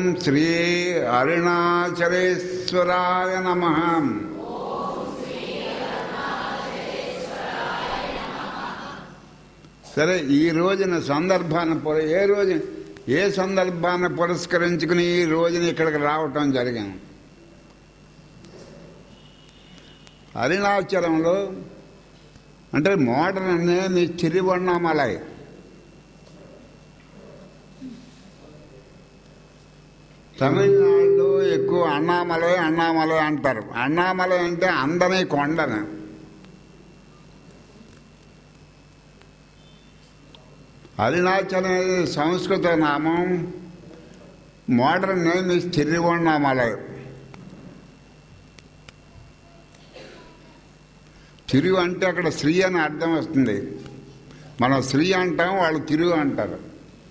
శ్రీ అరుణాచలేశ్వరాయ నమ సరే ఈ రోజున సందర్భాన్ని పుర ఏ రోజు ఏ సందర్భాన్ని పురస్కరించుకుని ఈ రోజున ఇక్కడికి రావటం జరిగింది అరుణాచలంలో అంటే మోడర్న్ అనేది తిరువണ്ണామలై తమిళనాడులో ఎక్కువ అన్నామలై అన్నామలై అంటారు అన్నామలై అంటే అందని కొండను అరుణాచలం అనేది సంస్కృత నామం మోడర్న్ నేమ్ ఇస్ తిరువണ്ണామలై తిరుగు అంటే అక్కడ శ్రీ అని అర్థం వస్తుంది మనం శ్రీ అంటాం వాళ్ళు తిరుగు అంటారు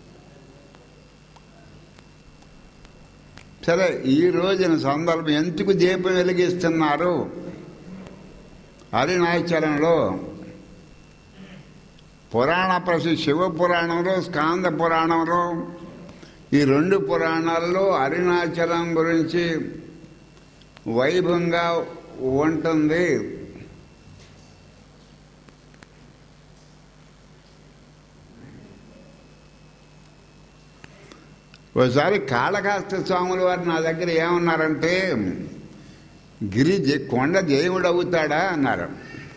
సరే ఈ రోజున సందర్భం ఎందుకు దీపం వెలిగిస్తున్నారు అరుణాచలంలో పురాణ ప్రసిద్ధి శివ పురాణంలో స్కాంద పురాణంలో ఈ రెండు పురాణాల్లో అరుణాచలం గురించి వైభవంగా ఉంటుంది ఒకసారి కాళకాస్త స్వాముల వారు నా దగ్గర ఏమన్నారంటే గిరి జ- కొండ దేవుడు అవుతాడా అన్నారు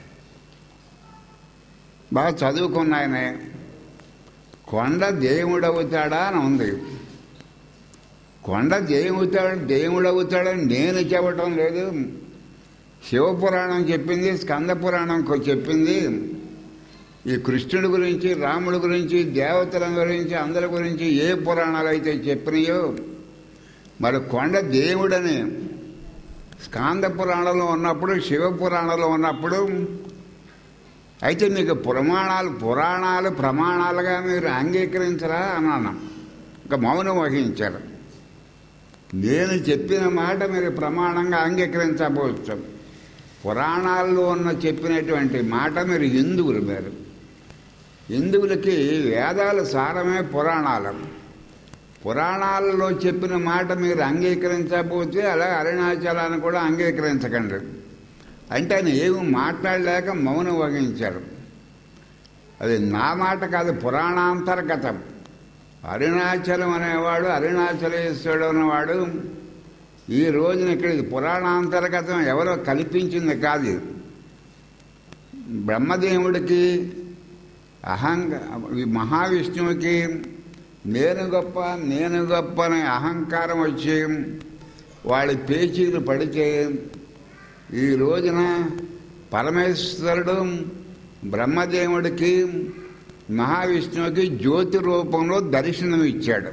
బాగా చదువుకున్న ఆయనే కొండ దేవుడు అవుతాడా అని ఉంది కొండ దేవుతాడు దేవుడు అవుతాడని నేను చెప్పటం లేదు శివపురాణం చెప్పింది స్కంద పురాణం కొ- చెప్పింది ఈ కృష్ణుడి గురించి రాముడి గురించి దేవతల గురించి అందరి గురించి ఏ పురాణాలు అయితే చెప్పినాయో మరి కొండ దేవుడని స్కాంద పురాణంలో ఉన్నప్పుడు శివ పురాణంలో ఉన్నప్పుడు అయితే మీకు ప్రమాణాలు పురాణాలు ప్రమాణాలుగా మీరు అంగీకరించరా అన్నాను ఇంకా మౌనం వహించారు నేను చెప్పిన మాట మీరు ప్రమాణంగా అంగీకరించబోచ్చు పురాణాల్లో ఉన్న చెప్పినటువంటి మాట మీరు హిందువులు మీరు హిందువులకి వేదాల సారమే పురాణాలు పురాణాలలో చెప్పిన మాట మీరు అంగీకరించకపోతే అలా అరుణాచలాన్ని కూడా అంగీకరించకండి అంటే ఆయన ఏమి మాట్లాడలేక మౌనం వహించారు అది నా మాట కాదు పురాణాంతర్గతం అరుణాచలం అనేవాడు అరుణాచలేశ్వరుడు అనేవాడు ఈ రోజున ఇక్కడ ఇది పురాణాంతర్గతం ఎవరో కల్పించింది కాదు ఇది. బ్రహ్మదేవుడికి అహంగ ఈ మహావిష్ణువుకి నేను గొప్ప నేను గొప్ప అనే అహంకారం వచ్చి వాళ్ళ పేచీలు పడితే ఈ రోజున పరమేశ్వరుడు బ్రహ్మదేవుడికి మహావిష్ణువుకి జ్యోతి రూపంలో దర్శనం ఇచ్చాడు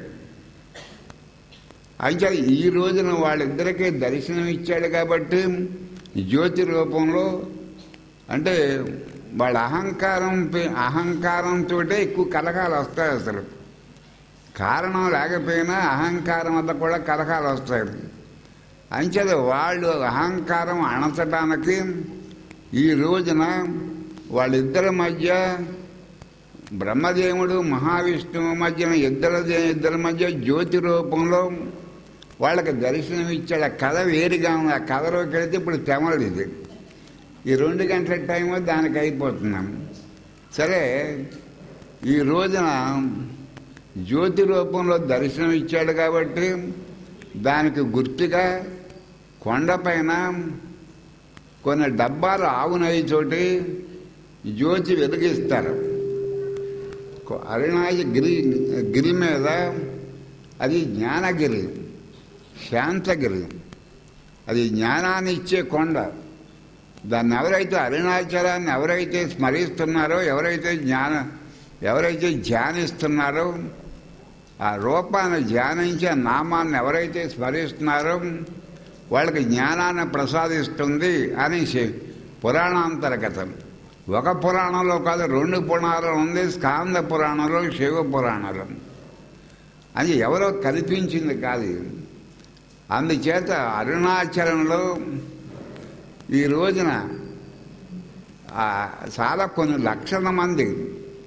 అయితే ఈ రోజున వాళ్ళిద్దరికీ దర్శనం ఇచ్చాడు కాబట్టి జ్యోతి రూపంలో అంటే వాళ్ళ అహంకారం పే- అహంకారంతో ఎక్కువ కలకాలు వస్తాయి అసలు కారణం లేకపోయినా అహంకారం వల్ల కూడా కలకాలు వస్తాయి అంచేది వాళ్ళు అహంకారం అణచడానికి ఈ రోజున వాళ్ళిద్దరి మధ్య బ్రహ్మదేవుడు మహావిష్ణువు మధ్యన ఇద్దరు ఇద్దరి మధ్య జ్యోతి రూపంలో వాళ్ళకి దర్శనం ఇచ్చాడు ఆ కథ వేరుగా ఉంది ఆ కథలోకి వెళితే ఇప్పుడు తెమలది ఇది ఈ రెండు గంటల టైం దానికి అయిపోతున్నాం సరే ఈ రోజున జ్యోతి రూపంలో దర్శనం ఇచ్చాడు కాబట్టి దానికి గుర్తుగా కొండపైన కొన్ని డబ్బాలు ఆవు నెయ్యి చోటి జ్యోతి వెలిగిస్తారు కొ- అరుణాచ గిరి గిరి మీద అది జ్ఞానగిరి శాంతగిరి అది జ్ఞానాన్ని ఇచ్చే కొండ దాన్ని ఎవరైతే అరుణాచలాన్ని ఎవరైతే స్మరిస్తున్నారో ఎవరైతే జ్ఞాన ఎవరైతే ధ్యానిస్తున్నారో ఆ రూపాన్ని ధ్యానించి ఆ నామాన్ని ఎవరైతే స్మరిస్తున్నారో వాళ్ళకి జ్ఞానాన్ని ప్రసాదిస్తుంది అని శి- పురాణాంతర్గతం ఒక పురాణంలో కాదు రెండు పురాణాలు ఉంది స్కాంద పురాణంలో శివ పురాణంలో అది ఎవరో కల్పించింది కాదు ఇది. అందుచేత అరుణాచలంలో ఈ రోజున ఆ చాలా కొన్ని లక్షల మంది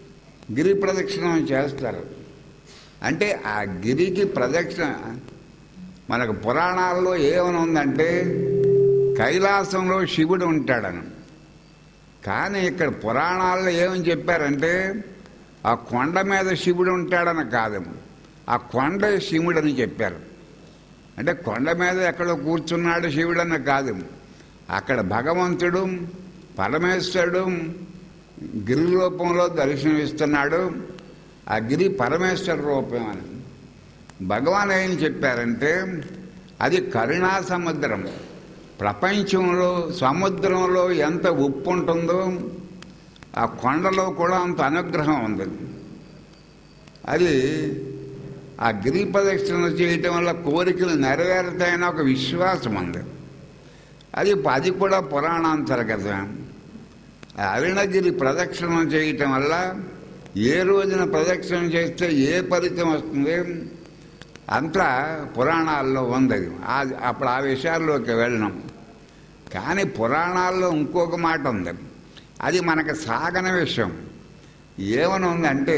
గిరి ప్రదక్షిణం చేస్తారు అంటే ఆ గిరికి ప్రదక్షిణ మనకు పురాణాల్లో ఏమని ఉందంటే కైలాసంలో శివుడు ఉంటాడని కానీ ఇక్కడ పురాణాల్లో ఏమని చెప్పారంటే ఆ కొండ మీద శివుడు ఉంటాడని కాదు ఆ కొండ శివుడని చెప్పారు అంటే కొండ మీద ఎక్కడో కూర్చున్నాడు శివుడని కాదు అక్కడ భగవంతుడు పరమేశ్వరుడు గిరి రూపంలో దర్శనమిస్తున్నాడు ఆ గిరి పరమేశ్వర రూపం అని భగవాన్ ఏం చెప్పారంటే అది కరుణా సముద్రం ప్రపంచంలో సముద్రంలో ఎంత ఉప్పు ఉంటుందో ఆ కొండలో కూడా అంత అనుగ్రహం ఉంది అది ఆ గిరి ప్రదక్షిణ చేయటం వల్ల కోరికలు నెరవేరుతాయని ఒక విశ్వాసం ఉంది అది అది కూడా పురాణాంతర్గతం ఆ అరుణగిరి ప్రదక్షిణ చేయటం వల్ల ఏ రోజున ప్రదక్షిణ చేస్తే ఏ ఫలితం వస్తుంది అంతా పురాణాల్లో ఉంది అది. ఆ- అప్పుడు ఆ విషయాల్లోకి వెళ్ళినాం కానీ పురాణాల్లో ఇంకొక మాట ఉంది అది మనకు సాగని విషయం ఏమని ఉందంటే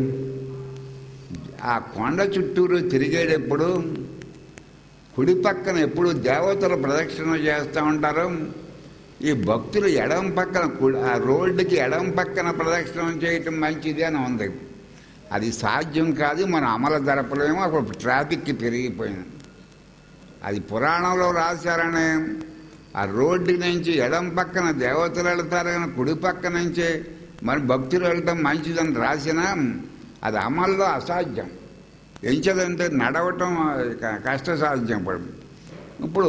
ఆ కొండ చుట్టూరు తిరిగేటప్పుడు కుడి పక్కన ఎప్పుడు దేవతలు ప్రదక్షిణ చేస్తూ ఉంటారు ఈ భక్తులు ఎడం పక్కన కుడి- ఆ రోడ్డుకి ఎడం పక్కన ప్రదక్షిణ చేయటం మంచిది అని ఉంది అది సాధ్యం కాదు మన అమలు జరపలేమో అప్పుడు ట్రాఫిక్ పెరిగిపోయింది అది పురాణంలో రాశారని ఆ రోడ్డు నుంచి ఎడం పక్కన దేవతలు వెళ్తారు కానీ కుడి పక్క నుంచే మరి భక్తులు వెళ్ళటం మంచిదని రాసినా అది అమల్లో అసాధ్యం ఎంచదంటే నడవటం క- కష్టసాధ్యం ఇప్పుడు ఇప్పుడు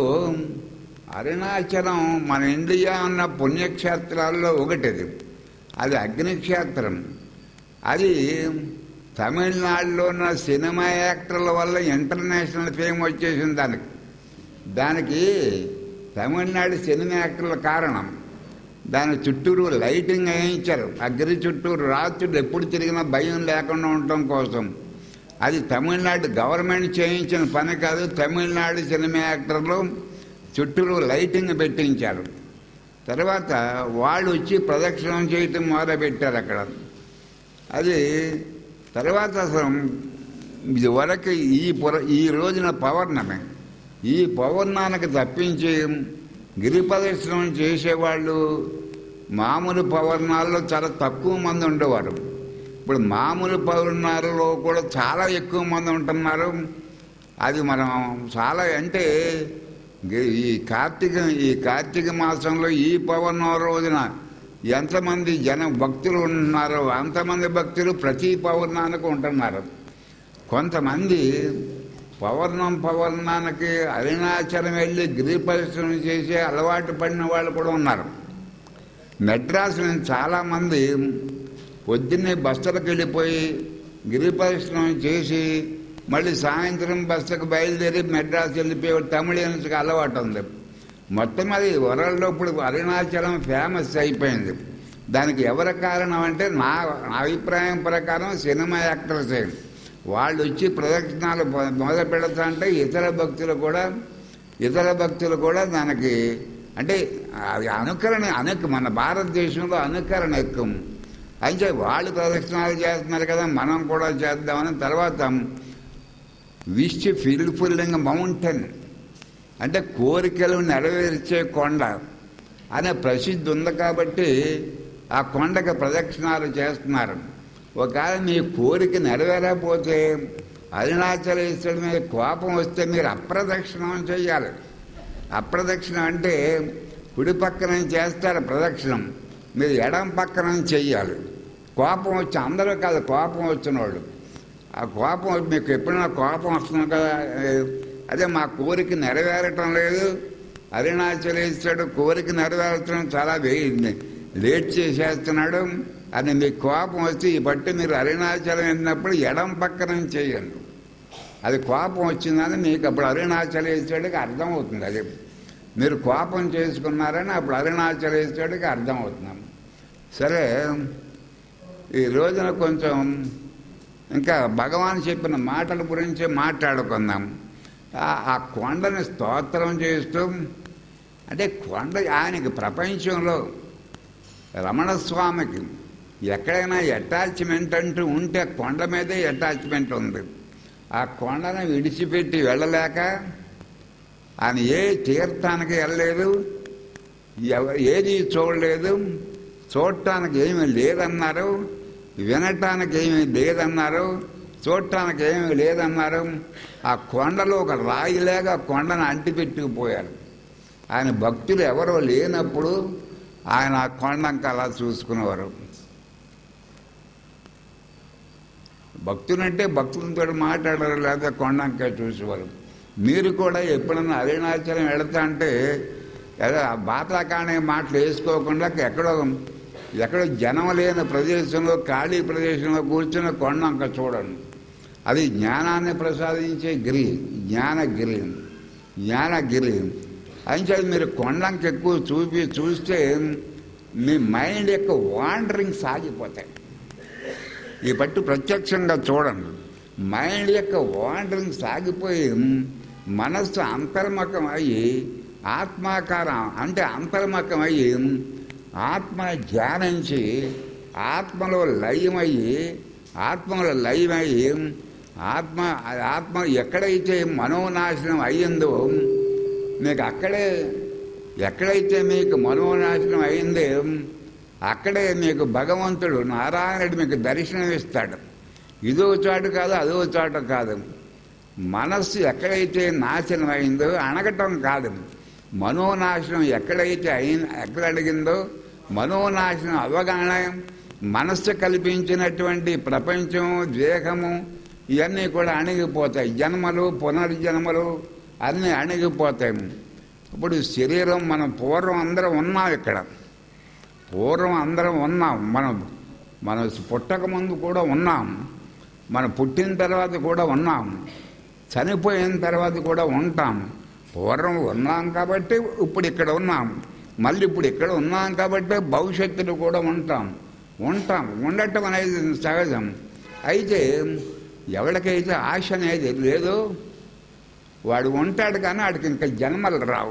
అరుణాచలం మన ఇండియా ఉన్న పుణ్యక్షేత్రాల్లో ఒకటిది అది అగ్నిక్షేత్రం అది తమిళనాడులో ఉన్న సినిమా యాక్టర్ల వల్ల ఇంటర్నేషనల్ ఫేమ్ వచ్చేసింది దానికి దానికి తమిళనాడు సినిమా యాక్టర్ల కారణం దాని చుట్టూరు లైటింగ్ వేయించారు అగ్ని చుట్టూరు రాత్రులు ఎప్పుడు తిరిగినా భయం లేకుండా ఉండటం కోసం అది తమిళనాడు గవర్నమెంట్ చేయించిన పని కాదు తమిళనాడు సినిమా యాక్టర్లు చుట్టూరు లైటింగ్ పెట్టించారు తర్వాత వాళ్ళు వచ్చి ప్రదక్షిణం చేయటం మొదలుపెట్టారు అక్కడ అది తర్వాత అసలు ఇది వరకు ఈ పుర ఈ రోజున పౌర్ణమి ఈ పౌర్ణానికి తప్పించి గిరి ప్రదర్శనం చేసేవాళ్ళు మామూలు పౌర్ణాల్లో చాలా తక్కువ మంది ఉండేవారు ఇప్పుడు మామూలు పౌర్ణాలలో కూడా చాలా ఎక్కువ మంది ఉంటున్నారు అది మనం చాలా అంటే గి- ఈ కార్తీక ఈ కార్తీక మాసంలో ఈ పౌర్ణం రోజున ఎంతమంది జన భక్తులు ఉంటున్నారో అంతమంది భక్తులు ప్రతి పౌర్ణానికి ఉంటున్నారు కొంతమంది పౌర్ణం పౌర్ణానికి అరుణాచలం వెళ్ళి గిరి పరిశ్రమ చేసే అలవాటు పడిన వాళ్ళు కూడా ఉన్నారు మెడ్రాస్ నుంచి చాలామంది పొద్దున్నే బస్తలకు వెళ్ళిపోయి గిరి పరిశ్రమ చేసి మళ్ళీ సాయంత్రం బస్తకు బయలుదేరి మెడ్రాస్ వెళ్ళిపోయి తమిళన్స్కి అలవాటు ఉంది మొత్తం అది వరల్డ్లో ఇప్పుడు అరుణాచలం ఫేమస్ అయిపోయింది దానికి ఎవరి కారణం అంటే నా నా అభిప్రాయం ప్రకారం సినిమా యాక్టర్సే వాళ్ళు వచ్చి ప్రదక్షిణాలు మొ- మొదలు పెడతా అంటే ఇతర భక్తులు కూడా ఇతర భక్తులు కూడా దానికి అంటే అది అనుకరణ అనుక మన భారతదేశంలో అనుకరణ ఎక్కువ అయితే వాళ్ళు ప్రదక్షిణాలు చేస్తున్నారు కదా మనం కూడా చేద్దామని తర్వాత విష్ ఫిల్ఫుల్లింగ్ మౌంటైన్ అంటే కోరికలు నెరవేర్చే కొండ అనే ప్రసిద్ధి ఉంది కాబట్టి ఆ కొండకి ప్రదక్షిణాలు చేస్తున్నారు ఒకవేళ మీ కోరిక నెరవేరకపోతే అరుణాచలేశ్వరుడి మీద కోపం వస్తే మీరు అప్రదక్షిణం చేయాలి అప్రదక్షిణం అంటే కుడి పక్కన చేస్తారు ప్రదక్షిణం మీరు ఎడం పక్కన చెయ్యాలి కోపం వచ్చి అందరూ కాదు కోపం వచ్చిన వాళ్ళు ఆ కోపం వచ్చి మీకు ఎప్పుడైనా కోపం వస్తుంది కదా ఏ, అదే మా కోరిక నెరవేరటం లేదు అరుణాచలేశ్వరుడు కోరిక నెరవేర్చడం చాలా వే- లేట్ చేసేస్తున్నాడు అని మీకు కోపం వచ్చి ఈ బట్టి మీరు అరుణాచలం వెళ్ళినప్పుడు ఎడం పక్కన చేయండి అది కోపం వచ్చిందని మీకు అప్పుడు అరుణాచలేశ్వరుడికి అర్థమవుతుంది అది మీరు కోపం చేసుకున్నారని అప్పుడు అరుణాచలేశ్వరుడికి అర్థమవుతున్నాం సరే ఈ రోజున కొంచెం ఇంకా భగవాన్ చెప్పిన మాటల గురించి మాట్లాడుకుందాం ఆ- ఆ కొండని స్తోత్రం చేస్తూ అంటే కొండ ఆయనకి ప్రపంచంలో రమణస్వామికి ఎక్కడైనా అటాచ్మెంట్ అంటూ ఉంటే కొండ మీదే అటాచ్మెంట్ ఉంది ఆ కొండను విడిచిపెట్టి వెళ్ళలేక ఆయన ఏ తీర్థానికి వెళ్ళలేదు ఎవ- ఏది చూడలేదు చూడటానికి ఏమీ లేదన్నారు వినటానికి ఏమీ లేదన్నారు చూడటానికి ఏమీ లేదన్నారు ఆ కొండలో ఒక రాయిలాగా కొండను అంటిపెట్టుకుపోయారు ఆయన భక్తులు ఎవరో లేనప్పుడు ఆయన ఆ కొండంక అలా చూసుకునేవారు భక్తులంటే భక్తులతో మాట్లాడరు లేదా కొండంక చూసేవారు మీరు కూడా ఎప్పుడన్నా అరుణాచలం వెళతా అంటే ఏదో ఆ బాతాకాణి మాటలు వేసుకోకుండా ఎక్కడో ఎక్కడో జనం లేని ప్రదేశంలో ఖాళీ ప్రదేశంలో కూర్చుని కొండంక చూడండి అది జ్ఞానాన్ని ప్రసాదించే గిరి జ్ఞానగిరి జ్ఞానగిరి అంచేది మీరు కొండంక ఎక్కువ చూపి చూస్తే మీ మైండ్ యొక్క వాండరింగ్ సాగిపోతాయి ఈ పట్టు ప్రత్యక్షంగా చూడండి మైండ్ యొక్క వాండరింగ్ సాగిపోయి మనస్సు అంతర్ముఖం అయ్యి ఆత్మాకారం అంటే అంతర్ముఖం అయ్యి ఆత్మ ధ్యానించి ఆత్మలో లయమయ్యి ఆత్మలో లయమయ్యి ఆత్మ ఆత్మ ఎక్కడైతే మనోనాశనం అయ్యిందో మీకు అక్కడే ఎక్కడైతే మీకు మనోనాశనం అయిందో అక్కడే మీకు భగవంతుడు నారాయణుడు మీకు దర్శనం ఇస్తాడు ఇదో చోటు కాదు అదో చోట కాదు మనస్సు ఎక్కడైతే నాశనం అయిందో అణగటం కాదు మనోనాశనం ఎక్కడైతే అయిన ఎక్కడ అడిగిందో మనోనాశనం అవగాహన మనస్సు కల్పించినటువంటి ప్రపంచం దేహము ఇవన్నీ కూడా అణిగిపోతాయి జన్మలు పునర్జన్మలు అన్నీ అణిగిపోతాయి ఇప్పుడు శరీరం మనం పూర్వం అందరం ఉన్నాం ఇక్కడ పూర్వం అందరం ఉన్నాం మనం మన పుట్టక ముందు కూడా ఉన్నాం మనం పుట్టిన తర్వాత కూడా ఉన్నాం చనిపోయిన తర్వాత కూడా ఉంటాం పూర్వం ఉన్నాం కాబట్టి ఇప్పుడు ఇక్కడ ఉన్నాం మళ్ళీ ఇప్పుడు ఇక్కడ ఉన్నాం కాబట్టి భవిష్యత్తులో కూడా ఉంటాం ఉంటాం ఉండటం అనేది సహజం అయితే ఎవరికైతే ఆశ అనేది లేదో వాడు ఉంటాడు కానీ వాడికి ఇంకా జన్మలు రావు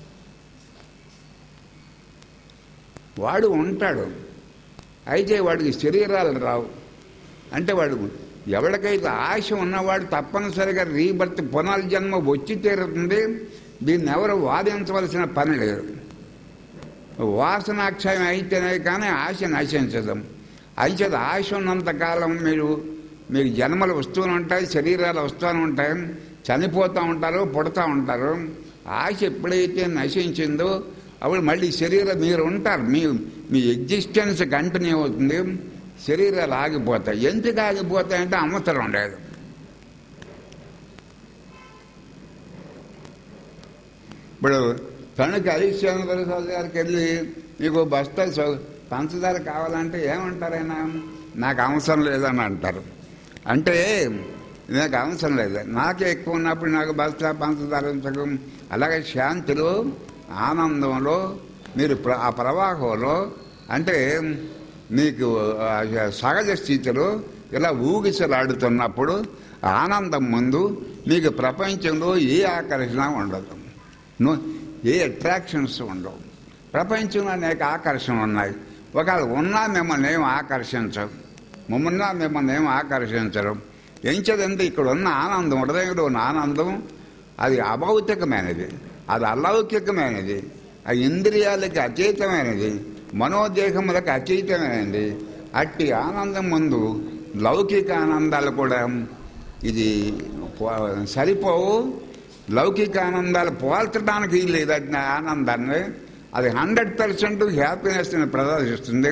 వాడు ఉంటాడు అయితే వాడికి శరీరాలు రావు అంటే వాడు ఎవరికైతే ఆశ ఉన్నవాడు తప్పనిసరిగా రీబర్త్ పునర్జన్మ వచ్చి తీరుతుంది దీన్ని ఎవరు వాదించవలసిన పని లేదు వాసనాక్షయం అయితేనే కానీ ఆశ నశించదు అయితే ఆశ ఉన్నంతకాలం మీరు మీకు జన్మలు వస్తూనే ఉంటాయి శరీరాలు వస్తూనే ఉంటాయి చనిపోతూ ఉంటారు పుడతా ఉంటారు ఆశ ఎప్పుడైతే నశించిందో అప్పుడు మళ్ళీ శరీరం మీరు ఉంటారు మీ మీ ఎగ్జిస్టెన్స్ కంటిన్యూ అవుతుంది శరీరాలు ఆగిపోతాయి ఎందుకు ఆగిపోతాయంటే అమ్మతరం లేదు ఇప్పుడు తణుకు హరిశ్చంద్ర ప్రసాద్ గారికి వెళ్ళి మీకు బస్తా సౌ- పంచదార కావాలంటే ఏమంటారైనా నాకు అవసరం లేదని అంటారు అంటే నాకు అవసరం లేదు నాకే ఎక్కువ ఉన్నప్పుడు నాకు బస్తా పంచదార ఉంచకం అలాగే శాంతిలో ఆనందంలో మీరు ప్ర- ఆ ప్రవాహంలో అంటే మీకు ఆ సహజ స్థితిలో ఇలా ఊగిసలాడుతున్నప్పుడు ఆనందం ముందు మీకు ప్రపంచంలో ఏ ఆకర్షణ ఉండదు నో- ఏ అట్రాక్షన్స్ ఉండవు ప్రపంచంలో అనేక ఆకర్షణలు ఉన్నాయి ఒకవేళ ఉన్నా మిమ్మల్ని ఏం ఆకర్షించవు మమ్మల్ని మిమ్మల్ని ఏం ఆకర్షించరు ఎంచదంటే ఇక్కడ ఉన్న ఆనందం హృదయంలో ఉన్న ఆనందం అది అభౌతికమైనది అది అలౌకికమైనది ఆ ఇంద్రియాలకి అతీతమైనది మనోదేహములకు అతీతమైనది అట్టి ఆనందం ముందు లౌకిక ఆనందాలు కూడా ఇది పో- సరిపోవు లౌకిక ఆనందాలు పోల్చడానికి లేదు అట్టి ఆనందాన్ని అది హండ్రెడ్ పర్సెంట్ హ్యాపీనెస్ని ప్రదర్శిస్తుంది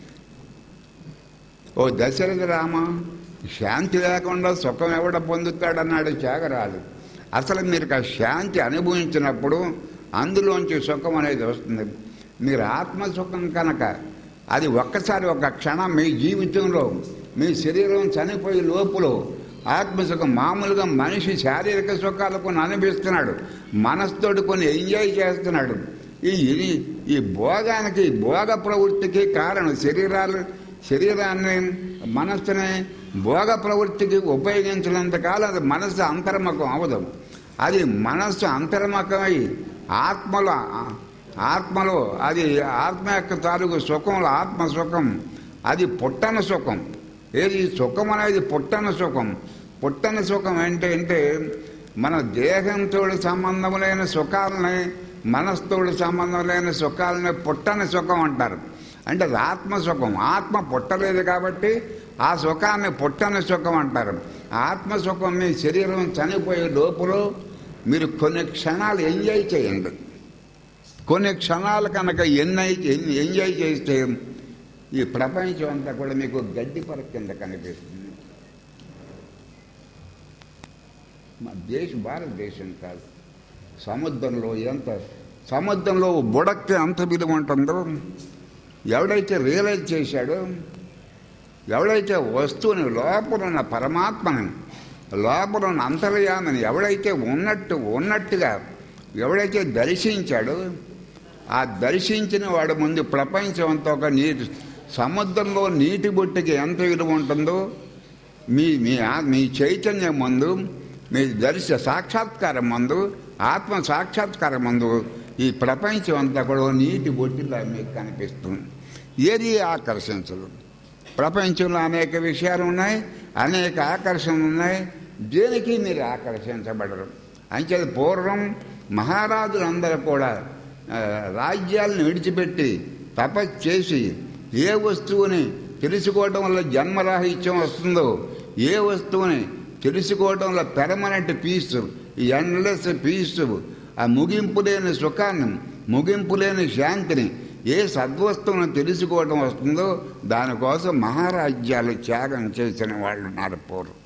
ఓ దశరథ రామ శాంతి లేకుండా సుఖం ఎవడ పొందుతాడన్నాడు త్యాగరాజు అసలు మీరు ఆ శాంతి అనుభవించినప్పుడు అందులోంచి సుఖం అనేది వస్తుంది మీరు ఆత్మసుఖం కనుక అది ఒక్కసారి ఒక క్షణం మీ జీవితంలో మీ శరీరం చనిపోయే లోపులో ఆత్మసుఖం మామూలుగా మనిషి శారీరక సుఖాలు కొన్ని అనుభవిస్తున్నాడు మనసుతోటి కొన్ని ఎంజాయ్ చేస్తున్నాడు ఈ ఈ- ఈ భోగానికి భోగ ప్రవృత్తికి కారణం శరీరాలు శరీరాన్ని మనస్సుని భోగ ప్రవృత్తికి ఉపయోగించినంత కాలం అది మనస్సు అంతర్ముఖం అవదు అది మనస్సు అంతర్ముఖమై ఆత్మలో ఆత్మలో అది ఆత్మ యొక్క తాలూకు సుఖంలో ఆత్మ సుఖం అది పుట్టన సుఖం ఏది సుఖం అనేది పుట్టన సుఖం పుట్టన సుఖం అంటే అంటే మన దేహంతో సంబంధం లేని సుఖాలని మనస్తో సంబంధం లేని సుఖాలని పుట్టని సుఖం అంటారు అంటే అది ఆత్మ సుఖం ఆత్మ పుట్టలేదు కాబట్టి ఆ సుఖాన్ని పుట్టని సుఖం అంటారు ఆత్మ సుఖం మీ శరీరం చనిపోయే లోపల మీరు కొన్ని క్షణాలు ఎంజాయ్ చేయండి కొన్ని క్షణాలు కనుక ఎన్నై ఎన్ని ఎంజాయ్ చేస్తే ఈ ప్రపంచం అంతా కూడా మీకు గడ్డి పరక కింద కనిపిస్తుంది మా దేశం భారతదేశం కాదు సముద్రంలో ఎంత సముద్రంలో బుడక్కి ఎంత విలువ ఉంటుందో ఎవడైతే రియలైజ్ చేశాడో ఎవడైతే వస్తువుని లోపల ఉన్న పరమాత్మని లోపల ఉన్న అంతర్యామని ఎవడైతే ఉన్నట్టు ఉన్నట్టుగా ఎవడైతే దర్శించాడో ఆ దర్శించిన వాడు ముందు ప్రపంచం అంతా ఒక నీటి సముద్రంలో నీటి బొట్టుకి ఎంత విలువ ఉంటుందో మీ మీ ఆ- మీ చైతన్యం ముందు మీ దర్శ సాక్షాత్కారం మందు ఆత్మ సాక్షాత్కారం మందు ఈ ప్రపంచం అంతా కూడా నీటి బొట్టిలా మీకు కనిపిస్తుంది ఏది ఆకర్షించదు ప్రపంచంలో అనేక విషయాలు ఉన్నాయి అనేక ఆకర్షణలు ఉన్నాయి దేనికి మీరు ఆకర్షించబడరు అంచేది పూర్వం మహారాజులందరూ కూడా ఆ, రాజ్యాలను విడిచిపెట్టి తపస్సు చేసి ఏ వస్తువుని తెలుసుకోవడం వల్ల జన్మరాహిత్యం వస్తుందో ఏ వస్తువుని తెలుసుకోవడం వల్ల పెర్మనెంట్ పీస్ ఈ ఎండ్లెస్ పీస్ ఆ ముగింపు లేని సుఖాన్ని ముగింపు లేని శాంతిని ఏ సద్వస్తువును తెలుసుకోవడం వస్తుందో దానికోసం మహారాజ్యాలు త్యాగం చేసిన వాళ్ళు ఉన్నారు పూర్వం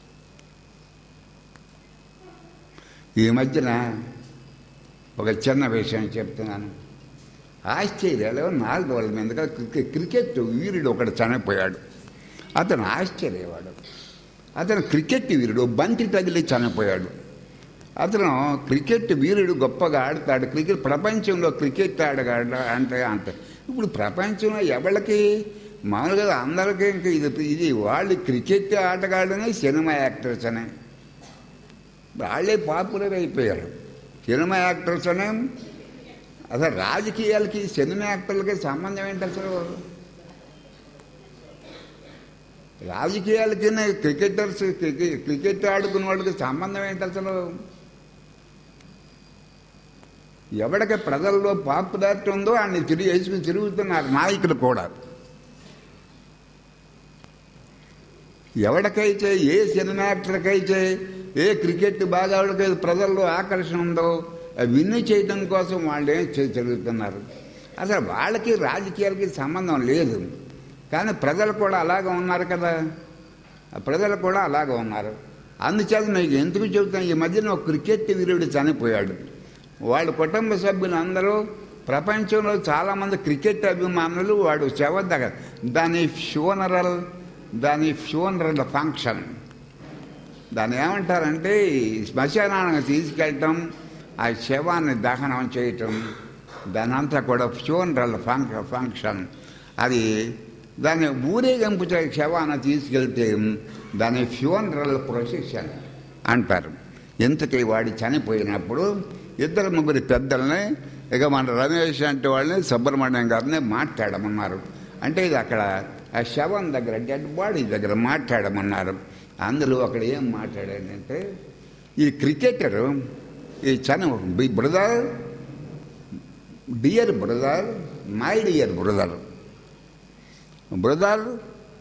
ఈ మధ్యన ఒక చిన్న విషయం చెప్తున్నాను ఆస్ట్రేలియాలో నాలుగు రోజుల మీదుగా క్రికెట్ క్రికెట్ వీరుడు ఒకడు చనిపోయాడు అతను ఆశ్చర్యవాడు అతను క్రికెట్ వీరుడు బంతి తగిలి చనిపోయాడు అతను క్రికెట్ వీరుడు గొప్పగా ఆడతాడు క్రికెట్ ప్రపంచంలో క్రికెట్ ఆడగాడు అంటే అంత ఇప్పుడు ప్రపంచంలో ఎవరికి మామూలుగా అందరికీ ఇంక ఇది ఇది వాళ్ళు క్రికెట్ ఆటగాడని సినిమా యాక్టర్స్ అని వాళ్ళే పాపులర్ అయిపోయారు సినిమా యాక్టర్స్ అనే అసలు రాజకీయాలకి సినిమా యాక్టర్లకి సంబంధం ఏంటి అసలు రాజకీయాలకి క్రికెటర్స్ క్రికెట్ క్రికెట్ ఆడుకున్న వాళ్ళకి సంబంధం ఏంటి అసలు ఎవడికి ప్రజల్లో పాపులారిటీ ఉందో ఆయన్ని తిరిగి వేసుకుని తిరుగుతున్నారు నాయకులు కూడా ఎవరికైతే ఏ సినిమా యాక్టర్కైతే ఏ క్రికెట్ బాగాడికైతే ప్రజల్లో ఆకర్షణ ఉందో విన్ని చేయడం కోసం వాళ్ళు ఏం చే- తిరుగుతున్నారు అసలు వాళ్ళకి రాజకీయాలకి సంబంధం లేదు కానీ ప్రజలు కూడా అలాగే ఉన్నారు కదా ఆ ప్రజలు కూడా అలాగే ఉన్నారు అందుచేత నీకు ఎందుకు చెబుతాను ఈ మధ్యన ఒక క్రికెట్ వీరుడు చనిపోయాడు వాళ్ళ కుటుంబ సభ్యులందరూ ప్రపంచంలో చాలామంది క్రికెట్ అభిమానులు వాడు శవ దగ్గర దాని ఫ్యూనరల్ దాని ఫ్యూనరల్ ఫంక్షన్ దాన్ని ఏమంటారంటే ఈ శ్మశానానికి తీసుకెళ్ళటం ఆ శవాన్ని దహనం చేయటం దాని అంతా కూడా ఫ్యూనరల్ ఫంక్ ఫంక్షన్ అది దాన్ని ఊరేగింపు చే శవాన్ని తీసుకెళ్తే దాని ఫ్యూనరల్ ప్రొసెషన్ అంటారు ఇంతకీ వాడి చనిపోయినప్పుడు ఇద్దరు ముగ్గురు పెద్దల్ని ఇక మన రమేష్ అంటే వాళ్ళని సుబ్రహ్మణ్యం గారిని మాట్లాడమన్నారు అంటే ఇది అక్కడ ఆ శవం దగ్గర డెడ్ బాడీ దగ్గర మాట్లాడమన్నారు అందులో అక్కడ ఏం మాట్లాడాడంటే ఈ క్రికెటరు ఈ చని brother dear brother my dear brother brother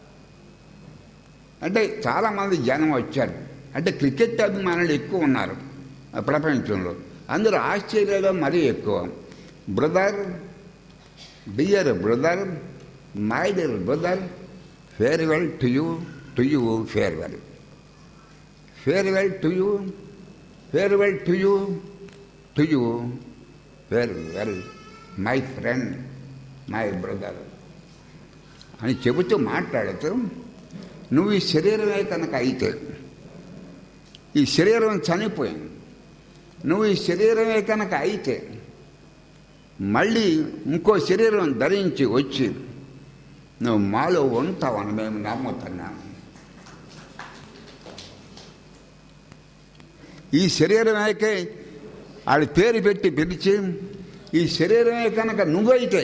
అంటే చాలామంది జనం వచ్చారు అంటే క్రికెట్ అభిమానులు ఎక్కువ ఉన్నారు ఆ ప్రపంచంలో అందరూ ఆస్ట్రేలియాలో మరీ ఎక్కువ brother dear brother my dear brother farewell to you to you farewell farewell to you farewell to you to you farewell my friend my brother అని చెబుతూ మాట్లాడుతూ నువ్వు ఈ శరీరమే కనుక అయితే ఈ శరీరం చనిపోయింది నువ్వు ఈ శరీరమే కనుక అయితే మళ్ళీ ఇంకో శరీరం ధరించి వచ్చి నువ్వు మాలో ఉంటావని మేము నమ్ముతున్నాము ఈ శరీరమేకే ఆడి పేరు పెట్టి పిలిచి ఈ శరీరమే కనుక నువ్వైతే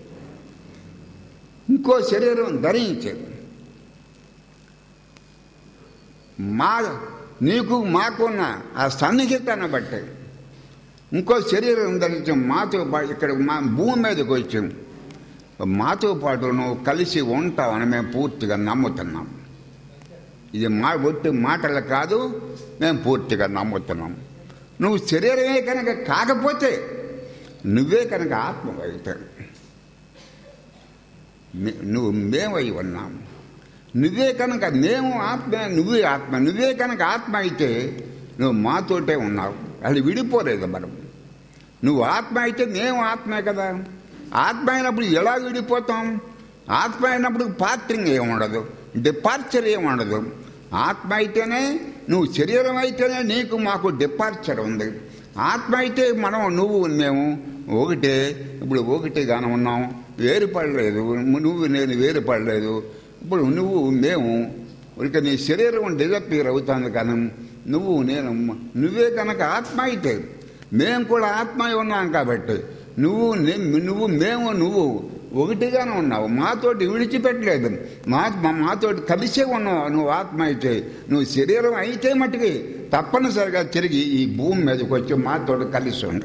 ఇంకో శరీరం ధరించి మా నీకు మాకున్న ఆ సన్నిహితాన్ని బట్టి ఇంకో శరీరం ధరించి మాతో పాటు ఇక్కడ మా భూమి మీదకి వచ్చాం మాతో పాటు నువ్వు కలిసి ఉంటావని మేము పూర్తిగా నమ్ముతున్నాం ఇది మా ఒట్టి మాటలు కాదు మేము పూర్తిగా నమ్ముతున్నాం నువ్వు శరీరమే కనుక కాకపోతే నువ్వే కనుక ఆత్మ అయితే నువ్వు మేమై ఉన్నాం నువ్వే కనుక మేము ఆత్మ నువ్వే ఆత్మ నువ్వే కనుక ఆత్మ అయితే నువ్వు మాతోటే ఉన్నావు అది విడిపోలేదు మనం నువ్వు ఆత్మ అయితే మేము ఆత్మే కదా ఆత్మ అయినప్పుడు ఎలా విడిపోతాం ఆత్మ అయినప్పుడు పాత్రింగ్ ఏముండదు డిపార్చర్ ఏముండదు ఆత్మ అయితేనే నువ్వు శరీరం అయితేనే నీకు మాకు డిపార్చర్ ఉంది ఆత్మ అయితే మనం నువ్వు మేము ఒకటే ఇప్పుడు ఒకటిగానే ఉన్నాం వేరుపడలేదు నువ్వు నేను వేరుపడలేదు ఇప్పుడు నువ్వు మేము ఇక నీ శరీరం డిజపీర్ అవుతుంది కానీ నువ్వు నేను నువ్వే కనుక ఆత్మ అయితే మేము కూడా ఆత్మ ఉన్నాం కాబట్టి నువ్వు నువ్వు మేము నువ్వు ఒకటిగానే ఉన్నావు మాతోటి విడిచిపెట్టలేదు మా మాతోటి కలిసే ఉన్నావు నువ్వు ఆత్మ అయితే నువ్వు శరీరం అయితే మట్టుకి తప్పనిసరిగా తిరిగి ఈ భూమి మీదకి వచ్చి మాతోటి కలిసి ఉండు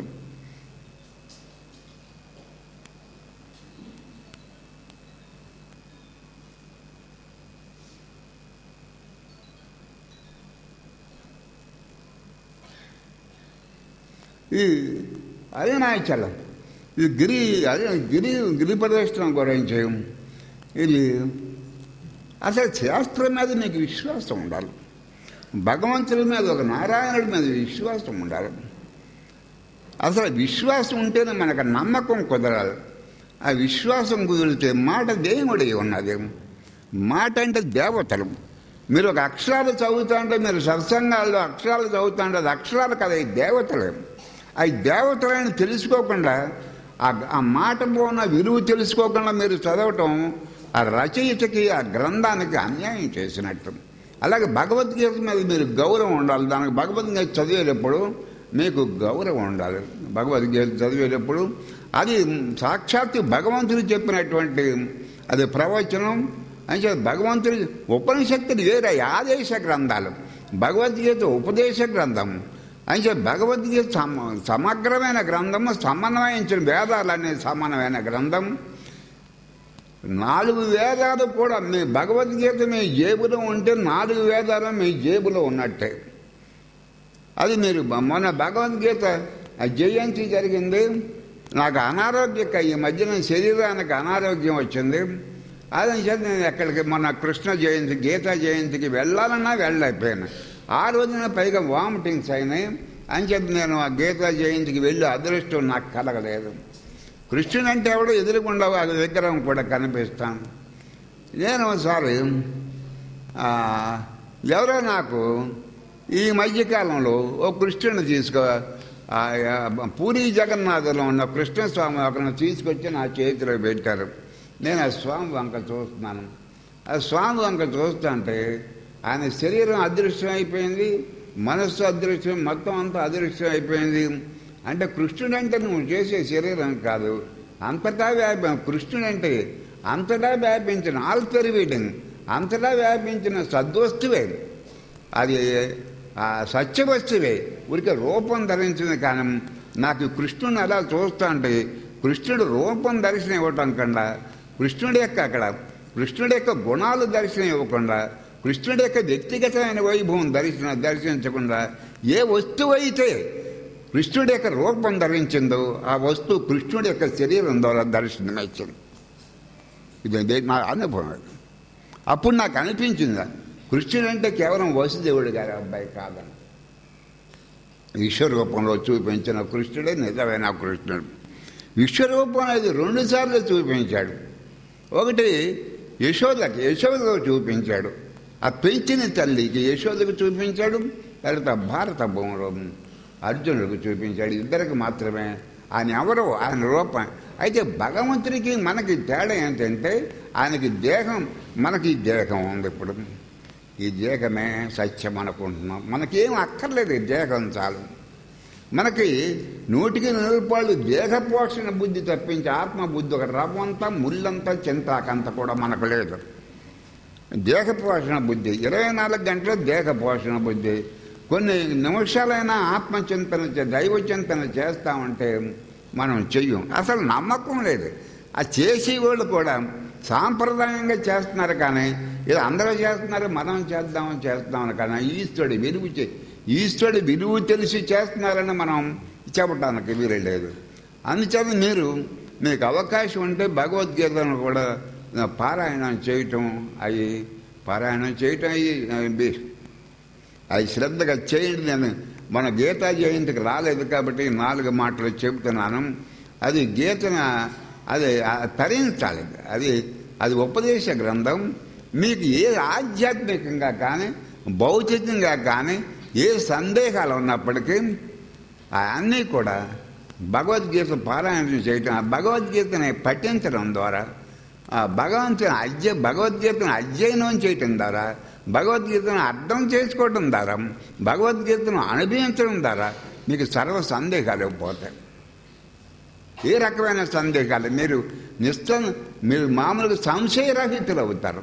ఈ అరుణాచలం ఇది గిరి అదే గిరి గిరి ప్రదర్శన గురించి ఇది అసలు శాస్త్రం మీద నీకు విశ్వాసం ఉండాలి భగవంతుడి మీద ఒక నారాయణుడి మీద విశ్వాసం ఉండాలి అసలు విశ్వాసం ఉంటేనే మనకు నమ్మకం కుదరాలి ఆ విశ్వాసం కుదిరితే మాట దేవుడి ఉన్నది మాట అంటే దేవతలు మీరు ఒక అక్షరాలు చదువుతా అంటే మీరు సత్సంగాల్లో అక్షరాలు చదువుతా అంటే అది అక్షరాలు కదా ఈ దేవతలు అవి దేవతలని తెలుసుకోకుండా ఆ మాటలో ఉన్న విలువ తెలుసుకోకుండా మీరు చదవటం ఆ రచయితకి ఆ గ్రంథానికి అన్యాయం చేసినట్టు అలాగే భగవద్గీత మీద మీరు గౌరవం ఉండాలి దానికి భగవద్గీత చదివేటప్పుడు మీకు గౌరవం ఉండాలి భగవద్గీత చదివేటప్పుడు అది సాక్షాత్తు భగవంతుడు చెప్పినటువంటి అది ప్రవచనం అంటే భగవంతుడి ఉపనిషత్తులు వేరే ఆదేశ గ్రంథాలు భగవద్గీత ఉపదేశ గ్రంథం అంటే భగవద్గీత సమ సమగ్రమైన గ్రంథము సమన్వయించిన వేదాలు అనేది సమానమైన గ్రంథం నాలుగు వేదాలు కూడా మీ భగవద్గీత మీ జేబులో ఉంటే నాలుగు వేదాలు మీ జేబులో ఉన్నట్టే అది మీరు మొన్న భగవద్గీత జయంతి జరిగింది నాకు అనారోగ్యక ఈ మధ్యన శరీరానికి అనారోగ్యం వచ్చింది అదని చేత నేను ఎక్కడికి మొన్న కృష్ణ జయంతి గీతా జయంతికి వెళ్ళాలన్నా వెళ్ళైపోయాను ఆ రోజున పైగా వామిటింగ్స్ అయినాయి అని చెప్పి నేను ఆ గీతా జయంతికి వెళ్ళి అదృష్టం నాకు కలగలేదు కృష్ణుడు అంటే ఎవడో ఎదురుకుండా ఆ విగ్రహం కూడా కనిపిస్తాను నేను ఒకసారి ఎవరో నాకు ఈ మధ్యకాలంలో ఓ కృష్ణుని తీసుకో పూరి జగన్నాథంలో ఉన్న కృష్ణస్వామి ఒకరిని తీసుకొచ్చి నా చేతిలో పెట్టారు నేను ఆ స్వామి వంక చూస్తున్నాను ఆ స్వామి వంక చూస్తుంటే ఆయన శరీరం అదృశ్యం అయిపోయింది మనస్సు అదృశ్యం మొత్తం అంతా అదృశ్యం అయిపోయింది అంటే కృష్ణుడు అంటే నువ్వు చేసే శరీరం కాదు అంతటా వ్యాపి కృష్ణుడు అంటే అంతటా వ్యాపించిన ఆల్ పెరివేటింగ్ అంతటా వ్యాపించిన సద్వస్తువే అది సత్యవస్తువే ఊరికే రూపం ధరించింది కానీ నాకు కృష్ణుని అలా చూస్తా అంటే కృష్ణుడు రూపం దర్శనం ఇవ్వటం కన్నా కృష్ణుడి యొక్క అక్కడ కృష్ణుడి యొక్క గుణాలు దర్శనం ఇవ్వకుండా కృష్ణుడి యొక్క వ్యక్తిగతమైన వైభవం దర్శన దర్శించకుండా ఏ వస్తువు అయితే కృష్ణుడి యొక్క రూపం ధరించిందో ఆ వస్తువు కృష్ణుడి యొక్క శరీరం ద్వారా దర్శనం ఇచ్చింది ఇది నా అనుభవం అప్పుడు నాకు అనిపించింది కృష్ణుడు అంటే కేవలం వసుదేవుడు గారి అబ్బాయి కాదని విశ్వరూపంలో చూపించిన కృష్ణుడే నిజమైన కృష్ణుడు విశ్వరూపం అనేది రెండుసార్లు చూపించాడు ఒకటి యశోదకి యశోదకు చూపించాడు ఆ పెంచిన తల్లికి యశోదకు చూపించాడు తర్వాత భారత భూమిలో అర్జునుడికి చూపించాడు ఇద్దరికి మాత్రమే ఆయన ఎవరు ఆయన రూపం అయితే భగవంతుడికి మనకి తేడా ఏంటంటే ఆయనకి దేహం మనకి దేహం ఉంది ఇప్పుడు ఈ దేహమే సత్యం అనుకుంటున్నాం మనకేం అక్కర్లేదు ఈ దేహం చాలు మనకి నూటికి నిరుపాళ్ళు దేహ పోషణ బుద్ధి తప్పించి ఆత్మ బుద్ధి ఒక రవ్వంతా ముళ్ళంతా చింతాకంత కూడా మనకు లేదు దేహ పోషణ బుద్ధి ఇరవై నాలుగు గంటలు దేహ పోషణ బుద్ధి కొన్ని నిమిషాలైనా ఆత్మచింతన చే- దైవచింతన చేస్తామంటే మనం చెయ్యం అసలు నమ్మకం లేదు ఆ చేసేవాళ్ళు కూడా సాంప్రదాయంగా చేస్తున్నారు కానీ ఇది అందరూ చేస్తున్నారు మనం చేద్దామని చేస్తామని కానీ ఈశ్వరుడి విలువ చే ఈశ్వరుడి విలువ తెలిసి చేస్తున్నారని మనం చెప్పటానికి వీలు లేదు అందుచేత మీరు మీకు అవకాశం ఉంటే భగవద్గీతను కూడా పారాయణం చేయటం అవి పారాయణం చేయటం అవి అది శ్రద్ధగా చేయండి నేను మన గీతా జయంతికి రాలేదు కాబట్టి నాలుగు మాటలు చెబుతున్నాను అది గీతన అది ఆ, తరించాలి అది అది ఉపదేశ గ్రంథం మీకు ఏ ఆధ్యాత్మికంగా కానీ భౌతికంగా కానీ ఏ సందేహాలు ఉన్నప్పటికీ అన్నీ కూడా భగవద్గీత పారాయణం చేయటం ఆ భగవద్గీతని పఠించడం ద్వారా ఆ భగవంతుని అధ్య భగవద్గీతను అధ్యయనం చేయటం ద్వారా భగవద్గీతను అర్థం చేసుకోవటం ద్వారా భగవద్గీతను అనుభవించడం ద్వారా మీకు సర్వ సందేహాలు పోతాయి ఏ రకమైన సందేహాలు మీరు నిశ్చయం మీరు మామూలుగా సంశయరహితులు అవుతారు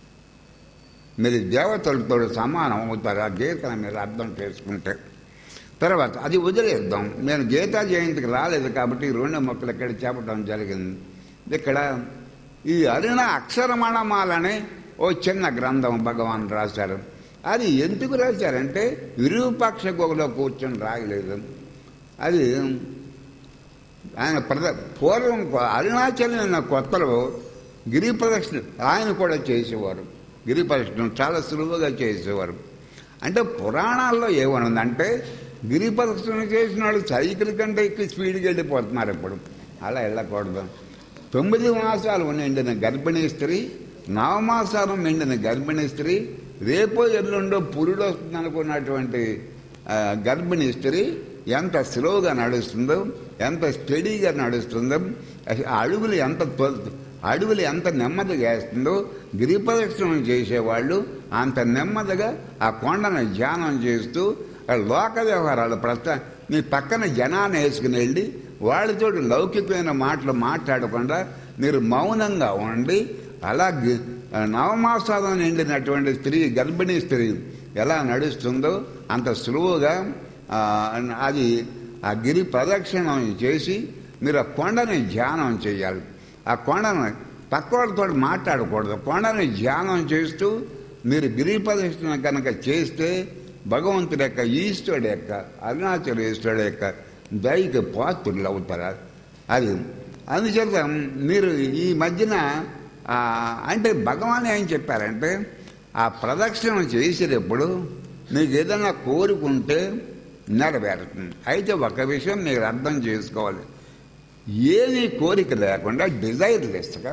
మీరు దేవతలతో సమానం అవుతారు ఆ గీతను మీరు అర్థం చేసుకుంటే తర్వాత అది వదిలేద్దాం నేను గీతా జయంతికి రాలేదు కాబట్టి ఈ రెండు మొక్కలు ఇక్కడ చెప్పడం జరిగింది ఇక్కడ ఈ అరుణ అక్షరమణమాలని ఓ చిన్న గ్రంథం భగవాన్ రాశారు అది ఎందుకు రాశారంటే విరూపాక్ష గుహలో కూర్చొని రాయలేదు అది ఆయన ప్రద పూర్వం అరుణాచలం ఉన్న కొత్తలో గిరి ప్రదక్షిణ ఆయన కూడా చేసేవారు గిరి ప్రదక్షిణ చాలా సులువుగా చేసేవారు అంటే పురాణాల్లో ఏమనుందంటే గిరి ప్రదక్షిణ చేసిన వాళ్ళు సైకిల్ కంటే ఎక్కువ స్పీడ్కి వెళ్ళిపోతున్నారు ఇప్పుడు అలా వెళ్ళకూడదు తొమ్మిది మాసాలు నిండిన గర్భిణీ స్త్రీ నవమాసాలు నిండిన గర్భిణీ స్త్రీ రేపో ఎల్లుండో పురుడు వస్తుంది అనుకున్నటువంటి ఆ, గర్భిణీ స్త్రీ ఎంత స్లోగా నడుస్తుందో ఎంత స్టడీగా నడుస్తుందో ఆ అడుగులు ఎంత త్వ- అడుగులు ఎంత నెమ్మదిగా వేస్తుందో గిరి ప్రదక్షిణం చేసేవాళ్ళు అంత నెమ్మదిగా ఆ కొండను ధ్యానం చేస్తూ ఆ లోక వ్యవహారాలు ప్రస్తుత మీ పక్కన జనాన్ని వేసుకుని వెళ్ళి వాళ్ళతో లౌకికమైన మాటలు మాట్లాడకుండా మీరు మౌనంగా ఉండి అలా గి- ఆ నవమాసాలను నిండినటువంటి స్త్రీ గర్భిణీ స్త్రీ ఎలా నడుస్తుందో అంత సులువుగా ఆ, అది ఆ గిరి ప్రదక్షిణం చేసి మీరు ఆ కొండని ధ్యానం చేయాలి ఆ కొండను పక్క వాళ్ళతో మాట్లాడకూడదు కొండని ధ్యానం చేస్తూ మీరు గిరి ప్రదక్షిణ కనుక చేస్తే భగవంతుడి యొక్క ఈశ్వరుడు యొక్క అరుణాచల ఈశ్వరుడు యొక్క దైకి పాత్రులు అవుతారు అది అందుచేత మీరు ఈ మధ్యన ఆ, అంటే భగవాన్ ఏం చెప్పారంటే ఆ ప్రదక్షిణ చేసేటప్పుడు మీకు ఏదైనా కోరుకుంటే నెరవేరుతుంది అయితే ఒక విషయం మీరు అర్థం చేసుకోవాలి ఏమీ కోరిక లేకుండా డిజైర్ లెస్గా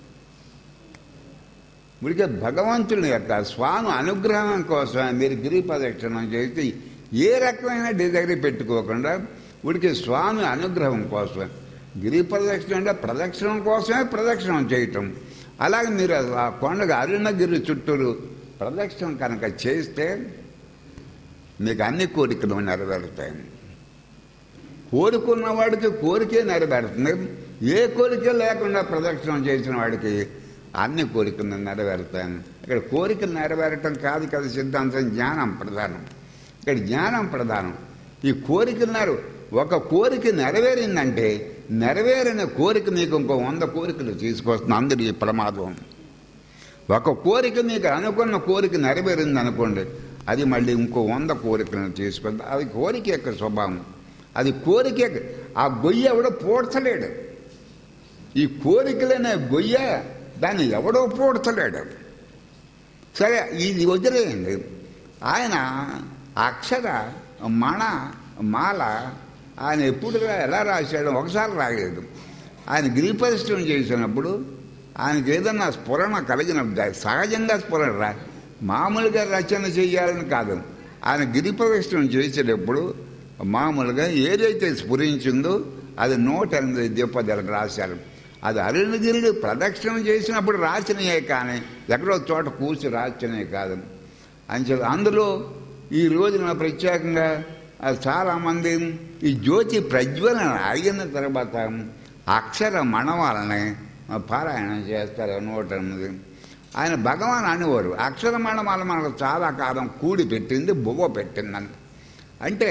ఉడికే భగవంతుని యొక్క స్వామి అనుగ్రహం కోసం మీరు గిరి ప్రదక్షిణం చేసి ఏ రకమైన డిజైర్ పెట్టుకోకుండా ఉడికి స్వామి అనుగ్రహం కోసం గిరి ప్రదక్షిణ అంటే ప్రదక్షిణం కోసమే ప్రదక్షిణం చేయటం అలాగే మీరు ఆ కొండగా అరుణగిరి చుట్టూరు ప్రదక్షిణం కనుక చేస్తే మీకు అన్ని కోరికలు నెరవేరుతాయి కోరుకున్న వాడికి కోరికే నెరవేరుతుంది ఏ కోరిక లేకుండా ప్రదక్షిణం చేసిన వాడికి అన్ని కోరికలు నెరవేరుతాయి ఇక్కడ కోరికలు నెరవేరటం కాదు కదా సిద్ధాంతం జ్ఞానం ప్రధానం ఇక్కడ జ్ఞానం ప్రధానం ఈ కోరికలు నెర ఒక కోరిక నెరవేరిందంటే నెరవేరిన కోరిక మీకు ఇంకో వంద కోరికలు తీసుకొస్తుంది అందరి ఈ ప్రమాదం ఒక కోరిక మీకు అనుకున్న కోరిక నెరవేరింది అనుకోండి అది మళ్ళీ ఇంకో వంద కోరికలను తీసుకుంది అది కోరిక యొక్క స్వభావం అది కోరిక యొక్క- ఆ గొయ్య ఎవడో పూడ్చలేడు ఈ కోరికలనే గొయ్య దాన్ని ఎవడో పూడ్చలేడు సరే ఇది వదిలేయండి ఆయన అక్షర మణ మాల ఆయన ఎప్పుడు రా- ఎలా రాశాడు ఒకసారి రాయలేదు ఆయన గిరిపరిశ్రమ చేసినప్పుడు ఆయనకి ఏదన్నా స్ఫురణ కలిగినప్పుడు సహజంగా స్ఫురణ రా మామూలుగా రచన చేయాలని కాదు ఆయన గిరిప్రదక్షిణం చేసేటప్పుడు మామూలుగా ఏదైతే స్ఫురించిందో అది నూట ఎనిమిది దీపదలకు రాశారు అది అరుణగిరిని ప్రదక్షిణం చేసినప్పుడు రాసినయే కానీ ఎక్కడో చోట కూర్చి రాసినయే కాదు అంచే అందులో ఈ రోజున ప్రత్యేకంగా ఆ, చాలామంది ఈ జ్యోతి ప్రజ్వలన అయిన తర్వాత అక్షర మణవాలని పారాయణం చేస్తారు నూట ఎనిమిది ఆయన భగవాన్ అనేవారు అక్షరమణమాల మనకు చాలా కాలం కూడి పెట్టింది బువ్వ పెట్టిందని అంటే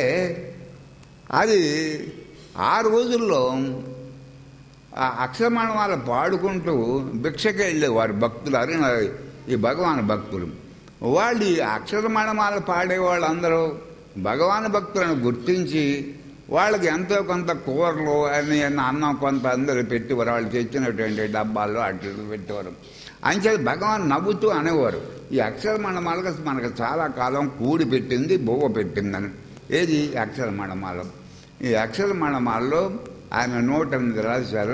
అది ఆ రోజుల్లో ఆ అక్షరమణమాల పాడుకుంటూ భిక్షకి వెళ్ళేవారు భక్తులు అరిన ఈ భగవాన్ భక్తులు వాళ్ళు ఈ అక్షరమణమాల పాడే వాళ్ళందరూ భగవాన్ భక్తులను గుర్తించి వాళ్ళకి ఎంతో కొంత కూరలు అని అన్నం కొంత అందరూ పెట్టేవారు వాళ్ళు తెచ్చినటువంటి డబ్బాల్లో అట్లు పెట్టేవారు అంచేది భగవాన్ నవ్వుతూ అనేవారు ఈ అక్షరమణమాలకు మనకు చాలా కాలం కూడి పెట్టింది బొవ్వ పెట్టిందని ఏది అక్షరమణమాల ఈ అక్షరమణమాలలో ఆయన నూట ఎనిమిది రాశారు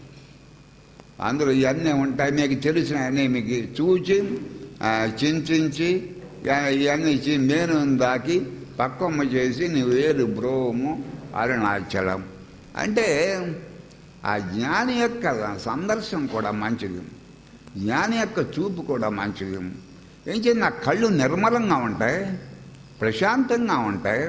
అందులో ఇవన్నీ ఉంటాయి మీకు తెలిసినవన్నీ మీకు చూచి ఆ, చించించి ఆ, ఇవన్నీ ఇచ్చి మేను దాకి పక్కమ్మ చేసి నీ వేరు బ్రోము అరుణాచలం అంటే ఆ జ్ఞాని యొక్క సందర్శనం కూడా మంచిది జ్ఞాని యొక్క చూపు కూడా మంచిది ఏం చేయాలి నా కళ్ళు నిర్మలంగా ఉంటాయి ప్రశాంతంగా ఉంటాయి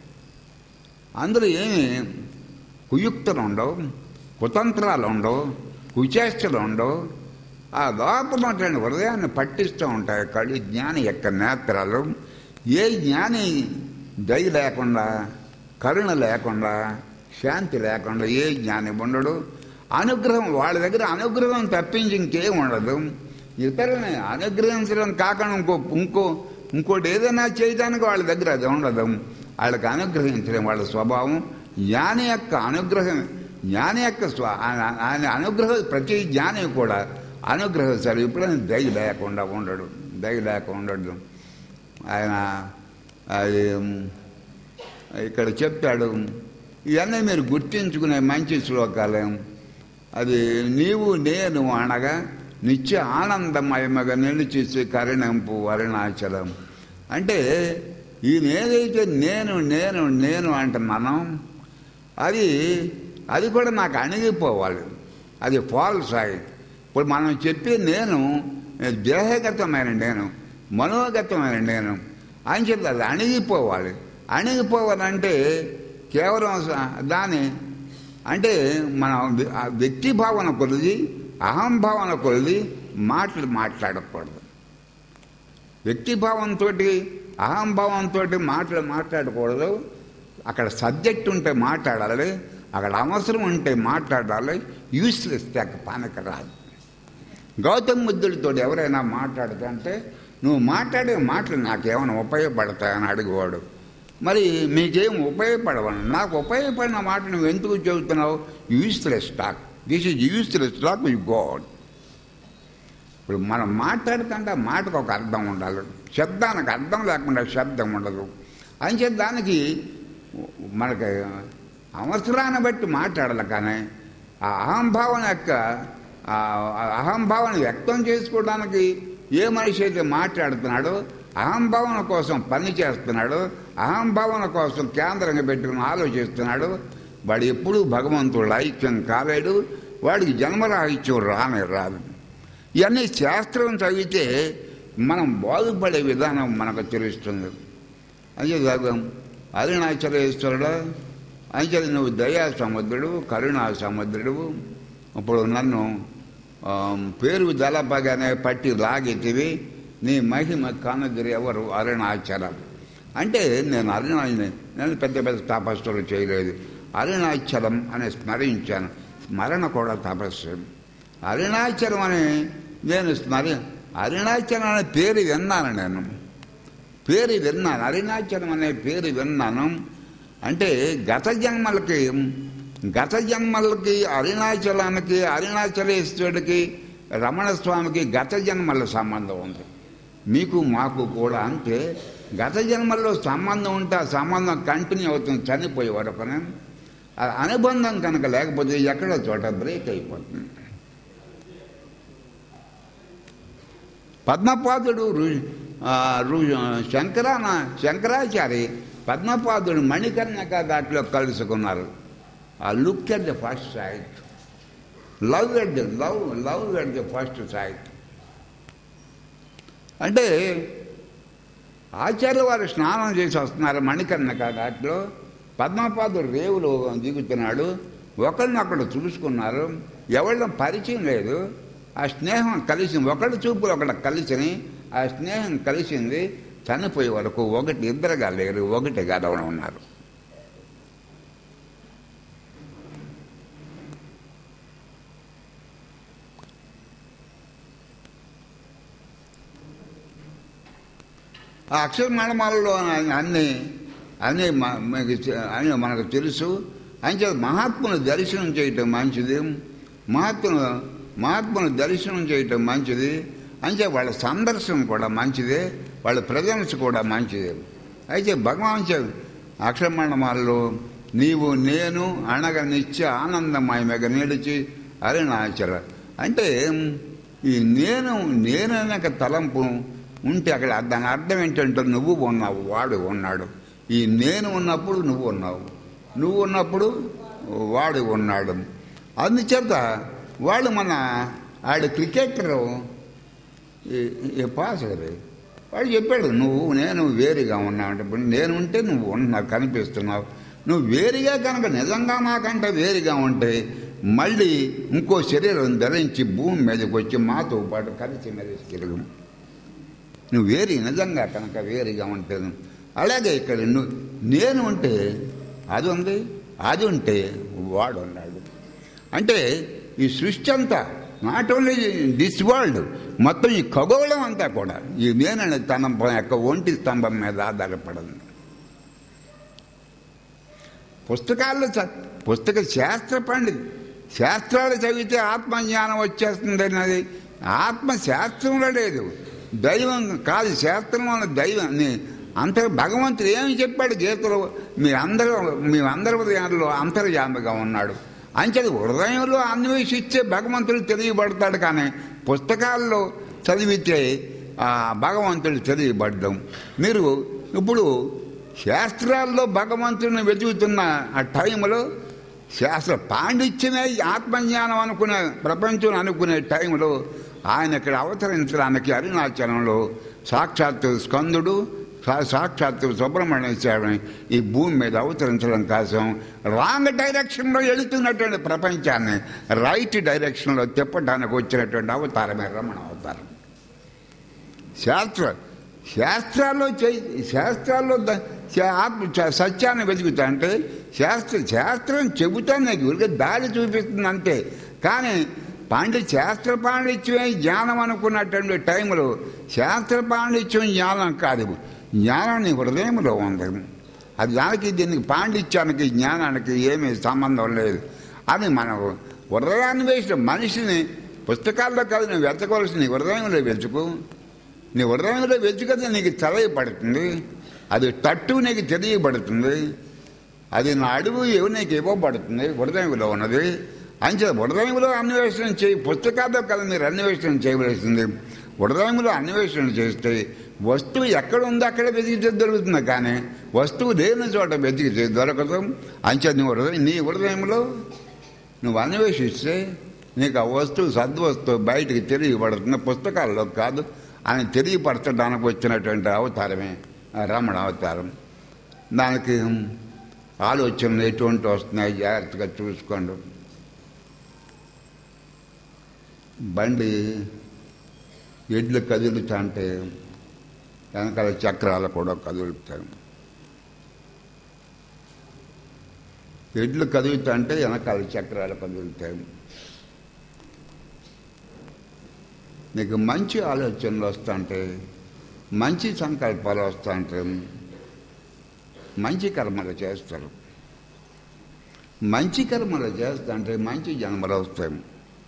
అందులో ఏమి కుయుక్తులు ఉండవు కుతంత్రాలు ఉండవు కుచేష్టలు ఉండవు ఆ లోపలటువంటి హృదయాన్ని పట్టిస్తూ ఉంటాయి కళ్ళు జ్ఞాని యొక్క నేత్రాలు ఏ జ్ఞాని దయ లేకుండా కరుణ లేకుండా శాంతి లేకుండా ఏ జ్ఞాని ఉండడు అనుగ్రహం వాళ్ళ దగ్గర అనుగ్రహం తప్పించి ఇంకేం ఉండదు ఇతరులని అనుగ్రహించడం కాకుండా ఇంకో ఇంకో ఇంకోటి ఏదైనా చేయడానికి వాళ్ళ దగ్గర అది ఉండదు వాళ్ళకి అనుగ్రహించడం వాళ్ళ స్వభావం జ్ఞాని యొక్క అనుగ్రహం జ్ఞాని యొక్క స్వ ఆయన- ఆయన అనుగ్రహం ప్రతి జ్ఞాని కూడా అనుగ్రహిస్తారు ఎప్పుడైనా దయ లేకుండా ఉండడు దయ లేకుండా ఉండడు ఆయన అది ఇక్కడ చెప్తాడు ఇవన్నీ మీరు గుర్తించుకునే మంచి శ్లోకాలే అది నీవు నేను అనగా నిత్య ఆనందమయమగా నిలిచేసి కరుణంపు అరుణాచలం అంటే ఈయన ఏదైతే నేను నేను నేను అంటున్నానో అది అది కూడా నాకు అణిగిపోవాలి అది ఫాల్స్ అయి ఇప్పుడు మనం చెప్పే నేను దేహగతమైన నేను మనోగతమైన నేను అని చెప్పి అది అణిగిపోవాలి అణిగిపోవాలంటే కేవలం స- దాని అంటే మన వ్య- ఆ వ్యక్తి భావన కొలిది అహంభావన కొలిది మాటలు మాట్లాడకూడదు వ్యక్తిభావంతో అహంభావంతో మాటలు మాట్లాడకూడదు అక్కడ సబ్జెక్ట్ ఉంటే మాట్లాడాలి అక్కడ అవసరం ఉంటే మాట్లాడాలి యూస్లెస్ తెగ పానక రాదు గౌతమ్ బుద్ధుడితో ఎవరైనా మాట్లాడుతుంటే నువ్వు మాట్లాడే మాటలు నాకేమైనా ఉపయోగపడతాయని అడిగేవాడు మరి మీకేం ఉపయోగపడవని నాకు ఉపయోగపడిన మాట నువ్వు ఎందుకు చెబుతున్నావు useless talk this is useless talk with God ఇప్పుడు మనం మాట్లాడుతుంటే ఆ మాటకు ఒక అర్థం ఉండాలి శబ్దానికి అర్థం లేకుండా శబ్దం ఉండదు అంచే దానికి మనకి అవసరాన్ని బట్టి మాట్లాడాలి కానీ ఆ అహంభావన యొక్క ఆ అహంభావన వ్యక్తం చేసుకోవడానికి ఏ మనిషి అయితే మాట్లాడుతున్నాడో అహంభావన కోసం పని చేస్తున్నాడు అహంభావన కోసం కేంద్రంగా పెట్టుకుని ఆలోచిస్తున్నాడు వాడు ఎప్పుడూ భగవంతుడు ఐక్యం కాలేడు వాడికి జన్మరాహిత్యం రానే రాదు ఇవన్నీ శాస్త్రం చదివితే మనం బాగుపడే విధానం మనకు తెలుస్తుంది అదే కాదు అరుణాచలేశ్వరుడు అయితే నువ్వు దయా సముద్రుడు కరుణా సముద్రుడు ఇప్పుడు నన్ను ఆ, పేరు దళపగానే పట్టి లాగెత్తివి నీ మహిమ కనుగిరి ఎవరు అరుణాచలం అంటే నేను అరుణా నేను పెద్ద పెద్ద తపస్సులు చేయలేదు అరుణాచలం అని స్మరించాను స్మరణ కూడా తపస్సు అరుణాచలం అని నేను స్మరి అరుణాచలం అనే పేరు విన్నాను నేను పేరు విన్నాను అరుణాచలం అనే పేరు విన్నాను అంటే గత జన్మలకి గత జన్మలకి అరుణాచలానికి అరుణాచలేశ్వరుడికి రమణ స్వామికి గత జన్మల సంబంధం ఉంది మీకు మాకు కూడా అంటే గత జన్మల్లో సంబంధం ఉంటే ఆ సంబంధం కంటిన్యూ అవుతుంది చనిపోయే వరకునే ఆ అనుబంధం కనుక లేకపోతే ఎక్కడో చోట బ్రేక్ అయిపోతుంది పద్మపాదుడు రు- ఆ, రు- శంకరాన శంకరాచారి పద్మపాదుడు మణికర్ణక ఘాట్లో కలుసుకున్నారు ఆ look at the first sight love at the love love at the first sight అంటే ఆచార్య వారు స్నానం చేసి వస్తున్నారు మణికర్ణక ఘాట్లో పద్మపాదుడు రేవులో దిగుతున్నాడు ఒకరిని అక్కడ చూసుకున్నారు ఎవరిలో పరిచయం లేదు ఆ స్నేహం కలిసింది ఒకటి చూపులు ఒకటి కలిసిని ఆ స్నేహం కలిసింది చనిపోయే వరకు ఒకటి ఇద్దరుగా లేరు ఒకటిగా ఉన్నారు ఆ అక్షర మణమాలలో అన్ని అన్ని మ- మనకి తె- అన్ని మనకు తెలుసు అంచే మహాత్ముని దర్శనం చేయటం మంచిది మహాత్మును మహాత్ముని దర్శనం చేయటం మంచిది అంచే వాళ్ళ సందర్శనం కూడా మంచిదే వాళ్ళ ప్రజెన్స్ కూడా మంచిదే అయితే భగవాన్ చె- అక్షరమణమాలలో నీవు నేను అనగ నిత్య ఆనందమయమగ నిలిచి అరుణాచల అంటే ఈ నేను నేననక తలంపు ఉంటే అక్కడ దాని అర్థం ఏంటంటే నువ్వు ఉన్నావు వాడు ఉన్నాడు ఈ నేను ఉన్నప్పుడు నువ్వు ఉన్నావు నువ్వు ఉన్నప్పుడు వాడు ఉన్నాడు అందుచేత వాళ్ళు మన ఆడు క్రికెటరు పాసరు వాడు చెప్పాడు నువ్వు నేను వేరుగా ఉన్నావు అంటే ఇప్పుడు నేను ఉంటే నువ్వు ఉన్నావు కనిపిస్తున్నావు నువ్వు వేరుగా కనుక నిజంగా నాకంటే వేరుగా ఉంటే మళ్ళీ ఇంకో శరీరం ధరించి భూమి మీదకి వచ్చి మాతో పాటు కలిసి మెలిసి తిరుగు నువ్వు వేరి నిజంగా కనుక వేరుగా ఉంటే అలాగే ఇక్కడ నువ్వు నేను ఉంటే అది ఉంది అది ఉంటే వాడు ఉన్నాడు అంటే ఈ సృష్టి అంతా నాట్ ఓన్లీ దిస్ వరల్డ్ మొత్తం ఈ ఖగోళం అంతా కూడా ఈ నేననే తన యొక్క ఒంటి స్తంభం మీద ఆధారపడింది పుస్తకాల్లో చ పుస్తక శాస్త్ర పండిత్ శాస్త్రాలు చదివితే ఆత్మజ్ఞానం వచ్చేస్తుంది అన్నది ఆత్మ శాస్త్రంలో లేదు దైవం కాదు శాస్త్రంలో దైవం నీ- అంత భగవంతుడు ఏమి చెప్పాడు గీతలో మీ అందరూ మీ అందరి హృదయాల్లో అంతర్యామిగా ఉన్నాడు అంచేది హృదయంలో అన్వేషిస్తే భగవంతుడు తెలియబడతాడు కానీ పుస్తకాల్లో చదివితే ఆ భగవంతుడు తెలియబడ్డం మీరు ఇప్పుడు శాస్త్రాల్లో భగవంతుడిని వెతుకుతున్న ఆ టైంలో శాస్త్ర పాండిత్యమే ఆత్మజ్ఞానం అనుకునే ప్రపంచం అనుకునే టైంలో ఆయన ఇక్కడ అవతరించడానికి అరుణాచలంలో సాక్షాత్తు స్కందుడు సా- సాక్షాత్తు సుబ్రహ్మణ్య స్వామి ఈ భూమి మీద అవతరించడం కోసం రాంగ్ డైరెక్షన్లో వెళుతున్నటువంటి ప్రపంచాన్ని రైట్ డైరెక్షన్లో తిప్పడానికి వచ్చినటువంటి అవతారమే రమణ అవతారం శాస్త్ర శాస్త్రాల్లో చేయి శాస్త్రాల్లో ద- శా- ఆత్మ చ- సత్యాన్ని వెతుకుతా అంటే శాస్త్ర శాస్త్రం చెబుతా నీకు ఊరికే దారి చూపిస్తుంది అంతే కానీ పాండి శాస్త్ర పాండిత్యమే జ్ఞానం అనుకున్నటువంటి టైంలో శాస్త్ర పాండిత్యం జ్ఞానం కాదు జ్ఞానం నీ హృదయంలో ఉంది అది దానికి దీనికి పాండిత్యానికి జ్ఞానానికి ఏమీ సంబంధం లేదు అని మనం హృదయాన్ని వేసిన మనిషిని పుస్తకాల్లో కాదు నువ్వు వెతకవలసిన నీ హృదయంలో వెతుకు నీ హృదయంలో వెతుకది నీకు తెలియబడుతుంది అది తట్టు నీకు తెలియబడుతుంది అది నా అడుగు ఏవి నీకు ఇవ్వబడుతుంది హృదయంలో ఉన్నది అంచే హృదయంలో అన్వేషణ చేయి పుస్తకాల్లో కదా మీరు అన్వేషణ చేయవలసింది హృదయంలో అన్వేషణ చేస్తే వస్తువు ఎక్కడ ఉందో అక్కడ వెతికితే దొరుకుతుంది కానీ వస్తువు లేని చోట వెతికితే దొరకదు అంచే నీ హృదయం నీ హృదయంలో నువ్వు అన్వేషిస్తే నీకు ఆ వస్తువు సద్వస్తువు బయటికి తెలియబడుతుంది పుస్తకాల్లో కాదు అని తెలియపరచడానికి వచ్చినటువంటి అవతారమే ఆ రమణ అవతారం దానికి ఆలోచనలు ఎటువంటి వస్తున్నాయి జాగ్రత్తగా చూసుకోండి బండి ఎడ్లు కదులుతా అంటే వెనకాల చక్రాలు కూడా కదులుతాయి ఎడ్లు కదులుతా అంటే వెనకాల చక్రాలు కదులుతాయి నీకు మంచి ఆలోచనలు వస్తుంటే మంచి సంకల్పాలు వస్తుంటే మంచి కర్మలు చేస్తారు మంచి కర్మలు చేస్తుంటే మంచి జన్మలు వస్తాయి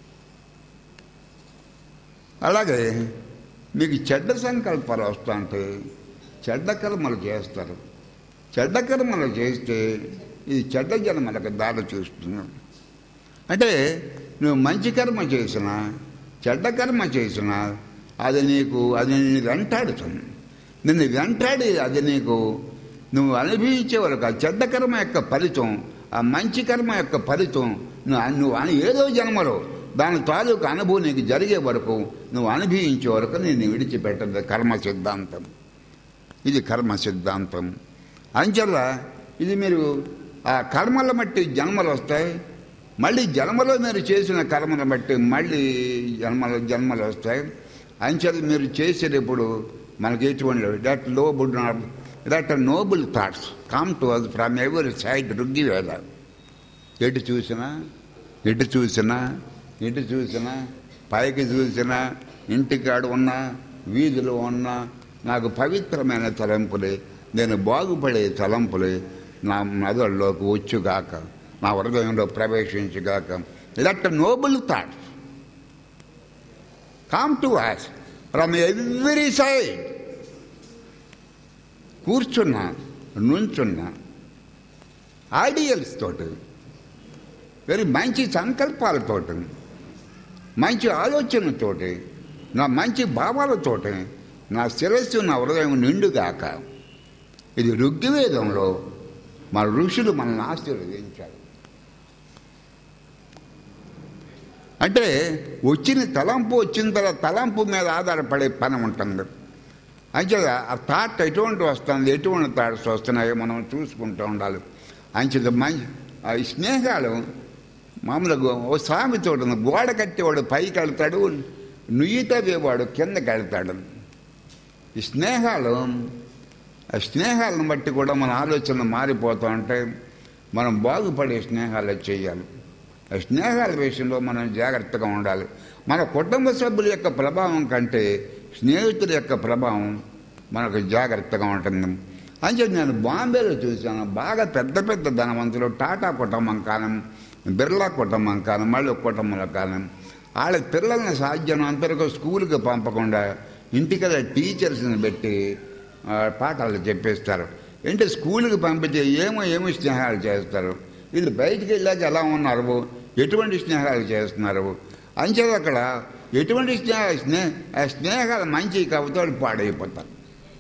అలాగే మీకు చెడ్డ సంకల్పాలు వస్తుంటే చెడ్డ కర్మలు చేస్తారు చెడ్డ కర్మలు చేస్తే ఇది చెడ్డ జన్మలకు దారి చూస్తుంది అంటే నువ్వు మంచి కర్మ చేసినా చెడ్డ కర్మ చేసినా అది నీకు అది నిన్ను వెంటాడుతుంది నిన్ను వెంటాడి అది నీకు నువ్వు అనుభవించే వరకు ఆ చెడ్డ కర్మ యొక్క ఫలితం ఆ మంచి కర్మ యొక్క ఫలితం నువ్వు నువ్వు అను- ఏదో జన్మలో దాని తాలూకు అనుభవం నీకు జరిగే వరకు నువ్వు అనుభవించే వరకు నేను విడిచిపెట్టదు కర్మ సిద్ధాంతం ఇది కర్మ సిద్ధాంతం అంచెల్ల ఇది మీరు ఆ కర్మల మట్టి జన్మలు వస్తాయి మళ్ళీ జన్మలో మీరు చేసిన కర్మను బట్టి మళ్ళీ జన్మలు జన్మలు వస్తాయి అంచేది మీరు చేసేటప్పుడు మనకి ఎటువంటి that noble that noble thoughts come to us from every side Rig Veda ఎటు చూసినా ఎటు చూసినా ఎటు చూసినా పైకి చూసినా ఇంటికాడ ఉన్నా వీధిలో ఉన్నా నాకు పవిత్రమైన తలంపులే నేను బాగుపడే తలంపులే నా మెదడులోకి వచ్చుగాక నా హృదయంలో ప్రవేశించుగాక that noble thoughts come to us from every side కూర్చున్నా నుంచున్నా ఐడియల్స్ తోటి వెరీ మంచి సంకల్పాలతోటి మంచి ఆలోచనతోటి నా మంచి భావాలతోటి నా శిరస్సు నా హృదయం నిండుగాక ఇది ఋగ్వేదంలో మన ఋషులు మనల్ని ఆశీర్వదించారు అంటే వచ్చిన తలంపు వచ్చిన తర్వాత తలంపు మీద ఆధారపడే పని ఉంటుంది అంచేత ఆ థాట్ ఎటువంటి వస్తుంది ఎటువంటి థాట్స్ వస్తున్నాయో మనం చూసుకుంటూ ఉండాలి అంచేత మంచి ఆ స్నేహాలు మామూలుగా ఓ సామెత ఉంటుంది గోడ కట్టేవాడు పైకి వెళ్తాడు నుయ్యి తవ్వేవాడు కిందకి వెళ్తాడు ఈ స్నేహాలు ఆ స్నేహాలను బట్టి కూడా మన ఆలోచన మారిపోతూ ఉంటే మనం బాగుపడే స్నేహాలు చేయాలి ఆ స్నేహాల విషయంలో మనం జాగ్రత్తగా ఉండాలి మన కుటుంబ సభ్యుల యొక్క ప్రభావం కంటే స్నేహితుల యొక్క ప్రభావం మనకు జాగ్రత్తగా ఉంటుంది అని చెప్పి నేను బాంబేలో చూశాను బాగా పెద్ద పెద్ద ధనవంతులు టాటా కుటుంబం కాలం బిర్లా కుటుంబం కాలం మళ్ళీ కుటుంబాల కాలం వాళ్ళ పిల్లల్ని సాధ్యమైనంతవరకు స్కూల్కి పంపకుండా ఇంటికల్లా టీచర్స్ని పెట్టి ఆ, పాఠాలు చెప్పేస్తారు అంటే స్కూల్కి పంపితే ఏమో ఏమో స్నేహాలు చేస్తారు వీళ్ళు బయటికి వెళ్ళాక ఎలా ఉన్నారు ఎటువంటి స్నేహాలు చేస్తున్నారు అంచేది అక్కడ ఎటువంటి స్నేహ స్నే ఆ స్నేహాలు మంచి కాకపోతే వాళ్ళు పాడైపోతారు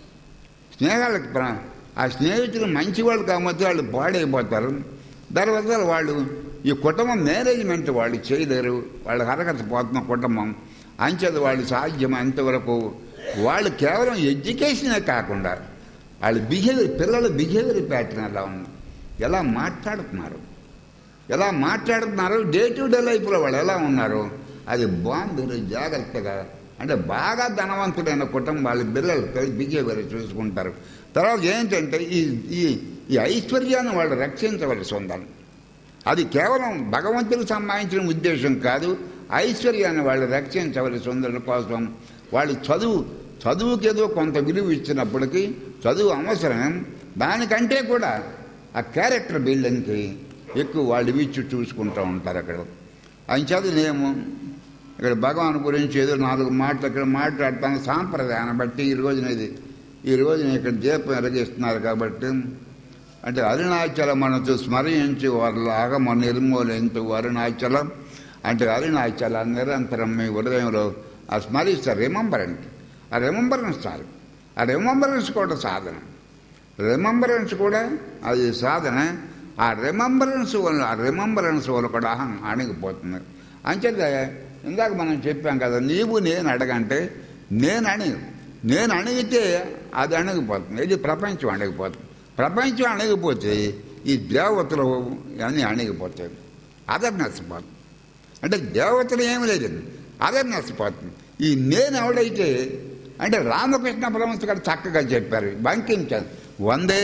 స్నేహాలకు ప్ర- ఆ స్నేహితులు మంచి వాళ్ళు కాకపోతే వాళ్ళు పాడైపోతారు తర్వాత వాళ్ళు ఈ కుటుంబం మేనేజ్మెంట్ వాళ్ళు చేయలేరు వాళ్ళు అరగత పోతున్న కుటుంబం అంచేది వాళ్ళు సాధ్యమైనంత వరకు వాళ్ళు కేవలం ఎడ్యుకేషనే కాకుండా వాళ్ళ బిహేవియర్ పిల్లల బిహేవియర్ ప్యాటర్న్ ఎలా ఉంది ఎలా మాట్లాడుతున్నారు ఎలా మాట్లాడుతున్నారు డే టు డే లైఫ్లో వాళ్ళు ఎలా ఉన్నారు అది బాగుంది జాగ్రత్తగా అంటే బాగా ధనవంతులైన కుటుంబాలు పిల్లలు బిహేవియర్ చూసుకుంటారు తర్వాత ఏంటంటే ఈ ఈ ఈ ఐశ్వర్యాన్ని వాళ్ళు రక్షించవలసి ఉండాలి అది కేవలం భగవంతుడికి సంబంధించిన ఉద్దేశం కాదు ఐశ్వర్యాన్ని వాళ్ళు రక్షించవలసి ఉండడం కోసం వాళ్ళు చదువు చదువుకి ఏదో కొంత విలువ ఇచ్చినప్పటికీ చదువు అవసరం దానికంటే కూడా ఆ క్యారెక్టర్ బిల్డింగ్కి ఎక్కువ వాళ్ళు ఇచ్చి చూసుకుంటూ ఉంటారు అక్కడ అంచేది నేను ఇక్కడ భగవాన్ గురించి ఏదో నాలుగు మాటలు ఇక్కడ మాట్లాడతాను సాంప్రదాయాన్ని బట్టి ఈ రోజున ఇది ఈ రోజున ఇక్కడ దీపం ఎరగిస్తున్నారు కాబట్టి అంటే అరుణాచలం మనతో స్మరించి వాళ్ళ ఆగమ నిర్మూలించు అరుణాచలం అంటే అరుణాచలం నిరంతరం మీ హృదయంలో ఆ స్మరిస్తారు రిమంబరెంట్ ఆ రిమంబరెన్స్ చాలు ఆ రిమంబరెన్స్ కూడా సాధన రిమంబరెన్స్ కూడా అది సాధన ఆ రిమంబరెన్స్ వల్ల ఆ రిమంబరెన్స్ వల్ల కూడా అహం అణిగిపోతుంది అంచేత ఇందాక మనం చెప్పాం కదా నీవు నేను అడగంటే నేను అణిగి నేను అణిగితే అది అణిగిపోతుంది ఇది ప్రపంచం అణిగిపోతుంది ప్రపంచం అణిగిపోతే ఈ దేవతలు అన్నీ అణిగిపోతాయి అదర్నెస్ పోతుంది అంటే దేవతలు ఏమి లేదు అదర్నెస్ పోతుంది ఈ నేను ఎవడైతే అంటే రామకృష్ణ పరమహంస గారు చక్కగా చెప్పారు బంకించారు వందే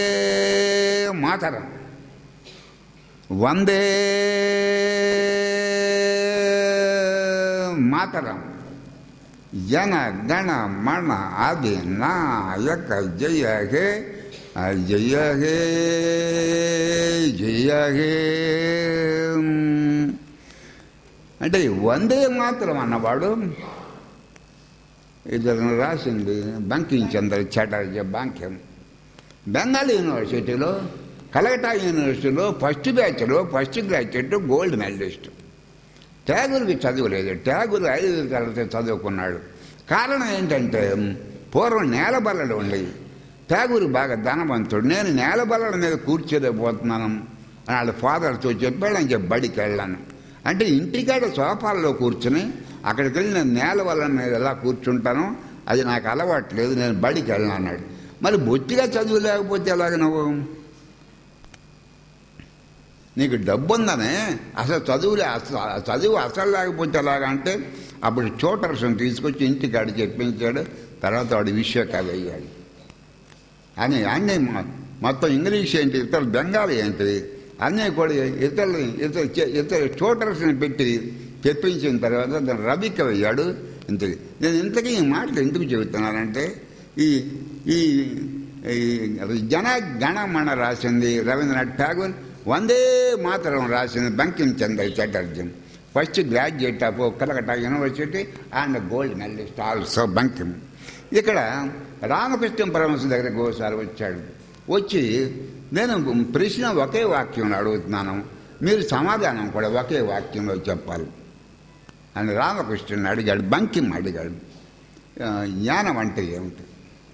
మాతరం వందే మాతరం జన గణ మణ ఆది నాయక జయ హే జయ హే జయ హే అంటే వందే మాత్రం అన్నవాడు ఇద్దరు రాసింది బంకించంద్ర చటర్జీ బాంక్యం బెంగాల్ యూనివర్సిటీలో కలకటా యూనివర్సిటీలో ఫస్ట్ బ్యాచ్లో ఫస్ట్ గ్రాడ్యుయేట్ గోల్డ్ మెడలిస్ట్ ట్యాగూర్కి చదువులేదు ట్యాగూర్ ఐదు తరగతి చదువుకున్నాడు కారణం ఏంటంటే పూర్వం నేల బల్లలు ఉండేవి ట్యాగూర్ బాగా ధనవంతుడు నేను నేల బల్లల మీద కూర్చోలేకపోతున్నాను అని వాళ్ళ ఫాదర్తో చెప్పాడు అని చెప్పి బడికి వెళ్ళాను అంటే ఇంటికాడ సోఫాల్లో కూర్చుని అక్కడికి వెళ్ళి నేను నేల వల్ల మీద ఎలా కూర్చుంటానో అది నాకు అలవాటు లేదు నేను బడికి వెళ్ళను అన్నాడు మరి బొత్తిగా చదువు లేకపోతే ఎలాగ నువ్వు నీకు డబ్బు ఉందనే అసలు చదువులే అసలు చదువు అసలు లేకపోతే ఎలాగంటే అప్పుడు చోటర్స్ని తీసుకొచ్చి ఇంటికాడ చెప్పించాడు తర్వాత వాడు విశ్వకవి అయ్యాడు అని అన్నీ మొ- మొత్తం ఇంగ్లీష్ ఏంటి ఇతరులు బెంగాలీ ఏంటి అన్నీ కూడా ఇతరులు ఇతర ఇతర చోటర్స్ని పెట్టి చెప్పించిన తర్వాత అతను రవికవి అయ్యాడు ఇంతకి నేను ఇంతకీ ఈ మాటలు ఎందుకు చెబుతున్నానంటే ఈ ఈ ఈ జన గణమణ రాసింది రవీంద్రనాథ్ ఠాగూర్ వందే మాతరం రాసింది Bankim Chandra Chatterjee first graduate of Calcutta university and gold medalist also Bankim ఇక్కడ రామకృష్ణ పరమహంస దగ్గరకు ఒకసారి వచ్చాడు వచ్చి నేను ప్రశ్న ఒకే వాక్యంలో అడుగుతున్నాను మీరు సమాధానం కూడా ఒకే వాక్యంలో చెప్పాలి అని రామకృష్ణుని అడిగాడు బంకిం అడిగాడు ఆ, జ్ఞానం అంటే ఏమిటి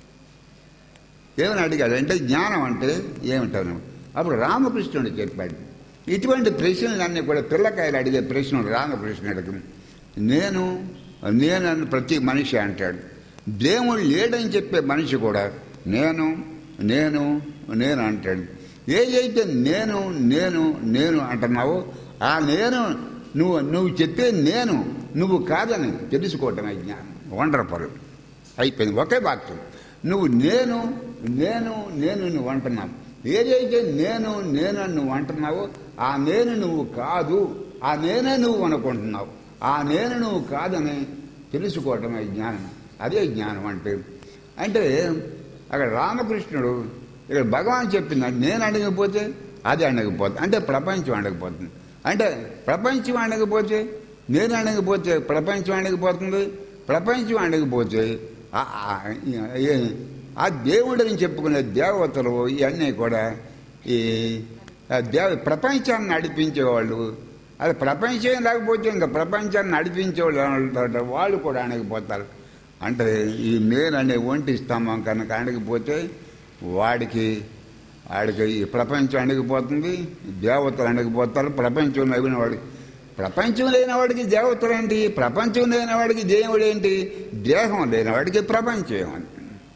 ఏమని అడిగాడు అంటే జ్ఞానం అంటే ఏమిటను అప్పుడు రామకృష్ణుడు చెప్పాడు ఇటువంటి ప్రశ్నలన్నీ కూడా పిల్లకాయలు అడిగే ప్రశ్నలు రామకృష్ణుడికి నేను నేనని ప్రతి మనిషి అంటాడు దేవుడు లేడని చెప్పే మనిషి కూడా నేను నేను నేను అంటాడు ఏదైతే నేను నేను నేను అంటున్నావో ఆ నేను నువ్వు నువ్వు చెప్పే నేను నువ్వు కాదని తెలుసుకోవటమే జ్ఞానం వండర్ఫుల్ అయిపోయింది ఒకే వాక్యం నువ్వు నేను నేను నేను నువ్వు అంటున్నావు ఏదైతే నేను నేను అని నువ్వు అంటున్నావో ఆ నేను నువ్వు కాదు ఆ నేనే నువ్వు అనుకుంటున్నావు ఆ నేను నువ్వు కాదని తెలుసుకోవటమే జ్ఞానం అదే జ్ఞానం అంటే అంటే అక్కడ రామకృష్ణుడు ఇక్కడ భగవాన్ చెప్పింది నేను అడగకపోతే అది అడగపోతుంది అంటే ప్రపంచం అడగపోతుంది అంటే ప్రపంచం అడగపోతే నేను అడగపోతే ప్రపంచం అడగపోతుంది ప్రపంచం అడగపోతే ఆ- ఆ- ఏ- ఆ దేవుడిని చెప్పుకునే దేవతలు ఇవన్నీ కూడా ఈ ఆ దేవ ప్రపంచాన్ని నడిపించేవాళ్ళు అది ప్రపంచం లేకపోతే ఇంకా ప్రపంచాన్ని నడిపించేవాళ్ళు ఎవరు ఉంటారో వాళ్ళు కూడా అణగిపోతారు అంటే ఈ మేలు అనే ఒంటి స్తంభం కనుక అణగిపోతే వాడికి వాడికి ఈ ప్రపంచం అణగిపోతుంది దేవతలు అణగిపోతారు ప్రపంచం నవ్విన వాడికి ప్రపంచం లేని వాడికి దేవతలు ఏంటి ప్రపంచం లేని వాడికి దేవుడు ఏంటి దేహం లేని వాడికి ప్రపంచం ఏమంది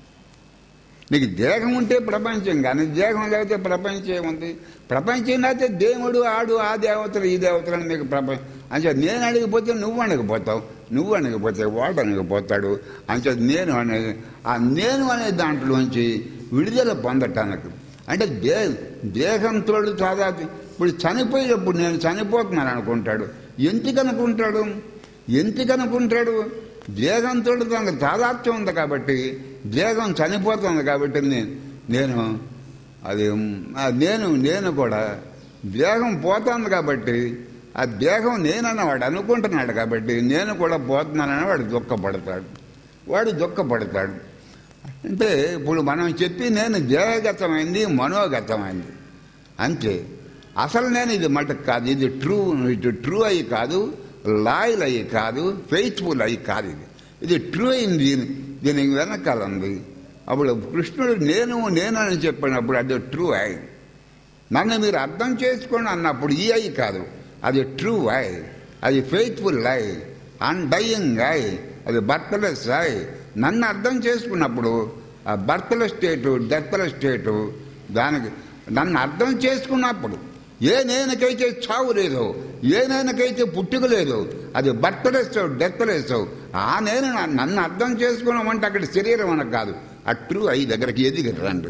నీకు దేహం ఉంటే ప్రపంచం కానీ దేహం లేకపోతే ప్రపంచం ఏముంది ప్రపంచం లేకపోతే దేవుడు ఆడు ఆ దేవతలు ఈ దేవతలు అని మీకు ప్రపంచం అంటే నేను అడిగిపోతే నువ్వు అణగిపోతావు నువ్వు అణగిపోతే వాడు అణగిపోతాడు అంటే నేను అనే ఆ నేను అనే దాంట్లోంచి విడుదల పొందటానికి అంటే దే దేహంతో చాలా ఇప్పుడు చనిపోయేటప్పుడు నేను చనిపోతున్నాను అనుకుంటాడు ఎందుకు అనుకుంటాడు ఎందుకు అనుకుంటాడు దేహంతో తనకు తాదాత్మ్యం ఉంది కాబట్టి దేహం చనిపోతుంది కాబట్టి నేను నేను అది ఆ నేను నేను కూడా దేహం పోతుంది కాబట్టి ఆ దేహం నేనన్నవాడు అనుకుంటున్నాడు కాబట్టి నేను కూడా పోతున్నానని వాడు దుఃఖపడతాడు వాడు దుఃఖపడతాడు అంటే ఇప్పుడు మనం చెప్పి నేను దేహగతమైంది మనోగతమైంది అంతే అసలు నేను ఇది మటుకు కాదు ఇది ట్రూ ఇది ట్రూ అయ్యి కాదు లాయల్ అయ్యి కాదు ఫెయిత్ఫుల్ అయ్యి కాదు ఇది ఇది ట్రూ అయింది దీని దీనికి వెనకాల ఉంది అప్పుడు కృష్ణుడు నేను నేను అని చెప్పినప్పుడు అది ట్రూ అయి నన్ను మీరు అర్థం చేసుకోండి అన్నప్పుడు ఈ అయి కాదు అది ట్రూ ఐ అది ఫెయిత్ఫుల్ ఐ అన్డయింగ్ ఐ అది బర్త్లెస్ ఐ నన్ను అర్థం చేసుకున్నప్పుడు ఆ బర్త్ల స్టేటు డెత్ల స్టేటు దానికి నన్ను అర్థం చేసుకున్నప్పుడు ఏ నేనకైతే చావు లేదు ఏ నేనకైతే పుట్టుక లేదు అది బర్త్లెస్ డెత్లెస్ ఆ నేను నన్ను అర్థం చేసుకున్నామంటే అక్కడ శరీరం అనకు కాదు ఆ ట్రూ ఐ దగ్గరికి ఎదిగి రండి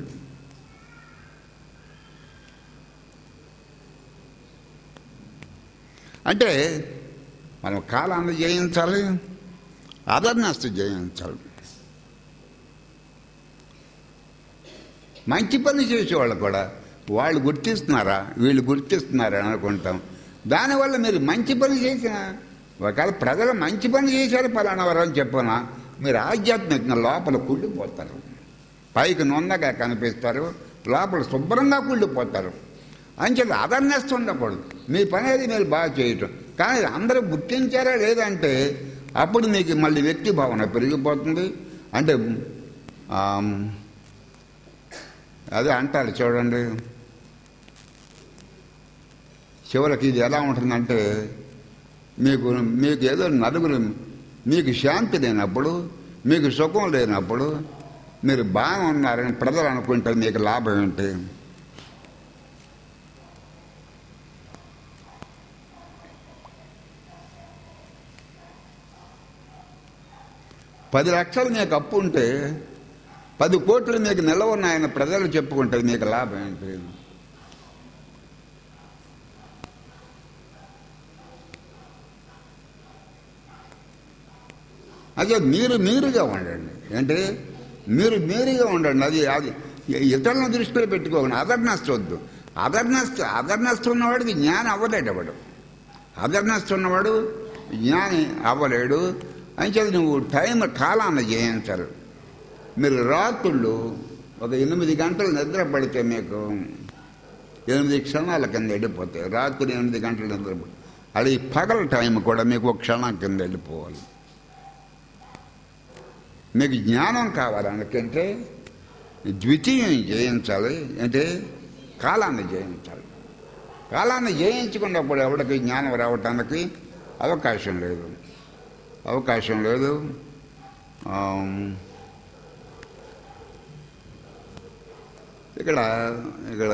అంటే మనం కాలాన్ని జయించాలి అదర్నెస్ జయించాలి మంచి పని చేసేవాళ్ళు కూడా వాళ్ళు గుర్తిస్తున్నారా వీళ్ళు గుర్తిస్తున్నారా అని అనుకుంటాం దానివల్ల మీరు మంచి పని చేసిన ఒకవేళ ప్రజలు మంచి పని చేశారు పలానా వారు అని చెప్పనా మీరు ఆధ్యాత్మికంగా లోపల కుళ్ళిపోతారు పైకి నొందగా కనిపిస్తారు లోపల శుభ్రంగా కుళ్ళిపోతారు అంచేది అదర్నెస్ ఉండకూడదు మీ పని అది మీరు బాగా చేయటం కానీ అందరూ గుర్తించారా లేదంటే అప్పుడు మీకు మళ్ళీ వ్యక్తి భావన పెరిగిపోతుంది అంటే ఆమ్, అదే అంటారు చూడండి చివరికి ఇది ఎలా ఉంటుందంటే మీకు మీకు ఏదో నలుగురు మీకు శాంతి లేనప్పుడు మీకు సుఖం లేనప్పుడు మీరు బాగా ఉన్నారని ప్రజలు అనుకుంటే మీకు లాభం ఏంటి పది లక్షలు నీకు అప్పు ఉంటే పది కోట్లు మీకు నిలవ ఉన్నాయని ప్రజలు చెప్పుకుంటే నీకు లాభం ఏంటి అదే మీరు మీరుగా ఉండండి ఏంటి మీరు మీరుగా ఉండండి అది అది ఇతరులను దృష్టిలో పెట్టుకోకండి అదర్నెస్ వద్దు అదర్నెస్ అదర్నెస్ ఉన్నవాడికి జ్ఞానం అవ్వలేడు వాడు అదర్నెస్ ఉన్నవాడు జ్ఞాని అవ్వలేడు అంచేది నువ్వు టైం కాలాన్ని జయించాలి మీరు రాత్రుళ్ళు ఒక ఎనిమిది గంటలు నిద్ర పడితే మీకు ఎనిమిది క్షణాల కింద వెళ్ళిపోతాయి రాత్రి ఎనిమిది గంటలు నిద్ర పడి అది పగల టైం కూడా మీకు ఒక క్షణం కింద వెళ్ళిపోవాలి మీకు జ్ఞానం కావాలనుకుంటే ద్వితీయం జయించాలి అంటే కాలాన్ని జయించాలి కాలాన్ని జయించుకున్నప్పుడు ఎవరికి జ్ఞానం రావటానికి అవకాశం లేదు అవకాశం లేదు ఆమ్, ఇక్కడ ఇక్కడ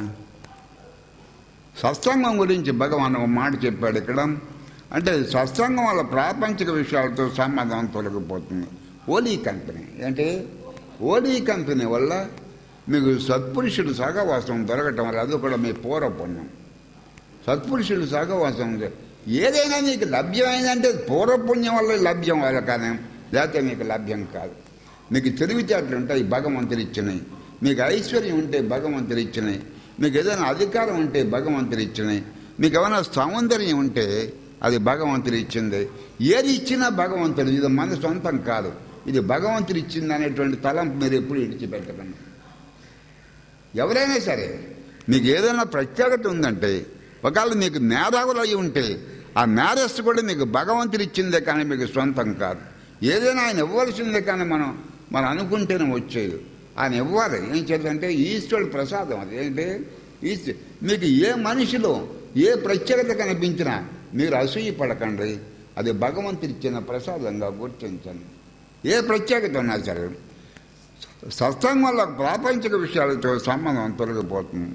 సత్సంగం గురించి భగవాన్ ఒక మాట చెప్పాడు ఇక్కడ అంటే సత్సంగం వల్ల ప్రాపంచిక విషయాలతో సంబంధం తొలగిపోతుంది ఓలీ కంపెనీ అంటే ఓలీ కంపెనీ వల్ల మీకు సత్పురుషుడు సహవాసం దొరకటం వల్ల అది కూడా మీ పూర్వపుణ్యం సత్పురుషుడు సహవాసం ఉంది. ఏదైనా మీకు లభ్యమైందంటే పూర్వపుణ్యం వల్ల లభ్యం వల్ల కానీ లేకపోతే మీకు లభ్యం కాదు మీకు తెలివితేటలు ఉంటాయి భగవంతుడు ఇచ్చినాయి మీకు ఐశ్వర్యం ఉంటే భగవంతుడు ఇచ్చినాయి మీకు ఏదైనా అధికారం ఉంటే భగవంతుడు ఇచ్చినాయి మీకు ఏమైనా సౌందర్యం ఉంటే అది భగవంతుడు ఇచ్చింది ఏది ఇచ్చినా భగవంతుడు ఇది మన సొంతం కాదు ఇది భగవంతుడు ఇచ్చింది అనేటువంటి తలంపు మీరు ఎప్పుడు విడిచిపెట్టకండి ఎవరైనా సరే మీకు ఏదైనా ప్రత్యేకత ఉందంటే ఒకవేళ మీకు మేధావులు అయి ఉంటే ఆ మేధస్సు కూడా మీకు భగవంతుడు ఇచ్చిందే కానీ మీకు సొంతం కాదు ఏదైనా ఆయన ఇవ్వాల్సిందే కానీ మనం మనం అనుకుంటేనే వచ్చేది ఆయన ఇవ్వాలి ఏం చేద్దంటే ఈశ్వరుడు ప్రసాదం అది ఏంటి ఈశ్వ మీకు ఏ మనిషిలో ఏ ప్రత్యేకత కనిపించినా మీరు అసూయ పడకండి అది భగవంతుడు ఇచ్చిన ప్రసాదంగా గుర్తించండి ఏ ప్రత్యేకత ఉన్నా సరే సత్సంగం వల్ల ప్రాపంచిక విషయాలతో సంబంధం తొలగిపోతుంది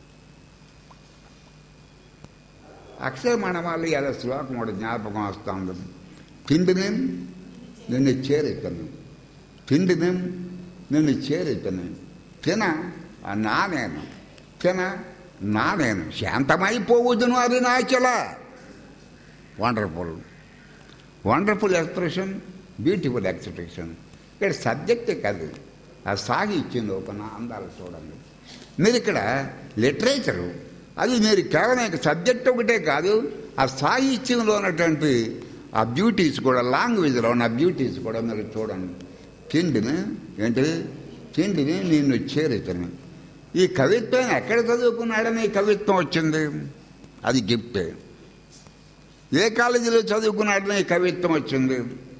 అక్షయ మనవాళ్ళు ఇలా శ్లోకం ఒకటి జ్ఞాపకం వస్తుంది తిండిని నిన్ను చేరెత్తను తిండిని నిన్ను చేరెత్తను తిన ఆ నానేను తిన నానేను శాంతమైపోవద్దును Arunachala wonderful wonderful expression beautiful expression ఇక్కడ సబ్జెక్టే కాదు ఆ సాగి ఇచ్చింది ఒక నా అందాలు చూడండి మీరు ఇక్కడ లిటరేచరు అది మీరు కేవలం ఇక సబ్జెక్ట్ ఒకటే కాదు ఆ సాహిత్యంలో ఉన్నటువంటి ఆ బ్యూటీస్ కూడా లాంగ్వేజ్లో ఉన్న బ్యూటీస్ కూడా మీరు చూడండి తిండిని ఏంటి తిండిని నిన్ను చేరుతాను ఈ కవిత్వం ఎక్కడ చదువుకున్నాడని ఈ కవిత్వం వచ్చింది అది గిఫ్టే ఏ కాలేజీలో చదువుకున్నాడని ఈ కవిత్వం వచ్చింది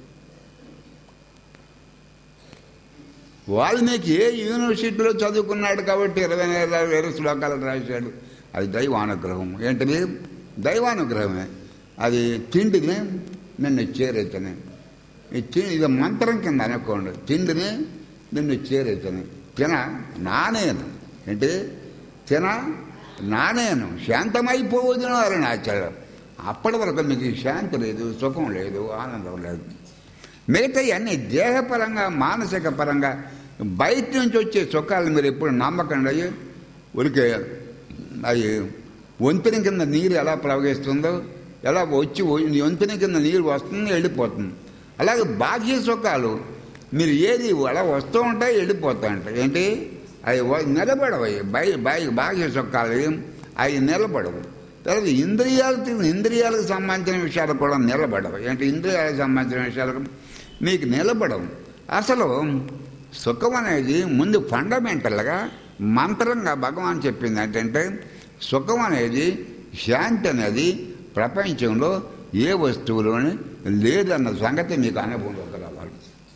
వాల్మీకి ఏ యూనివర్సిటీలో చదువుకున్నాడు కాబట్టి ఇరవై నెలల వేరే శ్లోకాలు రాశాడు అది దైవానుగ్రహం ఏంటిది దైవానుగ్రహమే అది తిండిని నిన్ను చేరెత్తని ఈ తి- ఇది మంత్రం కింద అనుకోండి తిండిని నిన్ను చేరెత్తని తిన నానేను ఏంటి తిన నానేను శాంతమైపోవద్దును అని ఆచారం అప్పటి వరకు మీకు శాంతి లేదు సుఖం లేదు ఆనందం లేదు మిగతా అన్ని దేహపరంగా మానసిక పరంగా బయట నుంచి వచ్చే సుఖాలు మీరు ఎప్పుడు నమ్మకండి అయ్యి ఉరికే అవి వంతెన కింద నీరు ఎలా ప్రవహిస్తుందో ఎలా వచ్చి వంతెన కింద నీరు వస్తుంది వెళ్ళిపోతుంది అలాగే బాహ్య సుఖాలు మీరు ఏది అలా వస్తూ ఉంటాయి వెళ్ళిపోతూ ఉంటాయి ఏంటి అవి వ- నిలబడవు అవి బయ బయ బాహ్య సుఖాలు అవి నిలబడవు తర్వాత ఇంద్రియాలకు ఇంద్రియాలకు సంబంధించిన విషయాలు కూడా నిలబడవు ఏంటి ఇంద్రియాలకు సంబంధించిన విషయాలకు మీకు నిలబడవు అసలు సుఖం అనేది ముందు ఫండమెంటల్గా మంత్రంగా భగవాన్ చెప్పింది ఏంటంటే సుఖం అనేది శాంతి అనేది ప్రపంచంలో ఏ వస్తువులోని లేదన్న సంగతి మీకు అనుభవంలోకి రావాలి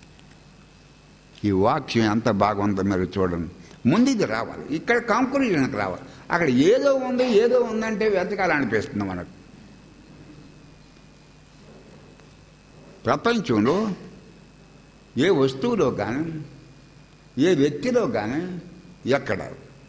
ఈ వాక్యం ఎంత బాగుందో మీరు చూడండి ముందు ఇది రావాలి ఇక్కడ కాంక్లూజన్కి రావాలి అక్కడ ఏదో ఉంది ఏదో ఉందంటే వెతకాలనిపిస్తుంది మనకు ప్రపంచంలో ఏ వస్తువులో కానీ ఏ వ్యక్తిలో కానీ ఎక్కడ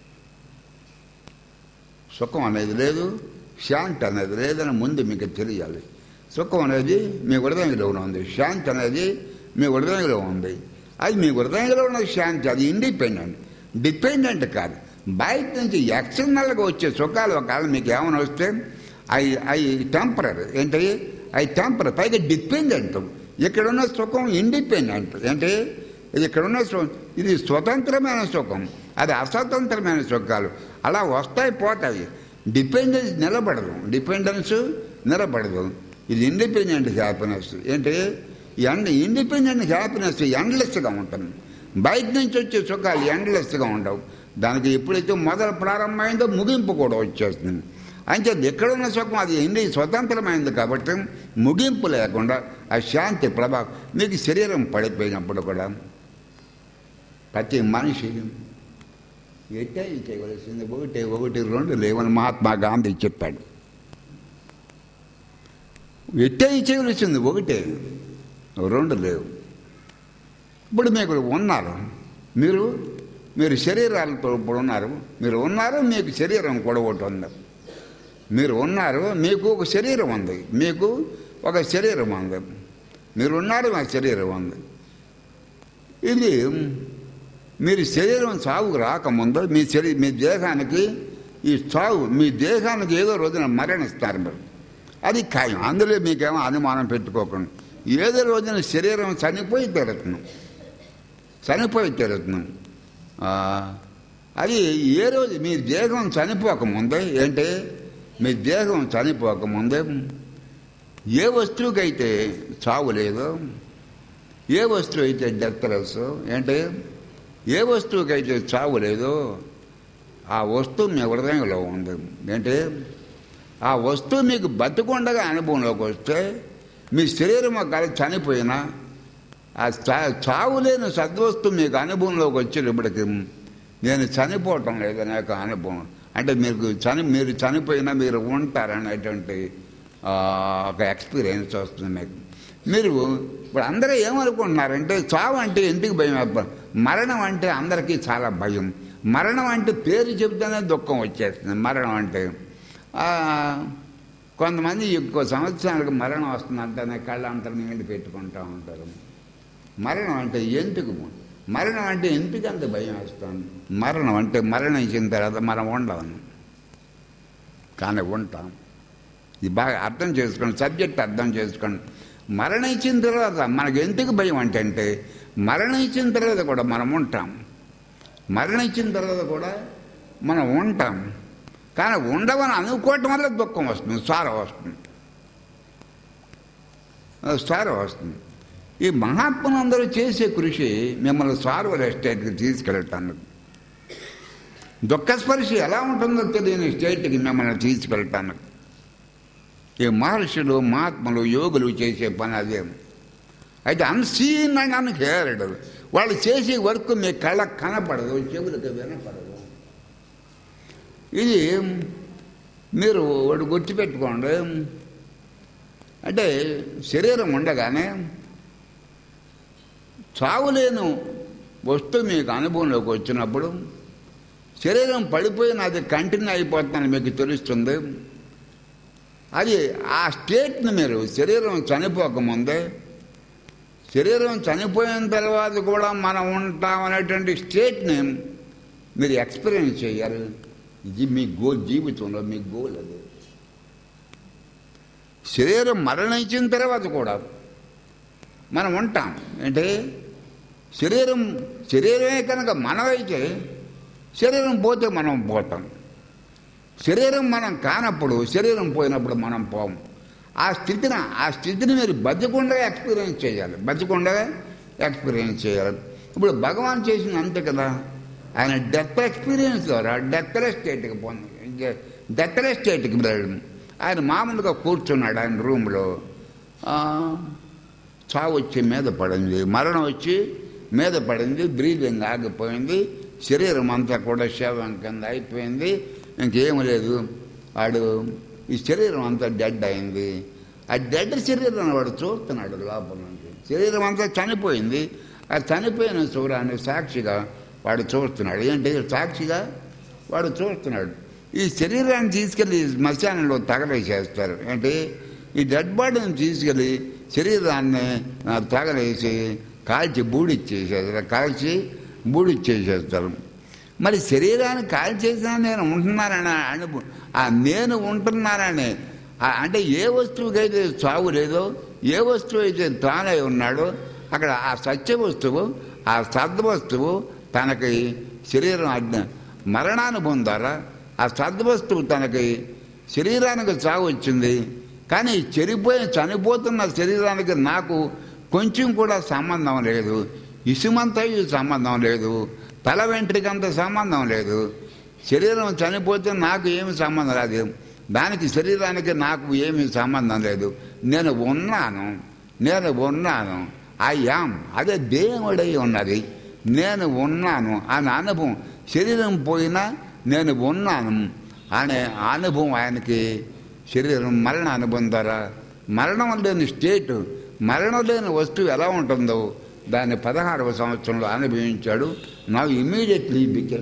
సుఖం అనేది లేదు శాంతి అనేది లేదని ముందు మీకు తెలియాలి సుఖం అనేది మీ హృదయంలో ఉంది శాంతి అనేది మీ హృదయంలో ఉంది అది మీ హృదయంలో ఉన్న శాంతి అది ఇండిపెండెంట్ డిపెండెంట్ కాదు బయట నుంచి ఎక్స్టర్నల్గా వచ్చే సుఖాలు ఒకవేళ మీకు ఏమైనా వస్తే అవి అవి టెంపరీ ఏంటి అవి టెంపరీ పైగా డిపెండెంట్ ఇక్కడ ఉన్న సుఖం ఇండిపెండెంట్ ఏంటి ఇది ఇక్కడ ఉన్న సుఖం ఇది స్వతంత్రమైన సుఖం అది అస్వతంత్రమైన సుఖాలు అలా వస్తాయి పోతాయి డిపెండెన్స్ నిలబడదు డిపెండెన్స్ నిలబడదు ఇది ఇండిపెండెంట్ హ్యాపీనెస్ ఏంటి ఎండ్ ఇండిపెండెంట్ హ్యాపీనెస్ ఎండ్లెస్గా ఉంటుంది బయట నుంచి వచ్చే సుఖాలు ఎండ్లెస్గా ఉండవు దానికి ఎప్పుడైతే మొదలు ప్రారంభమైందో ముగింపు కూడా వచ్చేస్తుంది అంటే ఎక్కడున్న సుఖం అది ఎండి స్వతంత్రమైంది కాబట్టి ముగింపు లేకుండా ఆ శాంతి ప్రభావం మీకు శరీరం పడిపోయినప్పుడు కూడా ప్రతి మనిషి ఎట్టే చేయవలసింది ఒకటి ఒకటి రెండు లేవని మహాత్మా గాంధీ చెప్పాడు ఎట్టే చేయవలసింది ఒకటే రెండు లేవు ఇప్పుడు మీకు ఉన్నారు మీరు మీరు శరీరాలతో ఇప్పుడు ఉన్నారు మీరు ఉన్నారు మీకు శరీరం కూడా ఒకటి ఉంది మీరు ఉన్నారు మీకు ఒక శరీరం ఉంది మీకు ఒక శరీరం ఉంది మీరు ఉన్నారు మా శరీరం ఉంది ఇది మీరు శరీరం చావుకు రాకముందు మీ శరీ మీ దేహానికి ఈ చావు మీ దేహానికి ఏదో రోజున మరణిస్తారు మీరు అది ఖాయం అందులో మీకేమో అనుమానం పెట్టుకోకుండా ఏదో రోజున శరీరం చనిపోయి తీరుతున్నాం చనిపోయి తీరుతున్నాం ఆ, అది ఏ రోజు మీ దేహం చనిపోకముందే ఏంటి మీ దేహం చనిపోకముందే ఏ వస్తువుకైతే చావు లేదో ఏ వస్తువు అయితే డెత్ లెస్ ఏంటి ఏ వస్తువుకైతే చావు లేదో ఆ వస్తువు మీ హృదయంలో ఉంది ఏంటి ఆ వస్తువు మీకు బతుకుండగా అనుభవంలోకి వస్తే మీ శరీరం ఒకవేళ చనిపోయినా ఆ చా- చావు లేని సద్వస్తువు మీకు అనుభవంలోకి వచ్చేటప్పటికి నేను చనిపోవటం లేదు నాకు అనుభవం అంటే మీకు చని మీరు చనిపోయినా మీరు ఉంటారనేటువంటి ఆ, ఒక ఎక్స్పీరియన్స్ వస్తుంది మీకు మీరు ఇప్పుడు అందరూ ఏమనుకుంటున్నారంటే చావు అంటే ఎందుకు భయం అబ్బా? మరణం అంటే అందరికీ చాలా భయం మరణం అంటే పేరు చెబితేనే దుఃఖం వచ్చేస్తుంది మరణం అంటే ఆ, కొంతమంది ఎక్కువ సంవత్సరాలకు మరణం వస్తుందంటేనే కళ్ళంతా నీళ్ళు పెట్టుకుంటూ ఉంటారు మరణం అంటే ఎందుకు మరణం అంటే ఎందుకు అంత భయం వేస్తుంది మరణం అంటే మరణించిన తర్వాత మనం ఉండవను కానీ ఉంటాం ఇది బాగా అర్థం చేసుకోండి సబ్జెక్ట్ అర్థం చేసుకోండి మరణించిన తర్వాత మనకు ఎందుకు భయం అంటే అంటే మరణించిన తర్వాత కూడా మనం ఉంటాం మరణించిన తర్వాత కూడా మనం ఉంటాం కానీ ఉండవని అనుకోవటం వల్ల దుఃఖం వస్తుంది సారం వస్తుంది సారం వస్తుంది ఈ మహాత్ములందరూ చేసే కృషి మిమ్మల్ని సార్వర్ ఎస్టేట్కి తీసుకెళ్ళటానికి దుఃఖస్పర్శి ఎలా ఉంటుందో తెలియని స్టేట్కి మిమ్మల్ని తీసుకెళ్ళటానికి ఈ మహర్షులు మహాత్ములు యోగులు చేసే పని అదే అయితే అన్సీన్ అండ్ అన్హేర్డ్ వాళ్ళు చేసే వర్క్ మీ కళ్ళకు కనపడదు చెవులకు వినపడదు ఇది మీరు ఒకటి గుర్తుపెట్టుకోండి అంటే శరీరం ఉండగానే చావులేను వస్తువు మీకు అనుభవంలోకి వచ్చినప్పుడు శరీరం పడిపోయిన అది కంటిన్యూ అయిపోతుందని మీకు తెలుస్తుంది అది ఆ స్టేట్ని మీరు శరీరం చనిపోకముందే శరీరం చనిపోయిన తర్వాత కూడా మనం ఉంటాం అనేటువంటి స్టేట్ని మీరు ఎక్స్పీరియన్స్ చేయాలి ఇది మీ గోల్ జీవితంలో మీ గోల్ అది శరీరం మరణించిన తర్వాత కూడా మనం ఉంటాం అంటే శరీరం శరీరమే కనుక మనమైతే శరీరం పోతే మనం పోతాం శరీరం మనం కానప్పుడు శరీరం పోయినప్పుడు మనం పోము ఆ స్థితిని ఆ స్థితిని మీరు బతికుండగా ఎక్స్పీరియన్స్ చేయాలి బతికుండగా ఎక్స్పీరియన్స్ చేయాలి ఇప్పుడు భగవాన్ చేసింది అంతే కదా ఆయన డెత్ ఎక్స్పీరియన్స్ ద్వారా డెత్లెస్ స్టేట్కి పొంది డెత్లెస్ స్టేట్కి వెళ్ళడం ఆయన మామూలుగా కూర్చున్నాడు ఆయన రూమ్లో చావు వచ్చి మీద పడింది మరణం వచ్చి మీద పడింది బ్రీదింగ్ ఆగిపోయింది శరీరం అంతా కూడా శవం కింద అయిపోయింది ఇంకేం లేదు వాడు ఈ శరీరం అంతా డెడ్ అయింది ఆ డెడ్ శరీరం వాడు చూస్తున్నాడు లోపల నుంచి శరీరం అంతా చనిపోయింది ఆ చనిపోయిన చూడాన్ని సాక్షిగా వాడు చూస్తున్నాడు ఏంటి సాక్షిగా వాడు చూస్తున్నాడు ఈ శరీరాన్ని తీసుకెళ్ళి శ్మశానంలో తగలేసేస్తారు ఏంటి ఈ డెడ్ బాడీని తీసుకెళ్ళి శరీరాన్ని ఆ, తగలేసి కాల్చి బూడిచ్చేసేస్తారు కాల్చి బూడిచ్చేసేస్తారు మరి శరీరాన్ని కాల్చేసినా నేను ఉంటున్నానని అనుభవం ఆ నేను ఉంటున్నానని ఆ- అంటే ఏ వస్తువుకైతే చావు లేదో ఏ వస్తువు అయితే తానై ఉన్నాడో అక్కడ ఆ సత్య వస్తువు ఆ సద్వస్తువు తనకి శరీరం అజ్ఞ మరణానుభవం ద్వారా ఆ సద్వస్తువు తనకి శరీరానికి చావు వచ్చింది కానీ చెరిపోయి చనిపోతున్న శరీరానికి నాకు కొంచెం కూడా సంబంధం లేదు ఇసుమంతయు సంబంధం లేదు తల వెంట్రికంత సంబంధం లేదు శరీరం చనిపోతే నాకు ఏమి సంబంధం లేదు దానికి శరీరానికి నాకు ఏమీ సంబంధం లేదు నేను ఉన్నాను నేను ఉన్నాను ఐ యామ్ అదే దేవుడై ఉన్నది నేను ఉన్నాను అనే అనుభవం శరీరం పోయినా నేను ఉన్నాను అనే అనుభవం ఆయనకి శరీరం మరణ అనుభవం ద్వారా మరణం లేని స్టేట్ మరణం లేని వస్తువు ఎలా ఉంటుందో దాన్ని పదహారవ సంవత్సరంలో అనుభవించాడు నా ఇమీడియట్లీ బికెమ్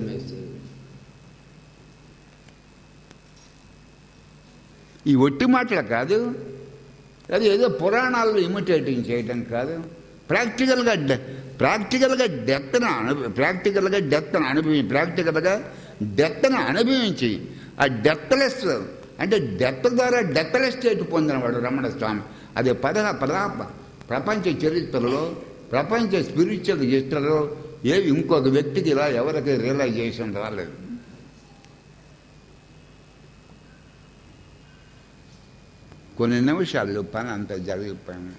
ఈ ఒట్టి మాటలు కాదు అది ఏదో పురాణాల్లో ఇమిటేటింగ్ చేయడం కాదు ప్రాక్టికల్గా డె- ప్రాక్టికల్గా డెత్ను అను ప్రాక్టికల్గా డెత్ను అనుభవి ప్రాక్టికల్గా డెత్ను అనుభవించి ఆ డెత్లెస్ అంటే డెత్ ద్వారా డెత్లెస్ స్టేట్ పొందినవాడు రమణ స్వామి అది పద పద ప్రపంచ చరిత్రలో ప్రపంచ స్పిరిచువల్ హిస్టరీలో ఏ ఇంకొక వ్యక్తికి ఇలా ఎవరికి రియలైజేషన్ రాలేదు కొన్ని నిమిషాల్లో పని అంతా జరిగిపోయింది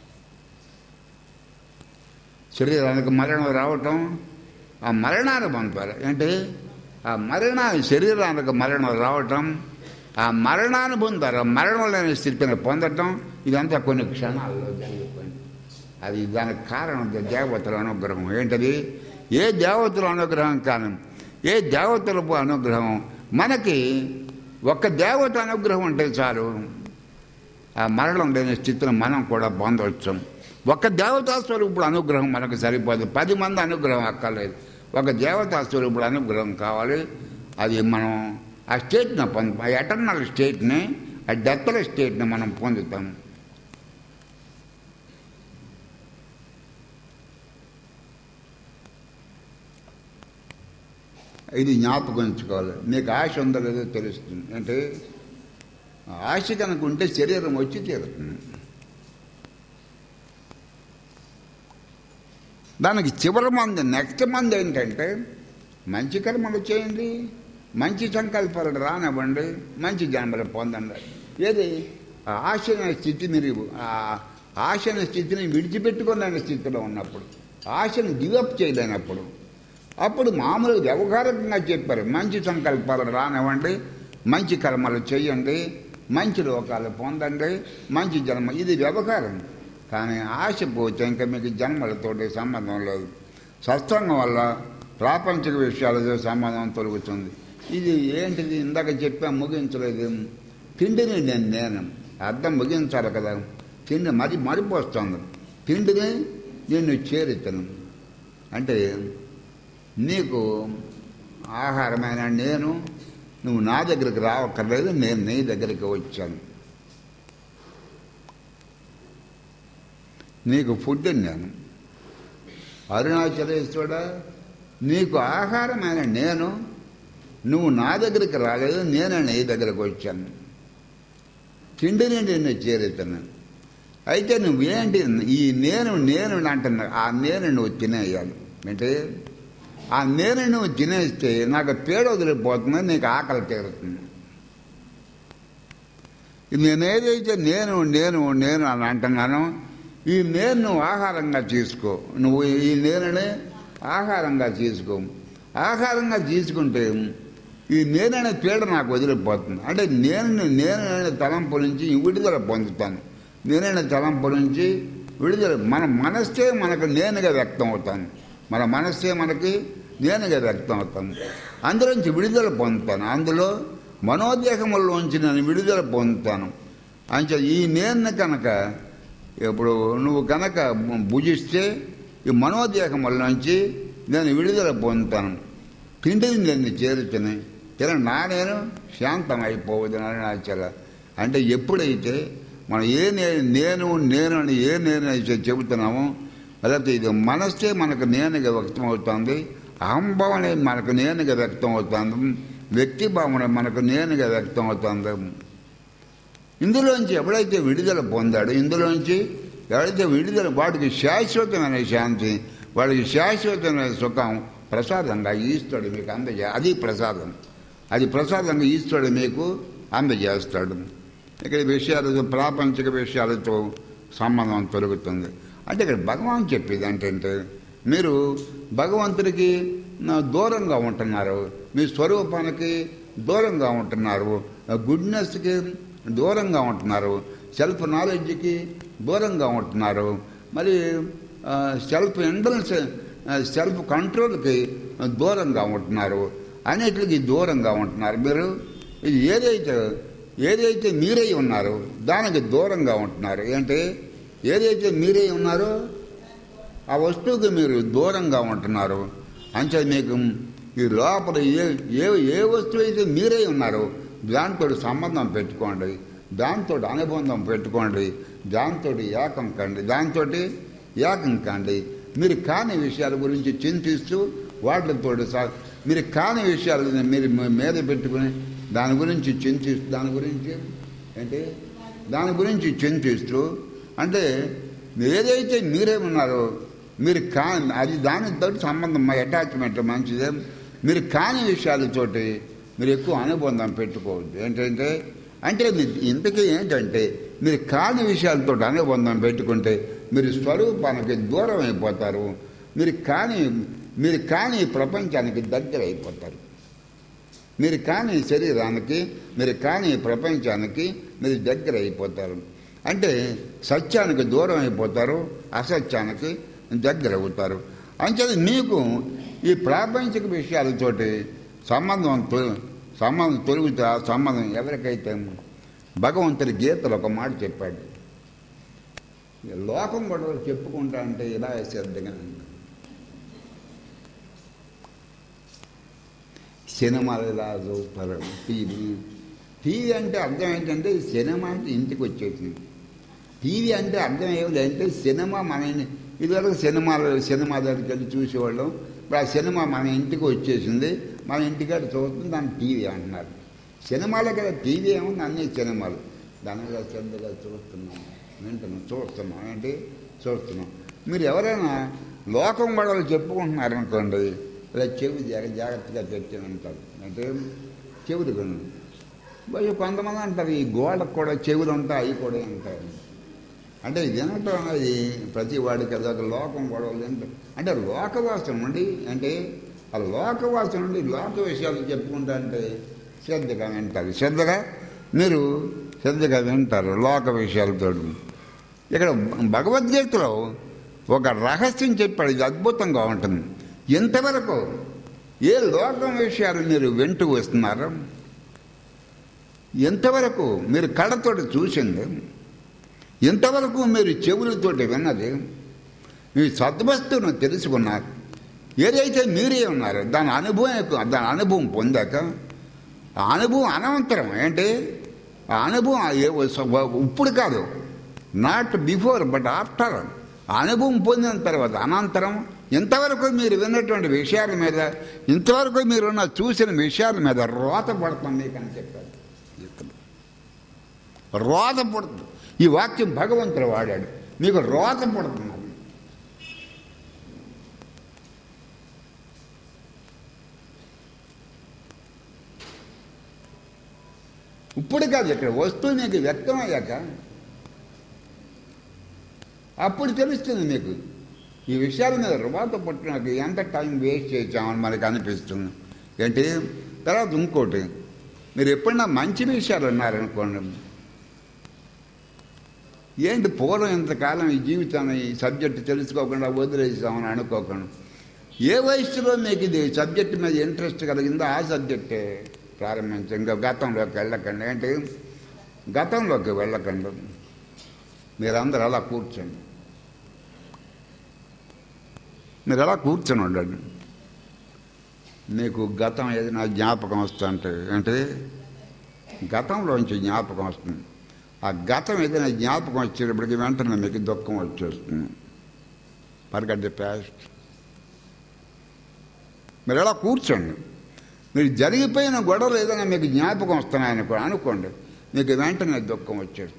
శరీరానికి మరణం రావటం ఆ మరణాన్ని పొందుతారు ఏంటి ఆ మరణాన్ని శరీరానికి మరణం రావటం ఆ మరణాన్ని పొందారు ఆ మరణం లేని స్థితిని పొందటం ఇదంతా కొన్ని క్షణాల్లో జరిగిపోయింది అది దానికి కారణం దే- దేవతల అనుగ్రహం ఏంటది ఏ దేవతల అనుగ్రహం కారణం ఏ దేవతల అనుగ్రహం మనకి ఒక్క దేవత అనుగ్రహం ఉంటే చాలు ఆ మరణం లేని స్థితిని మనం కూడా పొందవచ్చు ఒక దేవతా స్వరూపుడు అనుగ్రహం మనకు సరిపోదు పది మంది అనుగ్రహం అక్కర్లేదు ఒక దేవతా స్వరూపుడు అనుగ్రహం కావాలి అది మనం ఆ స్టేట్ని పొందు ఆ ఎటర్నల్ స్టేట్ని ఆ డెత్తల స్టేట్ని మనం పొందుతాం ఇది జ్ఞాపకం ఉంచుకోవాలి నీకు ఆశ ఉందో లేదో తెలుస్తుంది అంటే ఆశ కనుక ఉంటే శరీరం వచ్చి తీరుతుంది దానికి చివరి మంది నెక్స్ట్ మంది ఏంటంటే మంచి కర్మలు చేయండి మంచి సంకల్పాలు రానివ్వండి మంచి జన్మలు పొందండి ఏది ఆ ఆశ అనే స్థితి మీరు ఆ ఆశ అనే స్థితిని విడిచిపెట్టుకున్న స్థితిలో ఉన్నప్పుడు ఆశను గివప్ చేయలేనప్పుడు అప్పుడు మామూలు వ్యవహారికంగా చెప్పారు మంచి సంకల్పాలు రానివ్వండి మంచి కర్మలు చేయండి మంచి లోకాలు పొందండి మంచి జన్మ ఇది వ్యవహారం కానీ ఆశ పోతే ఇంకా మీకు జన్మలతోటి సంబంధం లేదు సత్సంగం వల్ల ప్రాపంచిక విషయాలతో సంబంధం తొలుగుతుంది ఇది ఏంటిది ఇందాక చెప్పా ముగించలేదు తిండిని నేను నేను అర్థం ముగించాలి కదా తిండి మరి మరిపోస్తుంది తిండిని నిన్ను చేరుతాను అంటే నీకు ఆహారమైన నేను నువ్వు నా దగ్గరికి రావక్కర్లేదు నేను నీ దగ్గరికి వచ్చాను నీకు ఫుడ్ నేను అరుణాచలేశ్వరుడా నీకు ఆహారమైన నేను నువ్వు నా దగ్గరికి రాలేదు నేను నీ దగ్గరికి వచ్చాను తిండిని నిన్ను చేరుతున్నాను అయితే నువ్వేంటి ఈ నేను నేను అంటున్నా ఆ నేను నువ్వు తినేయాలి అంటే ఆ నేను నువ్వు తినేస్తే నాకు పేడ వదిలిపోతుంది నీకు ఆకలి తీరుతుంది నేనేదైతే నేను నేను నేను అని అంటున్నానో ఈ నేను నువ్వు ఆహారంగా తీసుకో నువ్వు ఈ నేననే ఆహారంగా తీసుకో ఆహారంగా తీసుకుంటే ఈ నేననే పీడ నాకు వదిలిపోతుంది అంటే నేను నేననే తలంపు నుంచి విడుదల పొందుతాను నేననే తలంపు నుంచి విడుదల మన మనస్సే మనకు నేనుగా వ్యక్తం అవుతాను మన మనస్సే మనకి నేనుగా వ్యక్తం అవుతాను అందులోంచి విడుదల పొందుతాను అందులో మనోదేహముల్లోంచి నేను విడుదల పొందుతాను అంచే ఈ నేను కనుక ఇప్పుడు నువ్వు కనుక భుజిస్తే ఈ మనోదేహం వల్ల నుంచి నేను విడుదల పొందుతాను తిండిని నేను చేరుతున్నాయి తిన నా నేను శాంతం అయిపోవద్దు అరుణాచల అంటే ఎప్పుడైతే మనం ఏ నే- నేను నేను అని ఏ నేను అని చె- చెబుతున్నామో లేకపోతే ఇది మనస్సే మనకు నేనుగా వ్యక్తం అవుతుంది అహంభావన మనకు నేనుగా వ్యక్తం అవుతుంది వ్యక్తి భావన మనకు నేనుగా వ్యక్తం అవుతుంది ఇందులోంచి ఎవడైతే విడుదల పొందాడో ఇందులోంచి ఎవడైతే విడుదల వాడికి శాశ్వతమైన శాంతి వాడికి శాశ్వతమైన సుఖం ప్రసాదంగా ఈశ్వరుడు మీకు అందజే అది ప్రసాదం అది ప్రసాదంగా ఈశ్వరుడు మీకు అందజేస్తాడు ఇక్కడ విషయాలతో ప్రాపంచిక విషయాలతో సంబంధం తొలుగుతుంది అంటే ఇక్కడ భగవాన్ చెప్పేది ఏంటంటే మీరు భగవంతుడికి నా దూరంగా ఉంటున్నారు మీ స్వరూపానికి దూరంగా ఉంటున్నారు గుడ్నెస్కి దూరంగా ఉంటున్నారు సెల్ఫ్ నాలెడ్జ్కి దూరంగా ఉంటున్నారు మరి ఆ, సెల్ఫ్ ఇండల్స్ సెల్ఫ్ కంట్రోల్కి దూరంగా ఉంటున్నారు అన్నిటికి దూరంగా ఉంటున్నారు మీరు ఇది ఏదైతే ఏదైతే మీరై ఉన్నారో దానికి దూరంగా ఉంటున్నారు ఏంటి ఏదైతే మీరై ఉన్నారో ఆ వస్తువుకి మీరు దూరంగా ఉంటున్నారు అంటే మీకు ఈ లోపల ఏ ఏ ఏ వస్తువు అయితే మీరై ఉన్నారో దాంతో సంబంధం పెట్టుకోండి దాంతో అనుబంధం పెట్టుకోండి దాంతో ఏకం కండి దాంతో ఏకం కండి మీరు కాని విషయాల గురించి చింతిస్తూ వాటితో సా- మీరు కాని విషయాలు మీరు మీ- మీద పెట్టుకుని దాని గురించి చింతిస్తూ దాని గురించి ఏంటి దాని గురించి చింతిస్తూ అంటే ఏదైతే మీరే ఉన్నారో మీరు కా అది దానితో సంబంధం మా అటాచ్మెంట్ మంచిదే మీరు కాని విషయాలతోటి మీరు ఎక్కువ అనుబంధం పెట్టుకోవద్దు ఏంటంటే అంటే మీ- ఇంతకీ ఏంటంటే మీరు కాని విషయాలతో అనుబంధం పెట్టుకుంటే మీరు స్వరూపానికి దూరం అయిపోతారు మీరు కాని మీరు కాని ప్రపంచానికి దగ్గర అయిపోతారు మీరు కాని శరీరానికి మీరు కాని ప్రపంచానికి మీరు దగ్గర అయిపోతారు అంటే సత్యానికి దూరం అయిపోతారు అసత్యానికి దగ్గర అవుతారు అంచేది మీకు ఈ ప్రాపంచిక విషయాలతోటి సంబంధం తొ- సంబంధం తొలుగుతా సంబంధం ఎవరికైతే భగవంతుడి గీతలో ఒక మాట చెప్పాడు ఈ లోకం గొడవలు చెప్పుకుంటా అంటే ఇలా శ్రద్ధగా ఉంటుంది. సినిమాలు ఇలా చూస్తారు టీవీ టీవీ అంటే అర్థం ఏంటంటే సినిమా అంటే ఇంటికి వచ్చేసింది టీవీ అంటే అర్థం ఏమి అంటే సినిమా మన ఇన్- ఇదివరకు సినిమాలు సినిమా దగ్గరికి వెళ్ళి చూసేవాళ్ళం ఇప్పుడు ఆ సినిమా మన ఇంటికి వచ్చేసింది మన ఇంటికాడ చూస్తుంది దాన్ని టీవీ అంటున్నారు సినిమాలో కదా టీవీ ఏముంది అన్ని సినిమాలు దానిగా శ్రద్ధగా చూస్తున్నాం వింటున్నాం చూస్తున్నాం ఏంటి చూస్తున్నాం మీరు ఎవరైనా లోకం గొడవలు చెప్పుకుంటున్నారనుకోండి ఇలా చెవి జాగ్ర జాగ్రత్తగా పెట్టి అంటారు అంటే చెవులు కొను మరి కొంతమంది అంటారు ఈ గోడకు కూడా చెవులు ఉంటాయి అవి కూడా ఉంటాయి అంటే ఇది వినటం అనేది ప్రతి వాడికి అదొక లోకం గొడవలు ఏంట- అంటే లోకవాసం నుండి అంటే ఆ లోకవాసం నుండి లోక విషయాలు చెప్పుకుంటా అంటే శ్రద్ధగా వింటారు శ్రద్ధగా మీరు శ్రద్ధగా వింటారు లోక విషయాలతో ఇక్కడ భగవద్గీతలో ఒక రహస్యం చెప్పాడు ఇది అద్భుతంగా ఉంటుంది ఇంతవరకు ఏ లోకం విషయాలు మీరు వింటూ వస్తున్నారో ఎంతవరకు మీరు కళ్ళతోటి చూసింది ఇంతవరకు మీరు చెవులతోటి విన్నది మీ సద్వస్తువును తెలుసుకున్నారు ఏదైతే మీరే ఉన్నారో దాని అనుభవం ఎక్కువ- దాని అనుభవం పొందాక ఆ అనుభవం అనంతరం ఏంటి ఆ అనుభవం ఏ- ఇప్పుడు కాదు నాట్ బిఫోర్ బట్ ఆఫ్టర్ ఆ అనుభవం పొందిన తర్వాత అనంతరం ఇంతవరకు మీరు విన్నటువంటి విషయాల మీద ఇంతవరకు మీరున్న చూసిన విషయాల మీద రోత పడుతుంది మీకు అని చెప్పారు రోత పడుతుంది ఈ వాక్యం భగవంతుడు వాడాడు మీకు రోత పడుతుంది ఇప్పుడు కాదు ఇక్కడ వస్తువు మీకు వ్యక్తమయ్యాక అప్పుడు తెలుస్తుంది మీకు ఈ విషయాల మీద రువాత పుట్టినాక ఎంత టైం వేస్ట్ చేసామని మనకు అనిపిస్తుంది ఏంటి తర్వాత ఇంకోటి మీరు ఎప్పుడన్నా మంచి విషయాలు ఉన్నారనుకోండి ఏంటి పూర్వం ఇంతకాలం ఈ జీవితాన్ని ఈ సబ్జెక్ట్ తెలుసుకోకుండా వదిలేసామని అనుకోకుండా ఏ వయసులో మీకు ఇది సబ్జెక్ట్ మీద ఇంట్రెస్ట్ కలిగిందో ఆ సబ్జెక్టే ప్రారంభించి ఇంకా గతంలోకి వెళ్ళకండి ఏంటి గతంలోకి వెళ్ళకండి మీరందరూ అలా కూర్చోండి మీరు అలా కూర్చొని ఉండండి మీకు గతం ఏదైనా జ్ఞాపకం వస్తుంటే అంటే గతంలోంచి జ్ఞాపకం వస్తుంది ఆ గతం ఏదైనా జ్ఞాపకం వచ్చేటప్పటికి వెంటనే మీకు దుఃఖం వచ్చేస్తుంది పరగడ్డ ప్యాస్ట్ మీరు ఎలా కూర్చోండి మీరు జరిగిపోయిన గొడవలు ఏదైనా మీకు జ్ఞాపకం వస్తున్నాయనుకో అనుకోండి మీకు వెంటనే దుఃఖం వచ్చేస్తుంది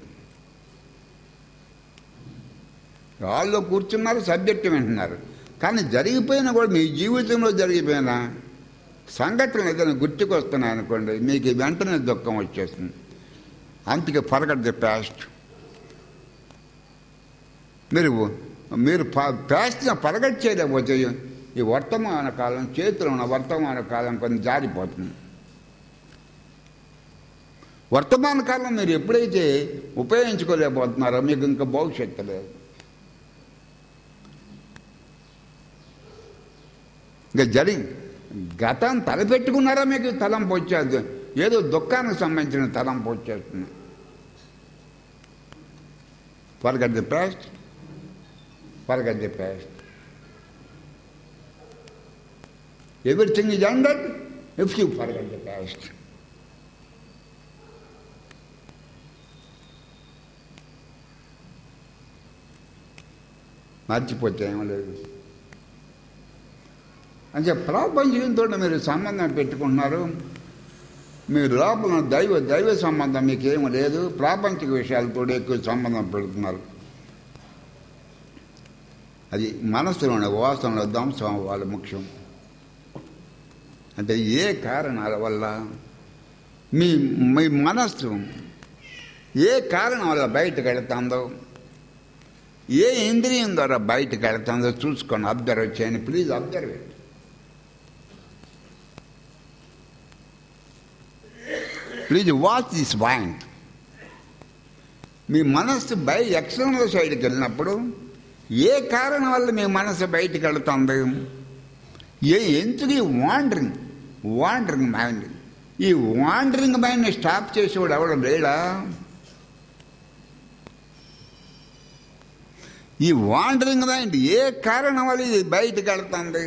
వాళ్ళు కూర్చున్నారు సబ్జెక్టు వింటున్నారు కానీ జరిగిపోయిన కూడా మీ జీవితంలో జరిగిపోయిన సంఘటనలు ఏదైనా గుర్తుకొస్తున్నాయి అనుకోండి మీకు వెంటనే దుఃఖం వచ్చేస్తుంది అందుకే ఫర్గట్ ది పాస్ట్ మీరు మీరు పాస్ట్ని పరగట్ చేయలేకపోతే ఈ వర్తమాన కాలం చేతిలో ఉన్న వర్తమాన కాలం కొంచెం జారిపోతుంది వర్తమాన కాలం మీరు ఎప్పుడైతే ఉపయోగించుకోలేకపోతున్నారో మీకు ఇంకా భవిష్యత్తు లేదు ఇంకా జరిగి గతం తలపెట్టుకున్నారా మీకు తలంపు వచ్చేది ఏదో దుఃఖానికి సంబంధించిన తలంపు వచ్చేస్తుంది forget the past forget the past everything is under if you forget the past మర్చిపోతే ఏం లేదు అంటే ప్రాపంచికంతో మీరు సంబంధం పెట్టుకుంటున్నారు మీ లోపల దైవ దైవ సంబంధం మీకు ఏమి లేదు ప్రాపంచిక విషయాలతో ఎక్కువ సంబంధం పెడుతున్నారు అది మనసులోని వాసనలో ధ్వంసం అవ్వాలి ముఖ్యం అంటే ఏ కారణాల వల్ల మీ మీ మనస్సు ఏ కారణం వల్ల బయటకు వెళుతుందో ఏ ఇంద్రియం ద్వారా బయటకు వెళుతుందో చూసుకొని అబ్జర్వ్ చేయండి please observe it please watch this point మీ మనస్సు బయ ఎక్స్టర్నల్ సైడ్కి వెళ్ళినప్పుడు ఏ కారణం వల్ల మీ మనసు బయటికి వెళుతుంది ఏ ఎందుకు ఈ వాండరింగ్ వాండరింగ్ మైండ్ ఈ వాండరింగ్ మైండ్ని స్టాప్ చేసేవాడు ఎవడు లేడా ఈ వాండరింగ్ మైండ్ ఏ కారణం వల్ల ఇది బయటికి వెళ్తుంది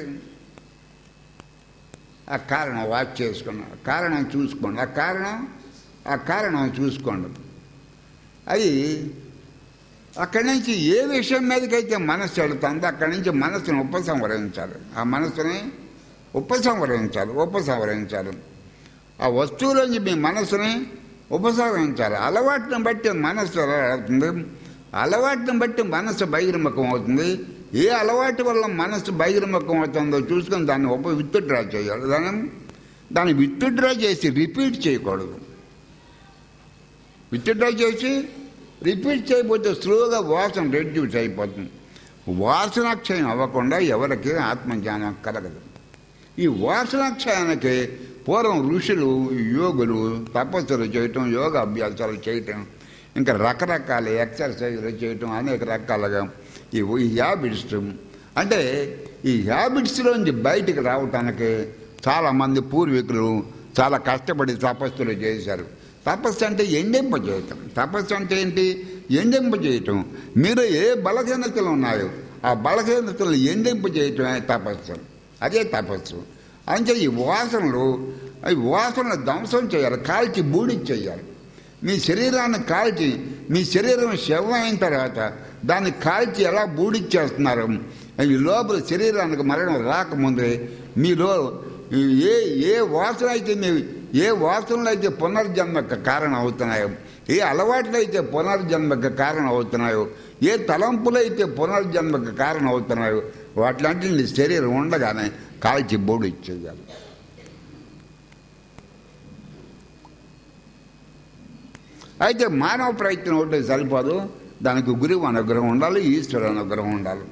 ఆ కారణం వాచ్ చేసుకున్నాం ఆ కారణం చూసుకోండి ఆ కారణం ఆ కారణం చూసుకోండి అది అక్కడి నుంచి ఏ విషయం మీదకైతే మనస్సు వెళుతుందో అక్కడి నుంచి మనస్సును ఉపసంహరించాలి ఆ మనస్సుని ఉపసంహరించాలి ఉపసంహరించాలి ఆ వస్తువులోంచి మీ మనస్సుని ఉపసంహరించాలి అలవాటుని బట్టి మనస్సు ఎలా వెళుతుంది అలవాటుని బట్టి మనస్సు బహిర్ముఖం అవుతుంది ఏ అలవాటు వల్ల మనస్సు బహిర్ముఖం అవుతుందో చూసుకొని దాన్ని ఉప విత్డ్రా చేయాలి దాన్ని దాన్ని విత్డ్రా చేసి రిపీట్ చేయకూడదు విత్డ్రా చేసి రిపీట్ చేయకపోతే స్లోగా వాసన రెడ్యూస్ అయిపోతుంది వాసనాక్షయం అవ్వకుండా ఎవరికి ఆత్మజ్ఞానం కలగదు ఈ వాసనాక్షయానికి పూర్వం ఋషులు యోగులు తపస్సులు చేయటం యోగ అభ్యాసాలు చేయటం ఇంకా రకరకాల ఎక్సర్సైజులు చేయటం అనేక రకాలుగా ఈ ఈ హ్యాబిట్స్ అంటే ఈ హ్యాబిట్స్లోంచి బయటికి రావటానికి చాలామంది పూర్వీకులు చాలా కష్టపడి తపస్సులు చేశారు తపస్సు అంటే ఎండింప చేయటం తపస్సు అంటే ఏంటి ఎండింప చేయటం మీరు ఏ బలహీనతలు ఉన్నాయో ఆ బలహీనతలు ఎండింప చేయటమే తపస్సు అదే తపస్సు అంటే ఈ వాసనలు ఈ వాసనలు ధ్వంసం చేయాలి కాల్చి బూడి చేయాలి మీ శరీరాన్ని కాల్చి మీ శరీరం శవం అయిన తర్వాత దాన్ని కాల్చి ఎలా బూడిచ్చేస్తున్నారు ఈ లోపల శరీరానికి మరణం రాకముందే మీలో ఏ ఏ వాసన అయితే మీ ఏ వాసనలు అయితే పునర్జన్మకు కారణం అవుతున్నాయో ఏ అలవాట్లు అయితే పునర్జన్మకు కారణం అవుతున్నాయో ఏ తలంపులు అయితే పునర్జన్మకు కారణం అవుతున్నాయో వాటిలాంటి నీ శరీరం ఉండగానే కాల్చి బోడు ఇచ్చేయాలి అయితే మానవ ప్రయత్నం ఒకటి సరిపోదు దానికి గురువు అనుగ్రహం ఉండాలి ఈశ్వరు అనుగ్రహం ఉండాలి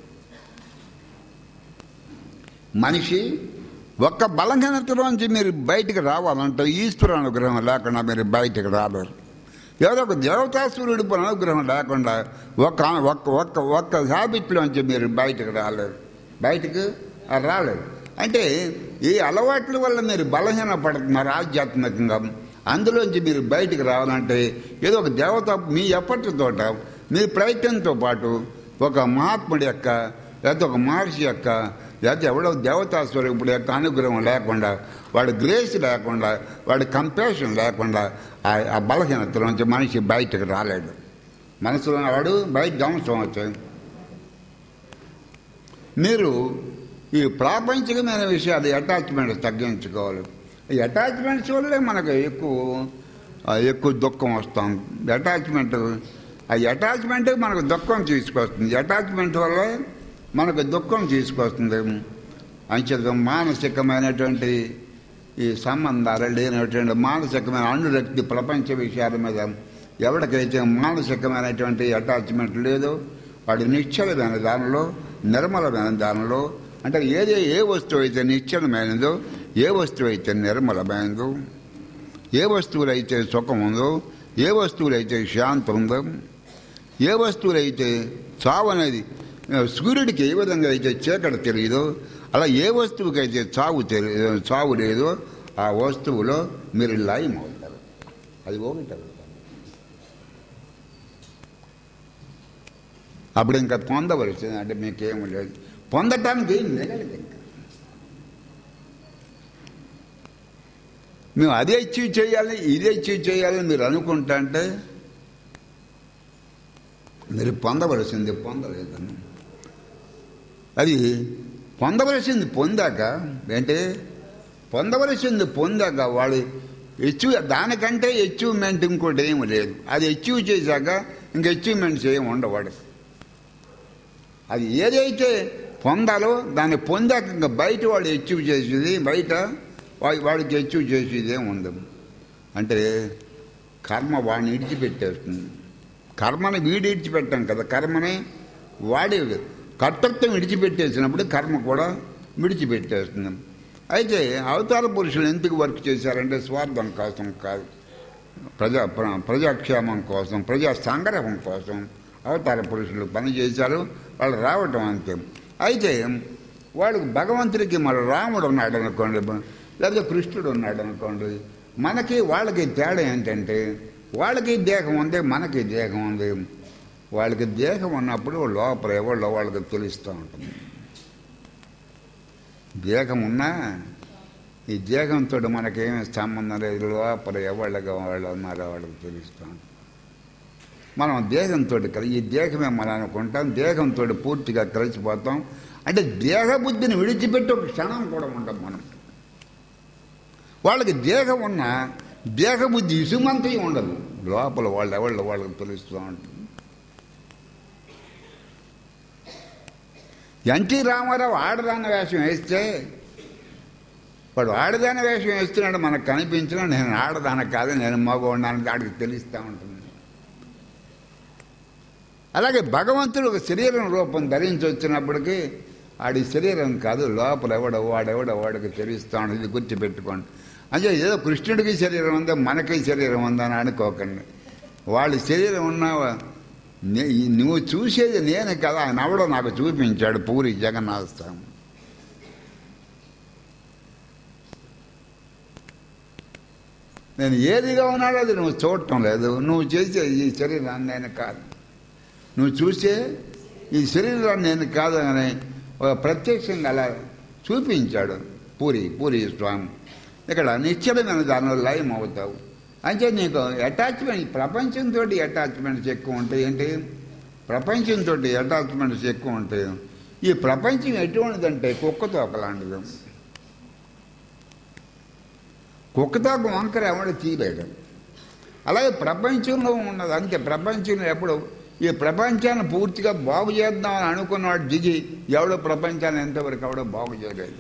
మనిషి ఒక్క బలహీనతలోంచి మీరు బయటికి రావాలంటే ఈశ్వర అనుగ్రహం లేకుండా మీరు బయటికి రాలేరు ఏదో ఒక దేవతాసురుడి అనుగ్రహం లేకుండా ఒక్క ఒక్క ఒక్క ఒక్క హ్యాబిట్లోంచి మీరు బయటకు రాలేరు బయటకు రాలేరు అంటే ఈ అలవాట్ల వల్ల మీరు బలహీన పడుతున్నారు ఆధ్యాత్మికంగా అందులోంచి మీరు బయటికి రావాలంటే ఏదో ఒక దేవత మీ ఎప్పటితోట మీ ప్రయత్నంతో పాటు ఒక మహాత్ముడి యొక్క లేకపోతే ఒక మహర్షి యొక్క లేకపోతే ఎవడో దేవతా స్వరూపుడు యొక్క అనుగ్రహం లేకుండా వాడి గ్రేస్ లేకుండా వాడి కంపాషన్ లేకుండా ఆ- ఆ బలహీనతలోంచి మనిషి బయటకు రాలేడు మనసులో వాడు బయట ధ్వంసం వచ్చాయి మీరు ఈ ప్రాపంచికమైన విషయాలు అటాచ్మెంట్స్ తగ్గించుకోవాలి ఈ అటాచ్మెంట్స్ వల్లే మనకు ఎక్కువ ఆ, ఎక్కువ దుఃఖం వస్తాం అటాచ్మెంట్ ఆ అటాచ్మెంట్ మనకు దుఃఖం తీసుకొస్తుంది అటాచ్మెంట్ వల్ల మనకు దుఃఖం తీసుకొస్తుంది అంచేత మానసికమైనటువంటి ఈ సంబంధాలు లేనటువంటి మానసికమైన అనురక్తి ప్రపంచ విషయాల మీద ఎవరికైతే మానసికమైనటువంటి అటాచ్మెంట్ లేదో వాడు నిశ్చలమైన దానిలో నిర్మలమైన దానిలో అంటే ఏదే ఏ వస్తువు అయితే నిశ్చలమైనదో ఏ వస్తువు అయితే నిర్మలమైనదో ఏ వస్తువులైతే సుఖం ఉందో ఏ వస్తువులైతే శాంతి ఉందో ఏ వస్తువులైతే చావు అనేది ఆ, సూర్యుడికి ఏ విధంగా అయితే చీకటి తెలియదో అలా ఏ వస్తువుకైతే చావు తెలియదు చావు లేదో ఆ వస్తువులో మీరు లయం అవుతారు అది ఒకటి అవుతారు అప్పుడు ఇంకా పొందవలసింది అంటే మీకేం లేదు పొందటానికి ఏం మిగలదు ఇంకా మేము అదే అచీవ్ చేయాలి ఇదే అచీవ్ చేయాలని మీరు అనుకుంటా అంటే మీరు పొందవలసింది పొందలేదని అది పొందవలసింది పొందాక ఏంటి పొందవలసింది పొందాక వాడు అచీవ్ దానికంటే అచీవ్మెంట్ ఇంకోటి ఏమి లేదు అది అచీవ్ చేశాక ఇంక అచీవ్మెంట్స్ ఏమి ఉండవాడు అది ఏదైతే పొందాలో దాన్ని పొందాక ఇంకా బయట వాడు అచీవ్ చేసేది బయట వాడి వాడికి అచీవ్ చేసేది ఏమి ఉండదు అంటే కర్మ వాడిని ఇడిచిపెట్టేస్తుంది కర్మని వీడి ఇడిచిపెట్టాం కదా కర్మని వాడి కర్తృత్వం విడిచిపెట్టేసినప్పుడు కర్మ కూడా విడిచిపెట్టేస్తుంది అయితే అవతార పురుషులు ఎందుకు వర్క్ చేశారంటే స్వార్థం కోసం కాదు ప్రజా ప్ర- ప్రజాక్షేమం కోసం ప్రజా సంగ్రహం కోసం అవతార పురుషులు పని చేశారు వాళ్ళు రావటం అంతే అయితే వాళ్ళకి భగవంతుడికి మరి రాముడు ఉన్నాడు అనుకోండి లేదా కృష్ణుడు ఉన్నాడు అనుకోండి మనకి వాళ్ళకి తేడా ఏంటంటే వాళ్ళకి దేహం ఉంది మనకి దేహం ఉంది వాళ్ళకి దేహం ఉన్నప్పుడు లోపల ఎవరిలో వాళ్ళకి తెలుస్తూ ఉంటుంది దేహం ఉన్నా ఈ దేహంతో మనకేమీ సంబంధం లేదు లోపల ఎవళ్ళగా వాళ్ళు ఉన్నారో వాళ్ళకి తెలుస్తూ ఉంటుంది మనం దేహంతో కలిసి ఈ దేహమే మనం అనుకుంటాం దేహంతో పూర్తిగా కలిసిపోతాం అంటే దేహ బుద్ధిని విడిచిపెట్టి ఒక క్షణం కూడా ఉంటాం మనం వాళ్ళకి దేహం ఉన్న దేహ బుద్ధి ఇసుమంతయం ఉండదు లోపల వాళ్ళు ఎవళ్ళు వాళ్ళకి తెలుస్తూ ఉంటుంది ఎన్టీ రామారావు ఆడదాన వేషం వేస్తే వాడు ఆడదాన వేషం వేస్తున్నాడు మనకు కనిపించినా నేను ఆడదాన కాదు నేను మగవాడిని ఆడికి తెలుస్తూ ఉంటుంది అలాగే భగవంతుడు ఒక శరీరం రూపం ధరించి వచ్చినప్పటికీ ఆడి శరీరం కాదు లోపల ఎవడో వాడెవడో వాడికి తెలుస్తూ ఉంటుంది ఇది గుర్తుపెట్టుకోండి అంటే ఏదో కృష్ణుడికి శరీరం ఉందో మనకి శరీరం ఉందని అనుకోకండి వాళ్ళ శరీరం ఉన్న నే- నువ్వు చూసేది నేను కదా ఆయన ఎవడో నాకు చూపించాడు పూరి జగన్నాథ స్వామి నేను ఏదిగా ఉన్నాడో అది నువ్వు చూడటం లేదు నువ్వు చేసే ఈ శరీరాన్ని నేను కాదు నువ్వు చూసే ఈ శరీరాన్ని నేను కాదు అని ఒక ప్రత్యక్షంగా అలా చూపించాడు పూరి పూరి స్వామి ఇక్కడ నిశ్చలమైన దానిలో లయం అవుతావు అంటే నీకు అటాచ్మెంట్ ప్రపంచంతో అటాచ్మెంట్స్ ఎక్కువ ఉంటాయి ఏంటి ప్రపంచంతో అటాచ్మెంట్స్ ఎక్కువ ఉంటాయి ఈ ప్రపంచం ఎటువంటిదంటే కుక్కతో ఒకలాంటిది కుక్కతోక వంకర ఎవడు తీయలేడు అలాగే ప్రపంచంలో ఉన్నది అంతే ప్రపంచంలో ఎప్పుడు ఈ ప్రపంచాన్ని పూర్తిగా బాగు చేద్దామని అనుకున్నవాడు దిగి ఎవడో ప్రపంచాన్ని ఎంతవరకు ఎవడో బాగు చేయలేదు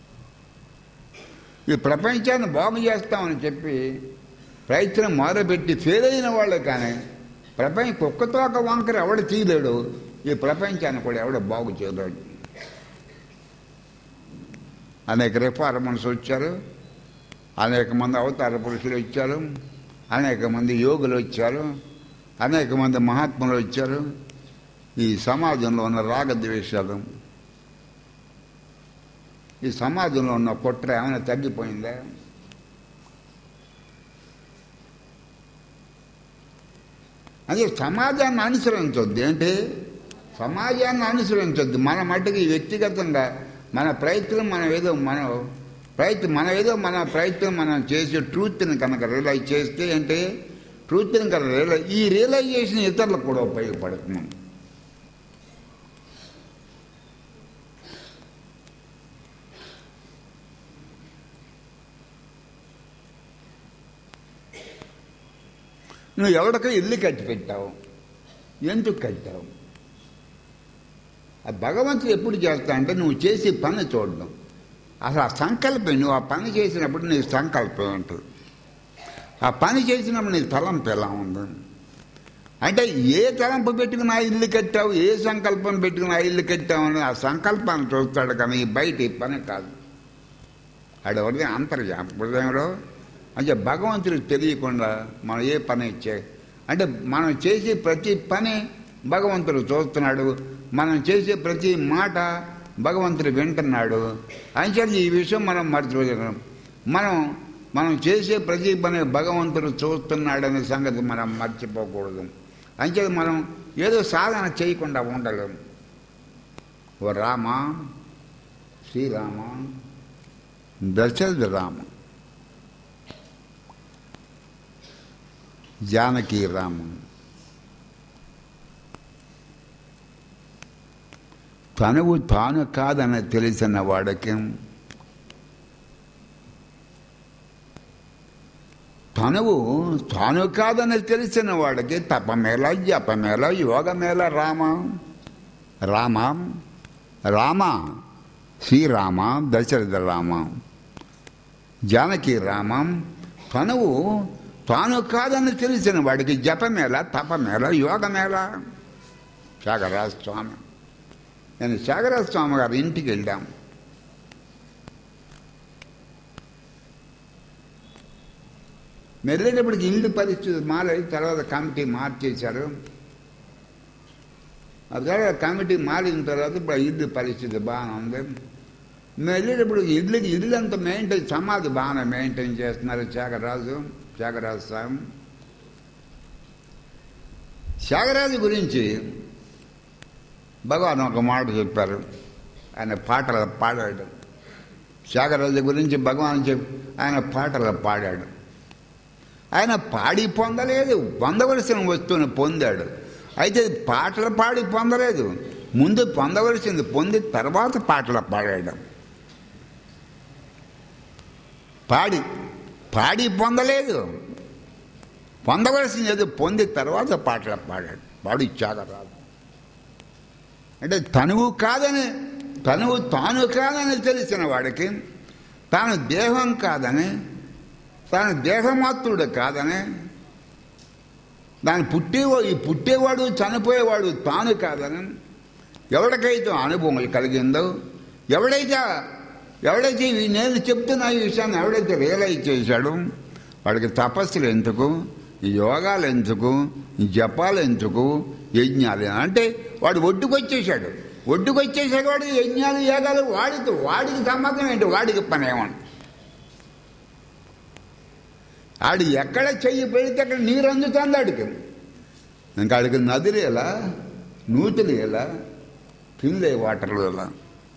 ఈ ప్రపంచాన్ని బాగు చేస్తామని చెప్పి ప్రయత్నం మొదలుపెట్టి ఫెయిల్ అయిన వాళ్ళు కానీ ప్రపంచ కుక్కతోక వంకర ఎవడు తీయలేడు ఈ ప్రపంచాన్ని కూడా ఎవడో బాగు చేయలేడు అనేక రిఫార్మన్స్ వచ్చారు అనేక మంది అవతార పురుషులు వచ్చారు అనేక మంది యోగులు వచ్చారు అనేక మంది మహాత్ములు వచ్చారు ఈ సమాజంలో ఉన్న రాగద్వేషాలు ఈ సమాజంలో ఉన్న కుట్ర ఏమైనా తగ్గిపోయిందా అదే సమాజాన్ని అనుసరించొద్దు ఏంటి సమాజాన్ని అనుసరించొద్దు మన మట్టుకి వ్యక్తిగతంగా మన ప్రయత్నం మనం ఏదో మనం ప్రయత్నం మనం ఏదో మన ప్రయత్నం మనం చేసే ట్రూత్ని కనుక రియలైజ్ చేస్తే అంటే ట్రూత్ని కనుక రియలైజ్ ఈ రియలైజేషన్ ఇతరులకు కూడా ఉపయోగపడుతుంది నువ్వు ఎవరికో ఇల్లు కట్టి పెట్టావు ఎందుకు కట్టావు ఆ భగవంతుడు ఎప్పుడు చేస్తా అంటే నువ్వు చేసే పని చూడడం అసలు ఆ సంకల్పం నువ్వు ఆ పని చేసినప్పుడు నీ సంకల్పం ఉంటుంది ఆ పని చేసినప్పుడు నీ తలంపు ఎలా ఉంది అంటే ఏ తలంపు పెట్టుకుని ఆ ఇల్లు కట్టావు ఏ సంకల్పం పెట్టుకుని ఆ ఇల్లు కట్టావు అని ఆ సంకల్పాన్ని చూస్తాడు కానీ ఈ బయట ఈ పని కాదు ఆడ హృదయం అంతర్జామ హృదయంలో అంటే భగవంతుడికి తెలియకుండా మనం ఏ పని ఇచ్చే అంటే మనం చేసే ప్రతి పని భగవంతుడు చూస్తున్నాడు మనం చేసే ప్రతి మాట భగవంతుడు వింటున్నాడు అంచేత ఈ విషయం మనం మర్చిపోయాం మనం మనం చేసే ప్రతి పని భగవంతుడు చూస్తున్నాడనే సంగతి మనం మర్చిపోకూడదు అంచేత మనం ఏదో సాధన చేయకుండా ఉండలేం ఓ రామ శ్రీరామ దశరథ రామ జానకి రామం తనువు తాను కాదని తెలిసిన వాడికి తనువు తాను కాదని తెలిసిన వాడికి తపమేళ జపమేళ యోగమేళ రామ రామ రామ శ్రీరామ దశరథ రామ జానకి రామం తనువు తాను కాదని తెలిసిన వాడికి జపమేళ తపమేళ యోగమేళ త్యాగరాజ స్వామి నేను త్యాగరాజ స్వామి గారి ఇంటికి వెళ్ళాం వెళ్ళేటప్పటికి ఇల్లు పరిస్థితి మారై తర్వాత కమిటీ మార్చేశారు అది తర్వాత కమిటీ మారిన తర్వాత ఇప్పుడు ఇల్లు పరిస్థితి బాగానే ఉంది మేము వెళ్ళేటప్పుడు ఇల్లుకి ఇల్లు అంతా మెయింటైన్ సమాధి బాగానే మెయింటైన్ చేస్తున్నారు త్యాగరాజు త్యాగరాజు స్వామి త్యాగరాజు గురించి భగవాన్ ఒక మాట చెప్పారు ఆయన పాటలు పాడాడు త్యాగరాజు గురించి భగవాన్ చెప్పి ఆయన పాటలు పాడాడు ఆయన పాడి పొందలేదు పొందవలసిన వస్తువుని పొందాడు అయితే పాటలు పాడి పొందలేదు ముందు పొందవలసింది పొంది తర్వాత పాటలు పాడాడు పాడి పాడి పొందలేదు పొందవలసింది ఏదో పొంది తర్వాత పాటలు పాడాడు పాడి త్యాగరాజు అంటే తనువు కాదని తనువు తాను కాదని తెలిసిన వాడికి తాను దేహం కాదని తాను దేహమాత్రుడు కాదని దాని పుట్టేవాడు ఈ పుట్టేవాడు చనిపోయేవాడు తాను కాదని ఎవరికైతే అనుభవం కలిగిందో ఎవడైతే ఎవడైతే ఈ నేను చెప్తున్న ఈ విషయాన్ని ఎవడైతే రియలైజ్ చేశాడో వాడికి తపస్సులు ఎందుకు ఈ యోగాలు ఎందుకు ఈ జపాలు ఎందుకు యజ్ఞాలు అంటే వాడు ఒడ్డుకొచ్చేసాడు ఒడ్డుకొచ్చేసాడు వాడు యజ్ఞాలు యోగాలు వాడికి వాడికి సంబంధం ఏంటి వాడికి పని ఏమన్నా ఆడు ఎక్కడ చెయ్యి పెడితే అక్కడ నీరు అందుతుంది ఆడికి ఇంకా ఆడికి నదులు ఎలా నూతులు ఎలా కిందే వాటర్లు ఎలా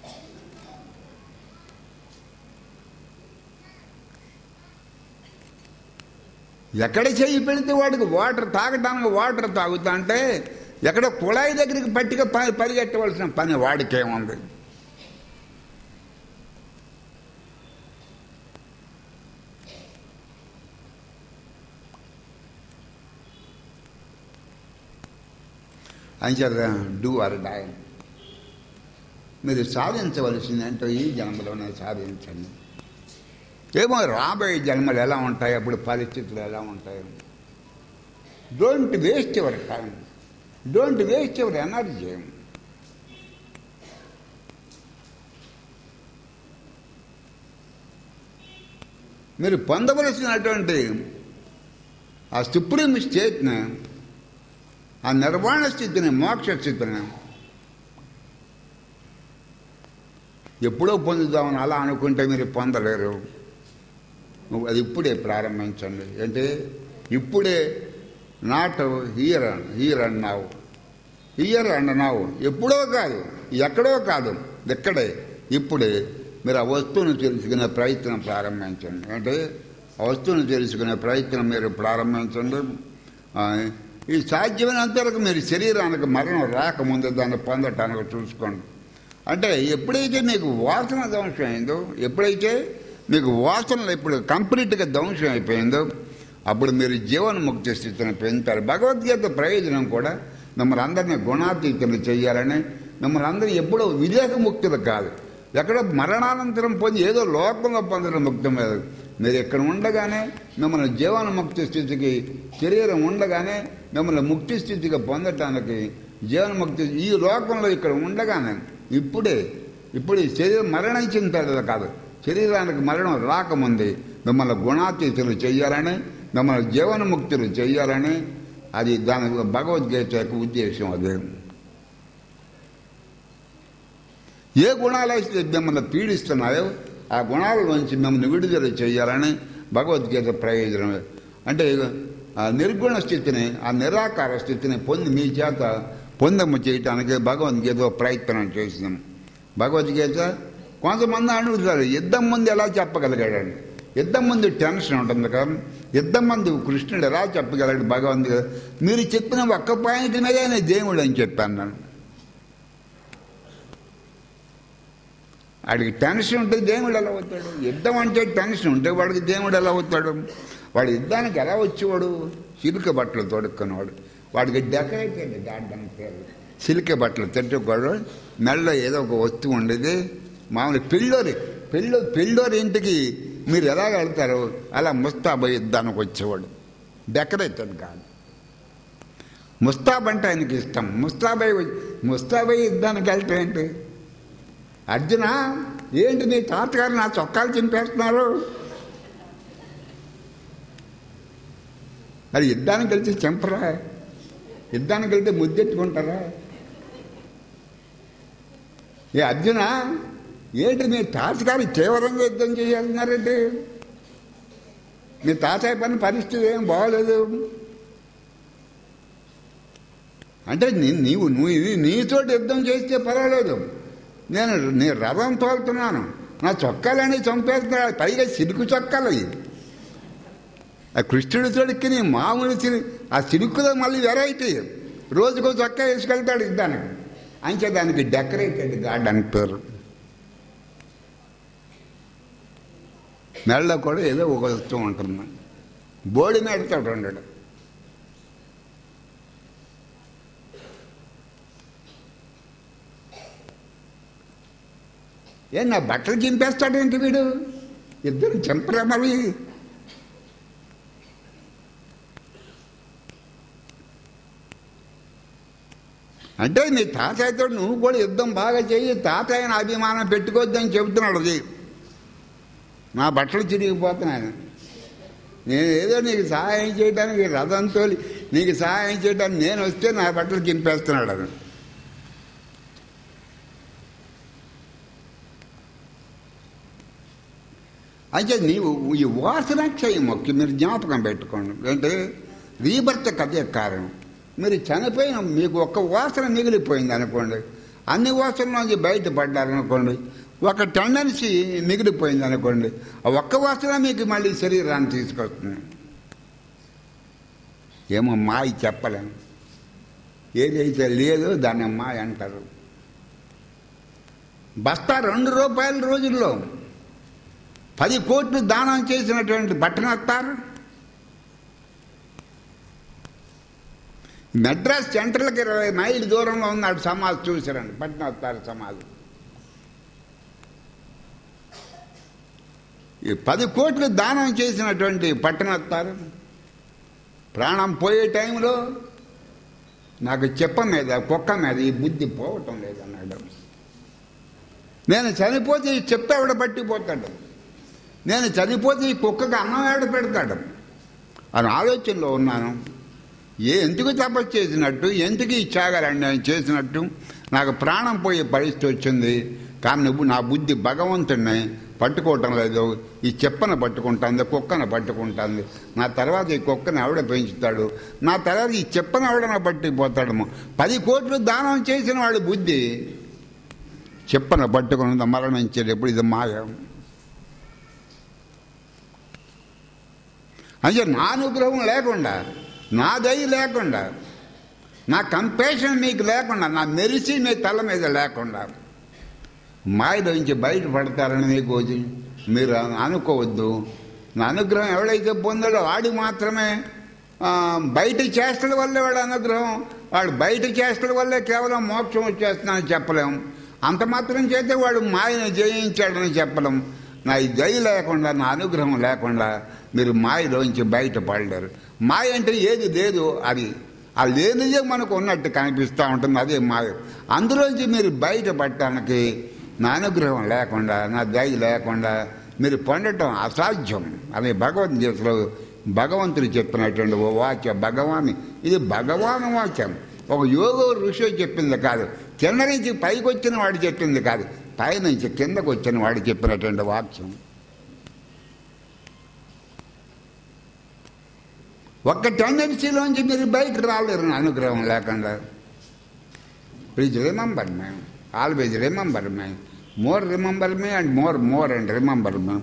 ఎక్కడ చెయ్యి పెడితే వాడికి వాటర్ తాగడానికి వాటర్ తాగుతా అంటే ఎక్కడ కుళాయి దగ్గరికి పట్టిక పని పరిగెట్టవలసిన పని వాడికేముంది అంచేత డూ ఆర్ డై మీరు సాధించవలసింది అంటే ఈ జన్మలోనే సాధించండి ఏమో రాబోయే జన్మలు ఎలా ఉంటాయి అప్పుడు పరిస్థితులు ఎలా ఉంటాయి don't waste your time don't waste your energy మీరు పొందవలసినటువంటి ఆ సుప్రీం స్టేట్ని ఆ నిర్వాణ స్థితిని మోక్ష స్థితిని ఎప్పుడో పొందుదామని అలా అనుకుంటే మీరు పొందలేరు నువ్వు అది ఇప్పుడే ప్రారంభించండి అంటే ఇప్పుడే నాట్ హియర్ హియర్ అన్నావు హియర్ అన్నావు ఎప్పుడో కాదు ఎక్కడో కాదు ఎక్కడే ఇప్పుడే మీరు ఆ వస్తువును తెలుసుకునే ప్రయత్నం ప్రారంభించండి అంటే ఆ వస్తువును తెలుసుకునే ప్రయత్నం మీరు ప్రారంభించండి ఆ, ఈ సాధ్యమైనంత వరకు మీరు శరీరానికి మరణం రాకముందు దాన్ని పొందటానికి చూసుకోండి అంటే ఎప్పుడైతే మీకు వాసన ధ్వంసం అయిందో ఎప్పుడైతే మీకు వాసనలు ఇప్పుడు కంప్లీట్గా ధ్వంసం అయిపోయిందో అప్పుడు మీరు జీవన్ముక్తి స్థితిని పెంచుతారు భగవద్గీత ప్రయోజనం కూడా మిమ్మల్ని అందరినీ గుణాతీతులు చేయాలని మిమ్మల్ని అందరూ ఎప్పుడూ వివేకముక్తులు కాదు ఎక్కడో మరణానంతరం పొంది ఏదో లోకంలో పొందడం ముక్తం లేదు మీరు ఇక్కడ ఉండగానే మిమ్మల్ని జీవన్ముక్తి స్థితికి శరీరం ఉండగానే మిమ్మల్ని ముక్తి స్థితికి పొందటానికి జీవన్ముక్తి ఈ లోకంలో ఇక్కడ ఉండగానే ఇప్పుడే ఇప్పుడు ఈ శరీరం మరణించిన తర్వాత కాదు శరీరానికి మరణం రాకముందే మిమ్మల్ని గుణాతీతులు చెయ్యాలని మిమ్మల్ని జీవనముక్తులు చెయ్యాలని అది దాని భగవద్గీత యొక్క ఉద్దేశం అదే ఏ గుణాలు అయితే మిమ్మల్ని పీడిస్తున్నాయో ఆ గుణాల నుంచి మిమ్మల్ని విడుదల చేయాలని భగవద్గీత ప్రయోజనం అంటే ఆ నిర్గుణ స్థితిని ఆ నిరాకార స్థితిని పొంది మీ చేత పొందము చేయటానికి భగవద్గీత ప్రయత్నం చేసినాం భగవద్గీత కొంతమంది అడుగుతారు యుద్ధం ముందు ఎలా చెప్పగలిగాడండి యుద్ధం ముందు టెన్షన్ ఉంటుంది కదా యుద్ధం ముందు కృష్ణుడు ఎలా చెప్పగలడు భగవంతుడు మీరు చెప్పిన ఒక్క పాయింట్ మీదే నేను దేవుడు అని చెప్పాను నేను వాడికి టెన్షన్ ఉంటే దేవుడు ఎలా అవుతాడు యుద్ధం అంటే టెన్షన్ ఉంటే వాడికి దేవుడు ఎలా అవుతాడు వాడు యుద్ధానికి ఎలా వచ్చేవాడు సిల్క బట్టలు తొడుక్కునేవాడు వాడికి డెకరేటెడ్ గార్డెన్ పేరు సిల్క బట్టలు తట్టుకోడు మెల్ల ఏదో ఒక వస్తువు ఉండేది మామూలు పెళ్ళోరి పెళ్ళో పెళ్ళోరి ఇంటికి మీరు ఎలా వెళ్తారో అలా ముస్తాబా యుద్ధానికి వచ్చేవాడు డెకరేటెడ్ గార్డెన్ ముస్తాబ్ అంటే ఆయనకి ఇష్టం ముస్తాబై ముస్తాబై యుద్ధానికి వెళ్తాం ఏంటి అర్జున ఏంటి నీ తాతగారు నా చొక్కాలు చింపేస్తున్నారు మరి యుద్ధానికి వెళ్తే చంపరా యుద్ధానికి వెళ్తే ముద్దెట్టుకుంటారా ఏ అర్జున ఏంటి మీ తాతగారు తీవ్రంగా యుద్ధం చేయాలన్నారంటే మీ తాతయ్య పని పరిస్థితి ఏం బాగోలేదు అంటే నీ- నీవు నువ్వు నీతోటి యుద్ధం చేస్తే పర్వాలేదు నేను నేను రథం తోలుతున్నాను నా చొక్కాలని చంపేస్తున్నాడు పైగా సిరుకు చొక్కాలు అవి ఆ కృష్ణుడి తోడికి నీ మామూలు సిరి ఆ సిరుకులో మళ్ళీ వెరైటీ రోజుకో చొక్కా వేసుకెళ్తాడు యుద్ధానికి అంతే దానికి డెకరేటెడ్ గార్డ్ అని పేరు మెళ్ళ కూడా ఏదో ఒక వస్తువు ఉంటుంది బోడి మేడతాడు ఉండడు ఏ నా బట్టలు చింపేస్తాడేంటి వీడు ఇద్దరు చంపరా మరి అంటే నీ తాతయ్యతో నువ్వు కూడా యుద్ధం బాగా చేయి తాతయ్యని అభిమానం పెట్టుకోవద్దని చెబుతున్నాడు అది నా బట్టలు చిరిగిపోతున్నాను నేను ఏదో నీకు సహాయం చేయడానికి రథంతో నీకు సహాయం చేయడానికి నేను వస్తే నా బట్టలు చింపేస్తున్నాడు అది అయితే నీవు ఈ వాసన క్షయం మొక్కి మీరు జ్ఞాపకం పెట్టుకోండి అంటే రీబర్త్ కథే కారణం మీరు చనిపోయిన మీకు ఒక్క వాసన మిగిలిపోయింది అనుకోండి అన్ని వాసనలోంచి బయటపడ్డారనుకోండి ఒక టెండెన్సీ మిగిలిపోయింది అనుకోండి ఆ ఒక్క వాసన మీకు మళ్ళీ శరీరాన్ని తీసుకొస్తుంది ఏమో మాయ చెప్పలేను ఏదైతే లేదో దాన్ని మాయ అంటారు బస్తా రెండు రూపాయల రోజుల్లో పది కోట్లు దానం చేసినటువంటి బట్టనత్తారు మెడ్రాస్ సెంట్రల్కి ఇరవై మైల్ దూరంలో ఉన్నాడు సమాజ్ చూశారండి పట్టినత్తారు సమాజ్ ఈ పది కోట్లు దానం చేసినటువంటి పట్టణత్తారు ప్రాణం పోయే టైంలో నాకు చెప్ప మీద కుక్క మీద ఈ బుద్ధి పోవటం లేదన్నాడు నేను చనిపోతే ఈ చెప్తే ఆవిడ పట్టిపోతాడు నేను చనిపోతే ఈ కుక్కకి అన్నం ఆవిడ పెడతాడు అని ఆలోచనలో ఉన్నాను ఏ ఎందుకు తపస్సు చేసినట్టు ఎందుకు ఈ త్యాగాలండి నేను చేసినట్టు నాకు ప్రాణం పోయే పరిస్థితి వచ్చింది కానీ నువ్వు నా బుద్ధి భగవంతుడిని పట్టుకోవటం లేదు ఈ చెప్పన పట్టుకుంటుంది కుక్కను పట్టుకుంటుంది నా తర్వాత ఈ కుక్కను ఆవిడ పెంచుతాడు నా తర్వాత ఈ చెప్పన ఆవిడ నా పట్టిపోతాడు పది కోట్లు దానం చేసిన వాడి బుద్ధి చెప్పన పట్టుకున్నది మరణించేటప్పుడు ఇది మాయ అంటే నా అనుగ్రహం లేకుండా నా దయ లేకుండా నా కంపేషన్ మీకు లేకుండా నా మెరిసి మీ తల మీద లేకుండా మాయలోంచి బయటపడతారని మీకు వచ్చి మీరు అనుకోవద్దు నా అనుగ్రహం ఎవడైతే పొందాడో వాడి మాత్రమే ఆ, బయట చేష్టల వల్లే వాడు అనుగ్రహం వాడు బయట చేష్టల వల్లే కేవలం మోక్షం వచ్చేస్తున్నానని చెప్పలేం అంత మాత్రం చేస్తే వాడు మాయను జయించాడని చెప్పలేం నా ఈ దయ లేకుండా నా అనుగ్రహం లేకుండా మీరు మాయలోంచి బయటపడలేరు మాయ అంటే ఏది లేదు అది ఆ లేనిదే మనకు ఉన్నట్టు కనిపిస్తూ ఉంటుంది అదే మాయ అందులోంచి మీరు బయటపడటానికి నా అనుగ్రహం లేకుండా నా దయ లేకుండా మీరు పొందటం అసాధ్యం అని భగవద్గీతలో భగవంతుడు చెప్పినటువంటి ఓ వాక్యం భగవాన్ ఇది భగవాన్ వాక్యం ఒక యోగ ఋషి చెప్పింది కాదు కింద నుంచి పైకి వచ్చిన వాడు చెప్పింది కాదు పైనుంచి కిందకు వచ్చిన వాడు చెప్పినటువంటి వాక్యం ఒక్క టెండెన్సీలోంచి మీరు బయట రాలేరు నా అనుగ్రహం లేకుండా please remember me always remember me more remember me and more more and remember me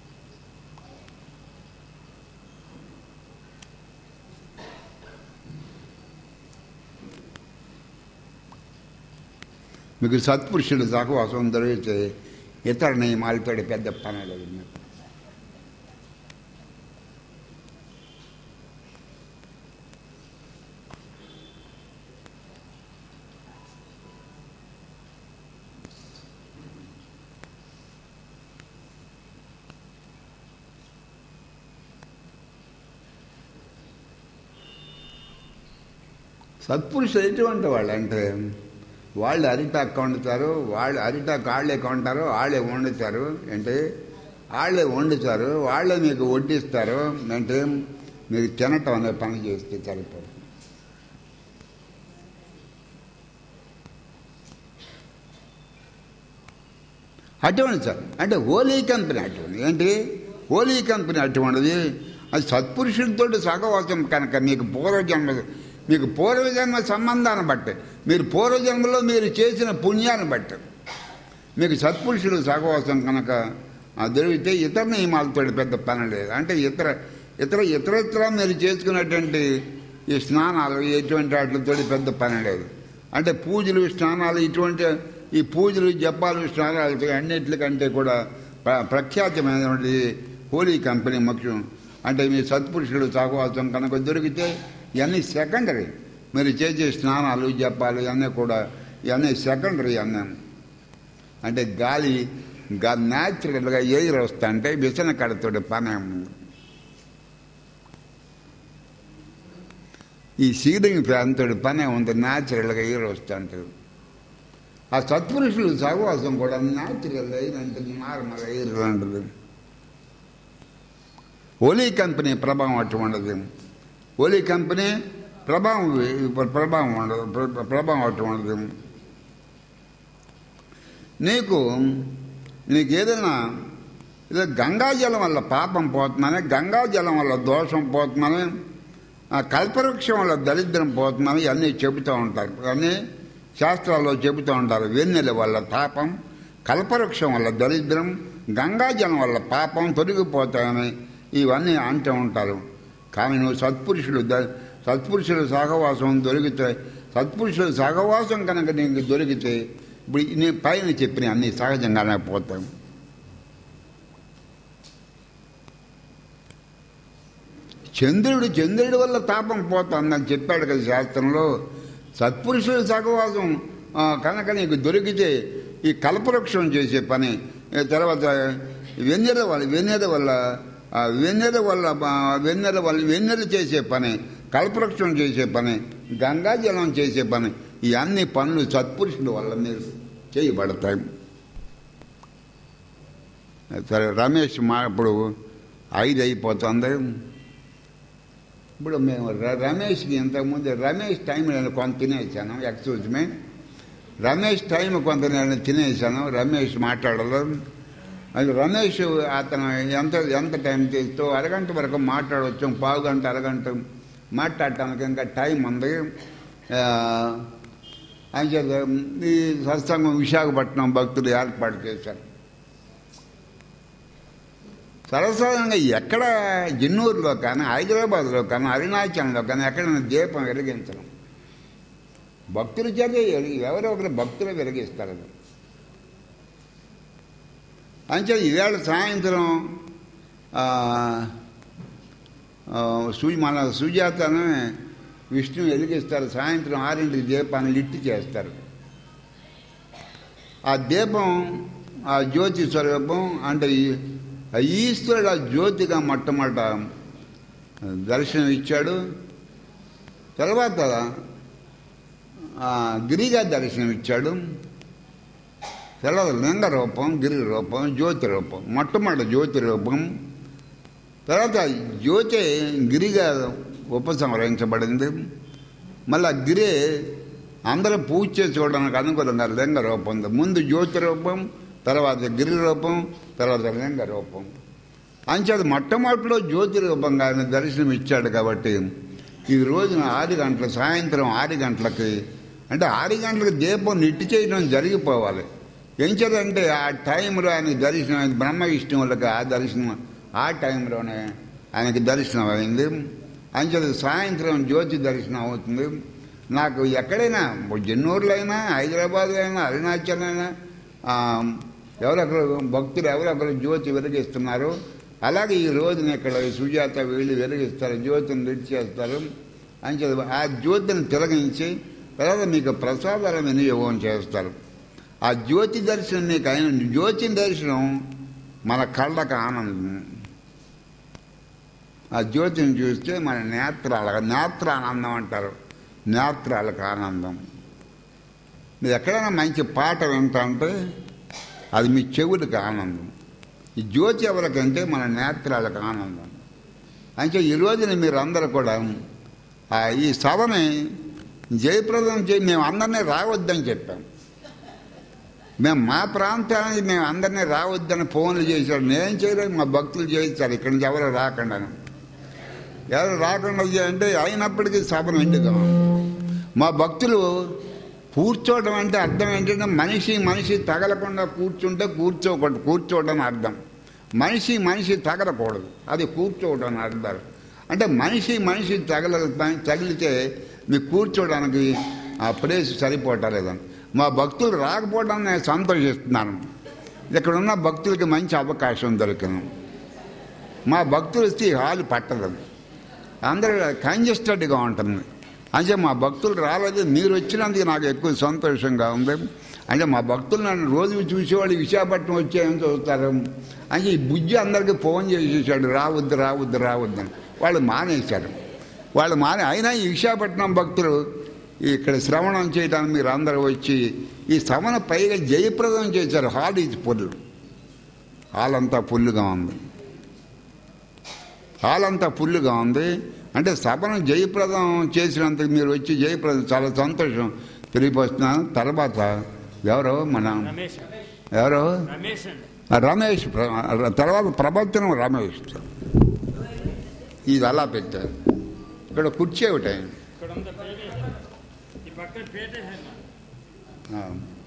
మీకు సత్పురుషులు సహవాసం దొరికితే ఇతర నియమాలతో పెద్ద పని లేదు మీకు సత్పురుషులు ఎటువంటి వాళ్ళు అంటే వాళ్ళు అరిటాక్ వండుతారు వాళ్ళు అరిటాక్ వాళ్ళే కొంటారు వాళ్ళే వండుతారు అంటే వాళ్ళే వండుతారు వాళ్ళే మీకు వడ్డిస్తారు అంటే మీరు తినటం అనే పని చేస్తే సరిపోదు అటువంటి సార్ అంటే హోలీ కంపెనీ అటువంటి ఏంటి హోలీ కంపెనీ అటువంటిది అది సత్పురుషులతో సహవాసం కనుక మీకు పూర్వజన్మ మీకు పూర్వజన్మ సంబంధాన్ని బట్టి మీరు పూర్వజన్మలో మీరు చేసిన పుణ్యాన్ని బట్టి మీకు సత్పురుషులు సహవాసం కనుక ఆ, దొరికితే ఇతర నియమాలతో పెద్ద పని లేదు అంటే ఇతర ఇతర ఇతరత్ర మీరు చేసుకున్నటువంటి ఈ స్నానాలు ఎటువంటి వాటితో పెద్ద పని లేదు అంటే పూజలు స్నానాలు ఇటువంటి ఈ పూజలు జపాలు స్నానాలు అన్నిటికంటే కూడా ప్ర- ప్రఖ్యాతమైనటువంటి హోలీ కంపెనీ ముఖ్యం అంటే మీ సత్పురుషులు సహవాసం కనుక దొరికితే ఇవన్నీ సెకండరీ మీరు చేసే స్నానాలు జపాలు ఇవన్నీ కూడా ఇవన్నీ సెకండరీ అన్నీ అంటే గాలి గా న్యాచురల్గా ఎయిర్ వస్తా అంటే విసన కడతోటి పని ఉంది ఈ సీలింగ్ ఫ్యాన్ తోటి పనే ఉంది న్యాచురల్గా ఎయిర్ వస్తా ఉంటుంది ఆ సత్పురుషులు సహవాసం కూడా న్యాచురల్ ఎయిర్ అంటే నార్మల్ ఎయిర్ లాంటిది ఓలీ కంపెనీ ప్రభావం అటువంటిది ఓలీ కంపెనీ ప్రభావం ప్రభావం ఉండదు ప్ర- ప్రభావం అటువంటిది నీకు నీకు ఏదైనా ఏదో గంగాజలం వల్ల పాపం పోతుందని గంగాజలం వల్ల దోషం పోతుందని ఆ కల్పవృక్షం వల్ల దరిద్రం పోతుందని ఇవన్నీ చెబుతూ ఉంటారు ఇవన్నీ శాస్త్రాల్లో చెబుతూ ఉంటారు వెన్నెల వల్ల పాపం కల్పవృక్షం వల్ల దరిద్రం గంగాజలం వల్ల పాపం తొలగిపోతాయని ఇవన్నీ అంటూ ఉంటారు కానీ నువ్వు సత్పురుషులు ద- సత్పురుషుల సహవాసం దొరికితే సత్పురుషుల సహవాసం కనుక నీకు దొరికితే ఇప్పుడు నీ పైన చెప్పిన అన్ని సహజంగానే పోతాం చంద్రుడు చంద్రుడి వల్ల తాపం పోతుందని చెప్పాడు కదా శాస్త్రంలో సత్పురుషుల సహవాసం ఆ, కనుక నీకు దొరికితే ఈ కల్పవృక్షం చేసే పని ఏ తర్వాత వెన్నెల వల్ల వెన్నెల వల్ల ఆ, వెన్నెల వల్ల ఆ, వెన్నెల వల్ల వెన్నెల చేసే పని కల్పవృక్షం చేసే పని గంగాజలం చేసే పని ఈ అన్ని పనులు సత్పురుషుల వల్ల మీరు చేయబడతాయి సరే రమేష్ మా ఇప్పుడు ఐదు అయిపోతుంది ఇప్పుడు మేము ర- రమేష్కి ఇంతకుముందు రమేష్ టైం నేను కొంత తినేసాను ఎక్స్క్యూజ్ మీ రమేష్ టైం కొంత నేను తినేసాను రమేష్ మాట్లాడలేదు అది రమేష్ అతను ఎంత ఎంత టైం చేస్తూ అరగంట వరకు మాట్లాడవచ్చు పావు గంట అరగంట మాట్లాడటానికి ఇంకా టైం ఉంది ఆ, ఆయన చేత ఈ సత్సంగం విశాఖపట్నం భక్తులు ఏర్పాటు చేశారు సర్వసాధారణంగా ఎక్కడ జిన్నూరులో కానీ హైదరాబాద్లో కానీ అరుణాచలంలో కానీ ఎక్కడైనా దీపం వెలిగించడం భక్తుల చేత వెలిగి- ఎవరో ఒకరు భక్తులు వెలిగిస్తారు అది అంతే ఈవేళ సాయంత్రం ఆ, ఆ, సూజి మన సుజాతను విష్ణు వెలిగిస్తారు సాయంత్రం ఆరింటికి దీపాన్ని లిట్టి చేస్తారు ఆ దీపం ఆ జ్యోతి స్వరూపం అంటే ఈ- ఆ ఈశ్వరుడు ఆ జ్యోతిగా మొట్టమొదట దర్శనం ఇచ్చాడు తర్వాత ఆ, గిరిగా దర్శనం ఇచ్చాడు తర్వాత లింగ రూపం గిరి రూపం జ్యోతి రూపం మొట్టమొదటి జ్యోతి రూపం తర్వాత జ్యోతి గిరిగా ఉపసంహరించబడింది మళ్ళీ ఆ గిరి అందరూ పూజ చేసి చూడడానికి అనుకూలంగా లింగ రూపం ఉంది ముందు జ్యోతి రూపం తర్వాత గిరి రూపం తర్వాత లింగ రూపం అంచేది మొట్టమొదటిలో జ్యోతి రూపంగా ఆయన దర్శనం ఇచ్చాడు కాబట్టి ఈ రోజున ఆరు గంటల సాయంత్రం ఆరు గంటలకి అంటే ఆరు గంటలకు దీపం నిట్టి చేయడం జరిగిపోవాలి ఏం చేయాలంటే ఆ టైంలో ఆయనకి దర్శనం అయింది బ్రహ్మ విష్ణువులకి ఆ దర్శనం ఆ టైంలోనే ఆయనకి దర్శనం అయింది అంచేది సాయంత్రం జ్యోతి దర్శనం అవుతుంది నాకు ఎక్కడైనా జన్నూరులో అయినా హైదరాబాద్లో అయినా అరుణాచల్ అయినా ఆ, ఎవరొకరు భక్తులు ఎవరొకరు జ్యోతి వెలిగిస్తున్నారు అలాగే ఈ రోజున ఇక్కడ సుజాత వీళ్ళు వెలిగిస్తారు జ్యోతిని లిట్ చేస్తారు అని చెప్పి ఆ జ్యోతిని తిలగించి తర్వాత మీకు ప్రసాదాల వినియోగం చేస్తారు ఆ జ్యోతి దర్శనం మీకు అయిన జ్యోతి దర్శనం మన కళ్ళకు ఆనందం ఆ జ్యోతిని చూస్తే మన నేత్రాల నేత్రానందం అంటారు నేత్రాలకు ఆనందం మీరు ఎక్కడైనా మంచి పాట వింటంటే అది మీ చెవులకు ఆనందం ఈ జ్యోతి ఎవరికంటే మన నేత్రాలకు ఆనందం అంటే ఈ రోజున మీరు అందరూ కూడా ఆ ఈ సభని జయప్రదం చేయి మేము అందరినీ రావద్దని చెప్పాం మేము మా ప్రాంతానికి మేము అందరినీ రావద్దని ఫోన్లు చేశారు నేను చేయలేదు మా భక్తులు చేయించారు ఇక్కడి నుంచి ఎవరు రాకుండా ఎవరు రాకుండా అంటే అయినప్పటికీ సభను ఎండుగా మా భక్తులు కూర్చోవడం అంటే అర్థం ఏంటంటే మనిషి మనిషి తగలకుండా కూర్చుంటే కూర్చోకూడదు కూర్చోవడం అని అర్థం మనిషి మనిషి తగలకూడదు అది కూర్చోవడం అని అర్థం అంటే మనిషి మనిషి తగల తగిలితే మీకు కూర్చోవడానికి ఆ ప్లేస్ సరిపోవటలేదని మా భక్తులు రాకపోవడం నేను సంతోషిస్తున్నాను ఇక్కడ ఉన్న భక్తులకి మంచి అవకాశం దొరికింది మా భక్తులు వస్తే ఈ హాలు పట్టదు అందరూ కంజెస్టెడ్గా ఉంటుంది అంటే మా భక్తులు రాలేదు మీరు వచ్చినందుకు నాకు ఎక్కువ సంతోషంగా ఉంది అంటే మా భక్తులు నన్ను రోజు చూసేవాళ్ళు విశాఖపట్నం వచ్చాయని చూస్తారు అంటే ఈ బుజ్జి అందరికీ ఫోన్ చేసేసాడు రావద్దు రావద్దు రావద్దు అని వాళ్ళు మానేశారు వాళ్ళు మానే అయినా ఈ విశాఖపట్నం భక్తులు ఇక్కడ శ్రవణం చేయడానికి మీరు అందరూ వచ్చి ఈ శ్రవణ పైగా జయప్రదం చేశారు హాల్ ఈజ్ ఫుల్ హాల్ అంతా ఫుల్గా ఉంది హాల్ అంతా ఫుల్గా ఉంది అంటే సభను జయప్రదం చేసినందుకు మీరు వచ్చి జయప్రదం చాలా సంతోషం తెలియపరుస్తున్నాను తర్వాత ఎవరో మన రమేష్ ఎవరో రమేష్ అండి రమేష్ ప్ర- తర్వాత ప్రబోధనం రమేష్ ఇది అలా పెట్టారు ఇక్కడ కుర్చీ ఒకటి ఇక్కడ ఉంది పేట ఈ పక్కన పేట ఆ.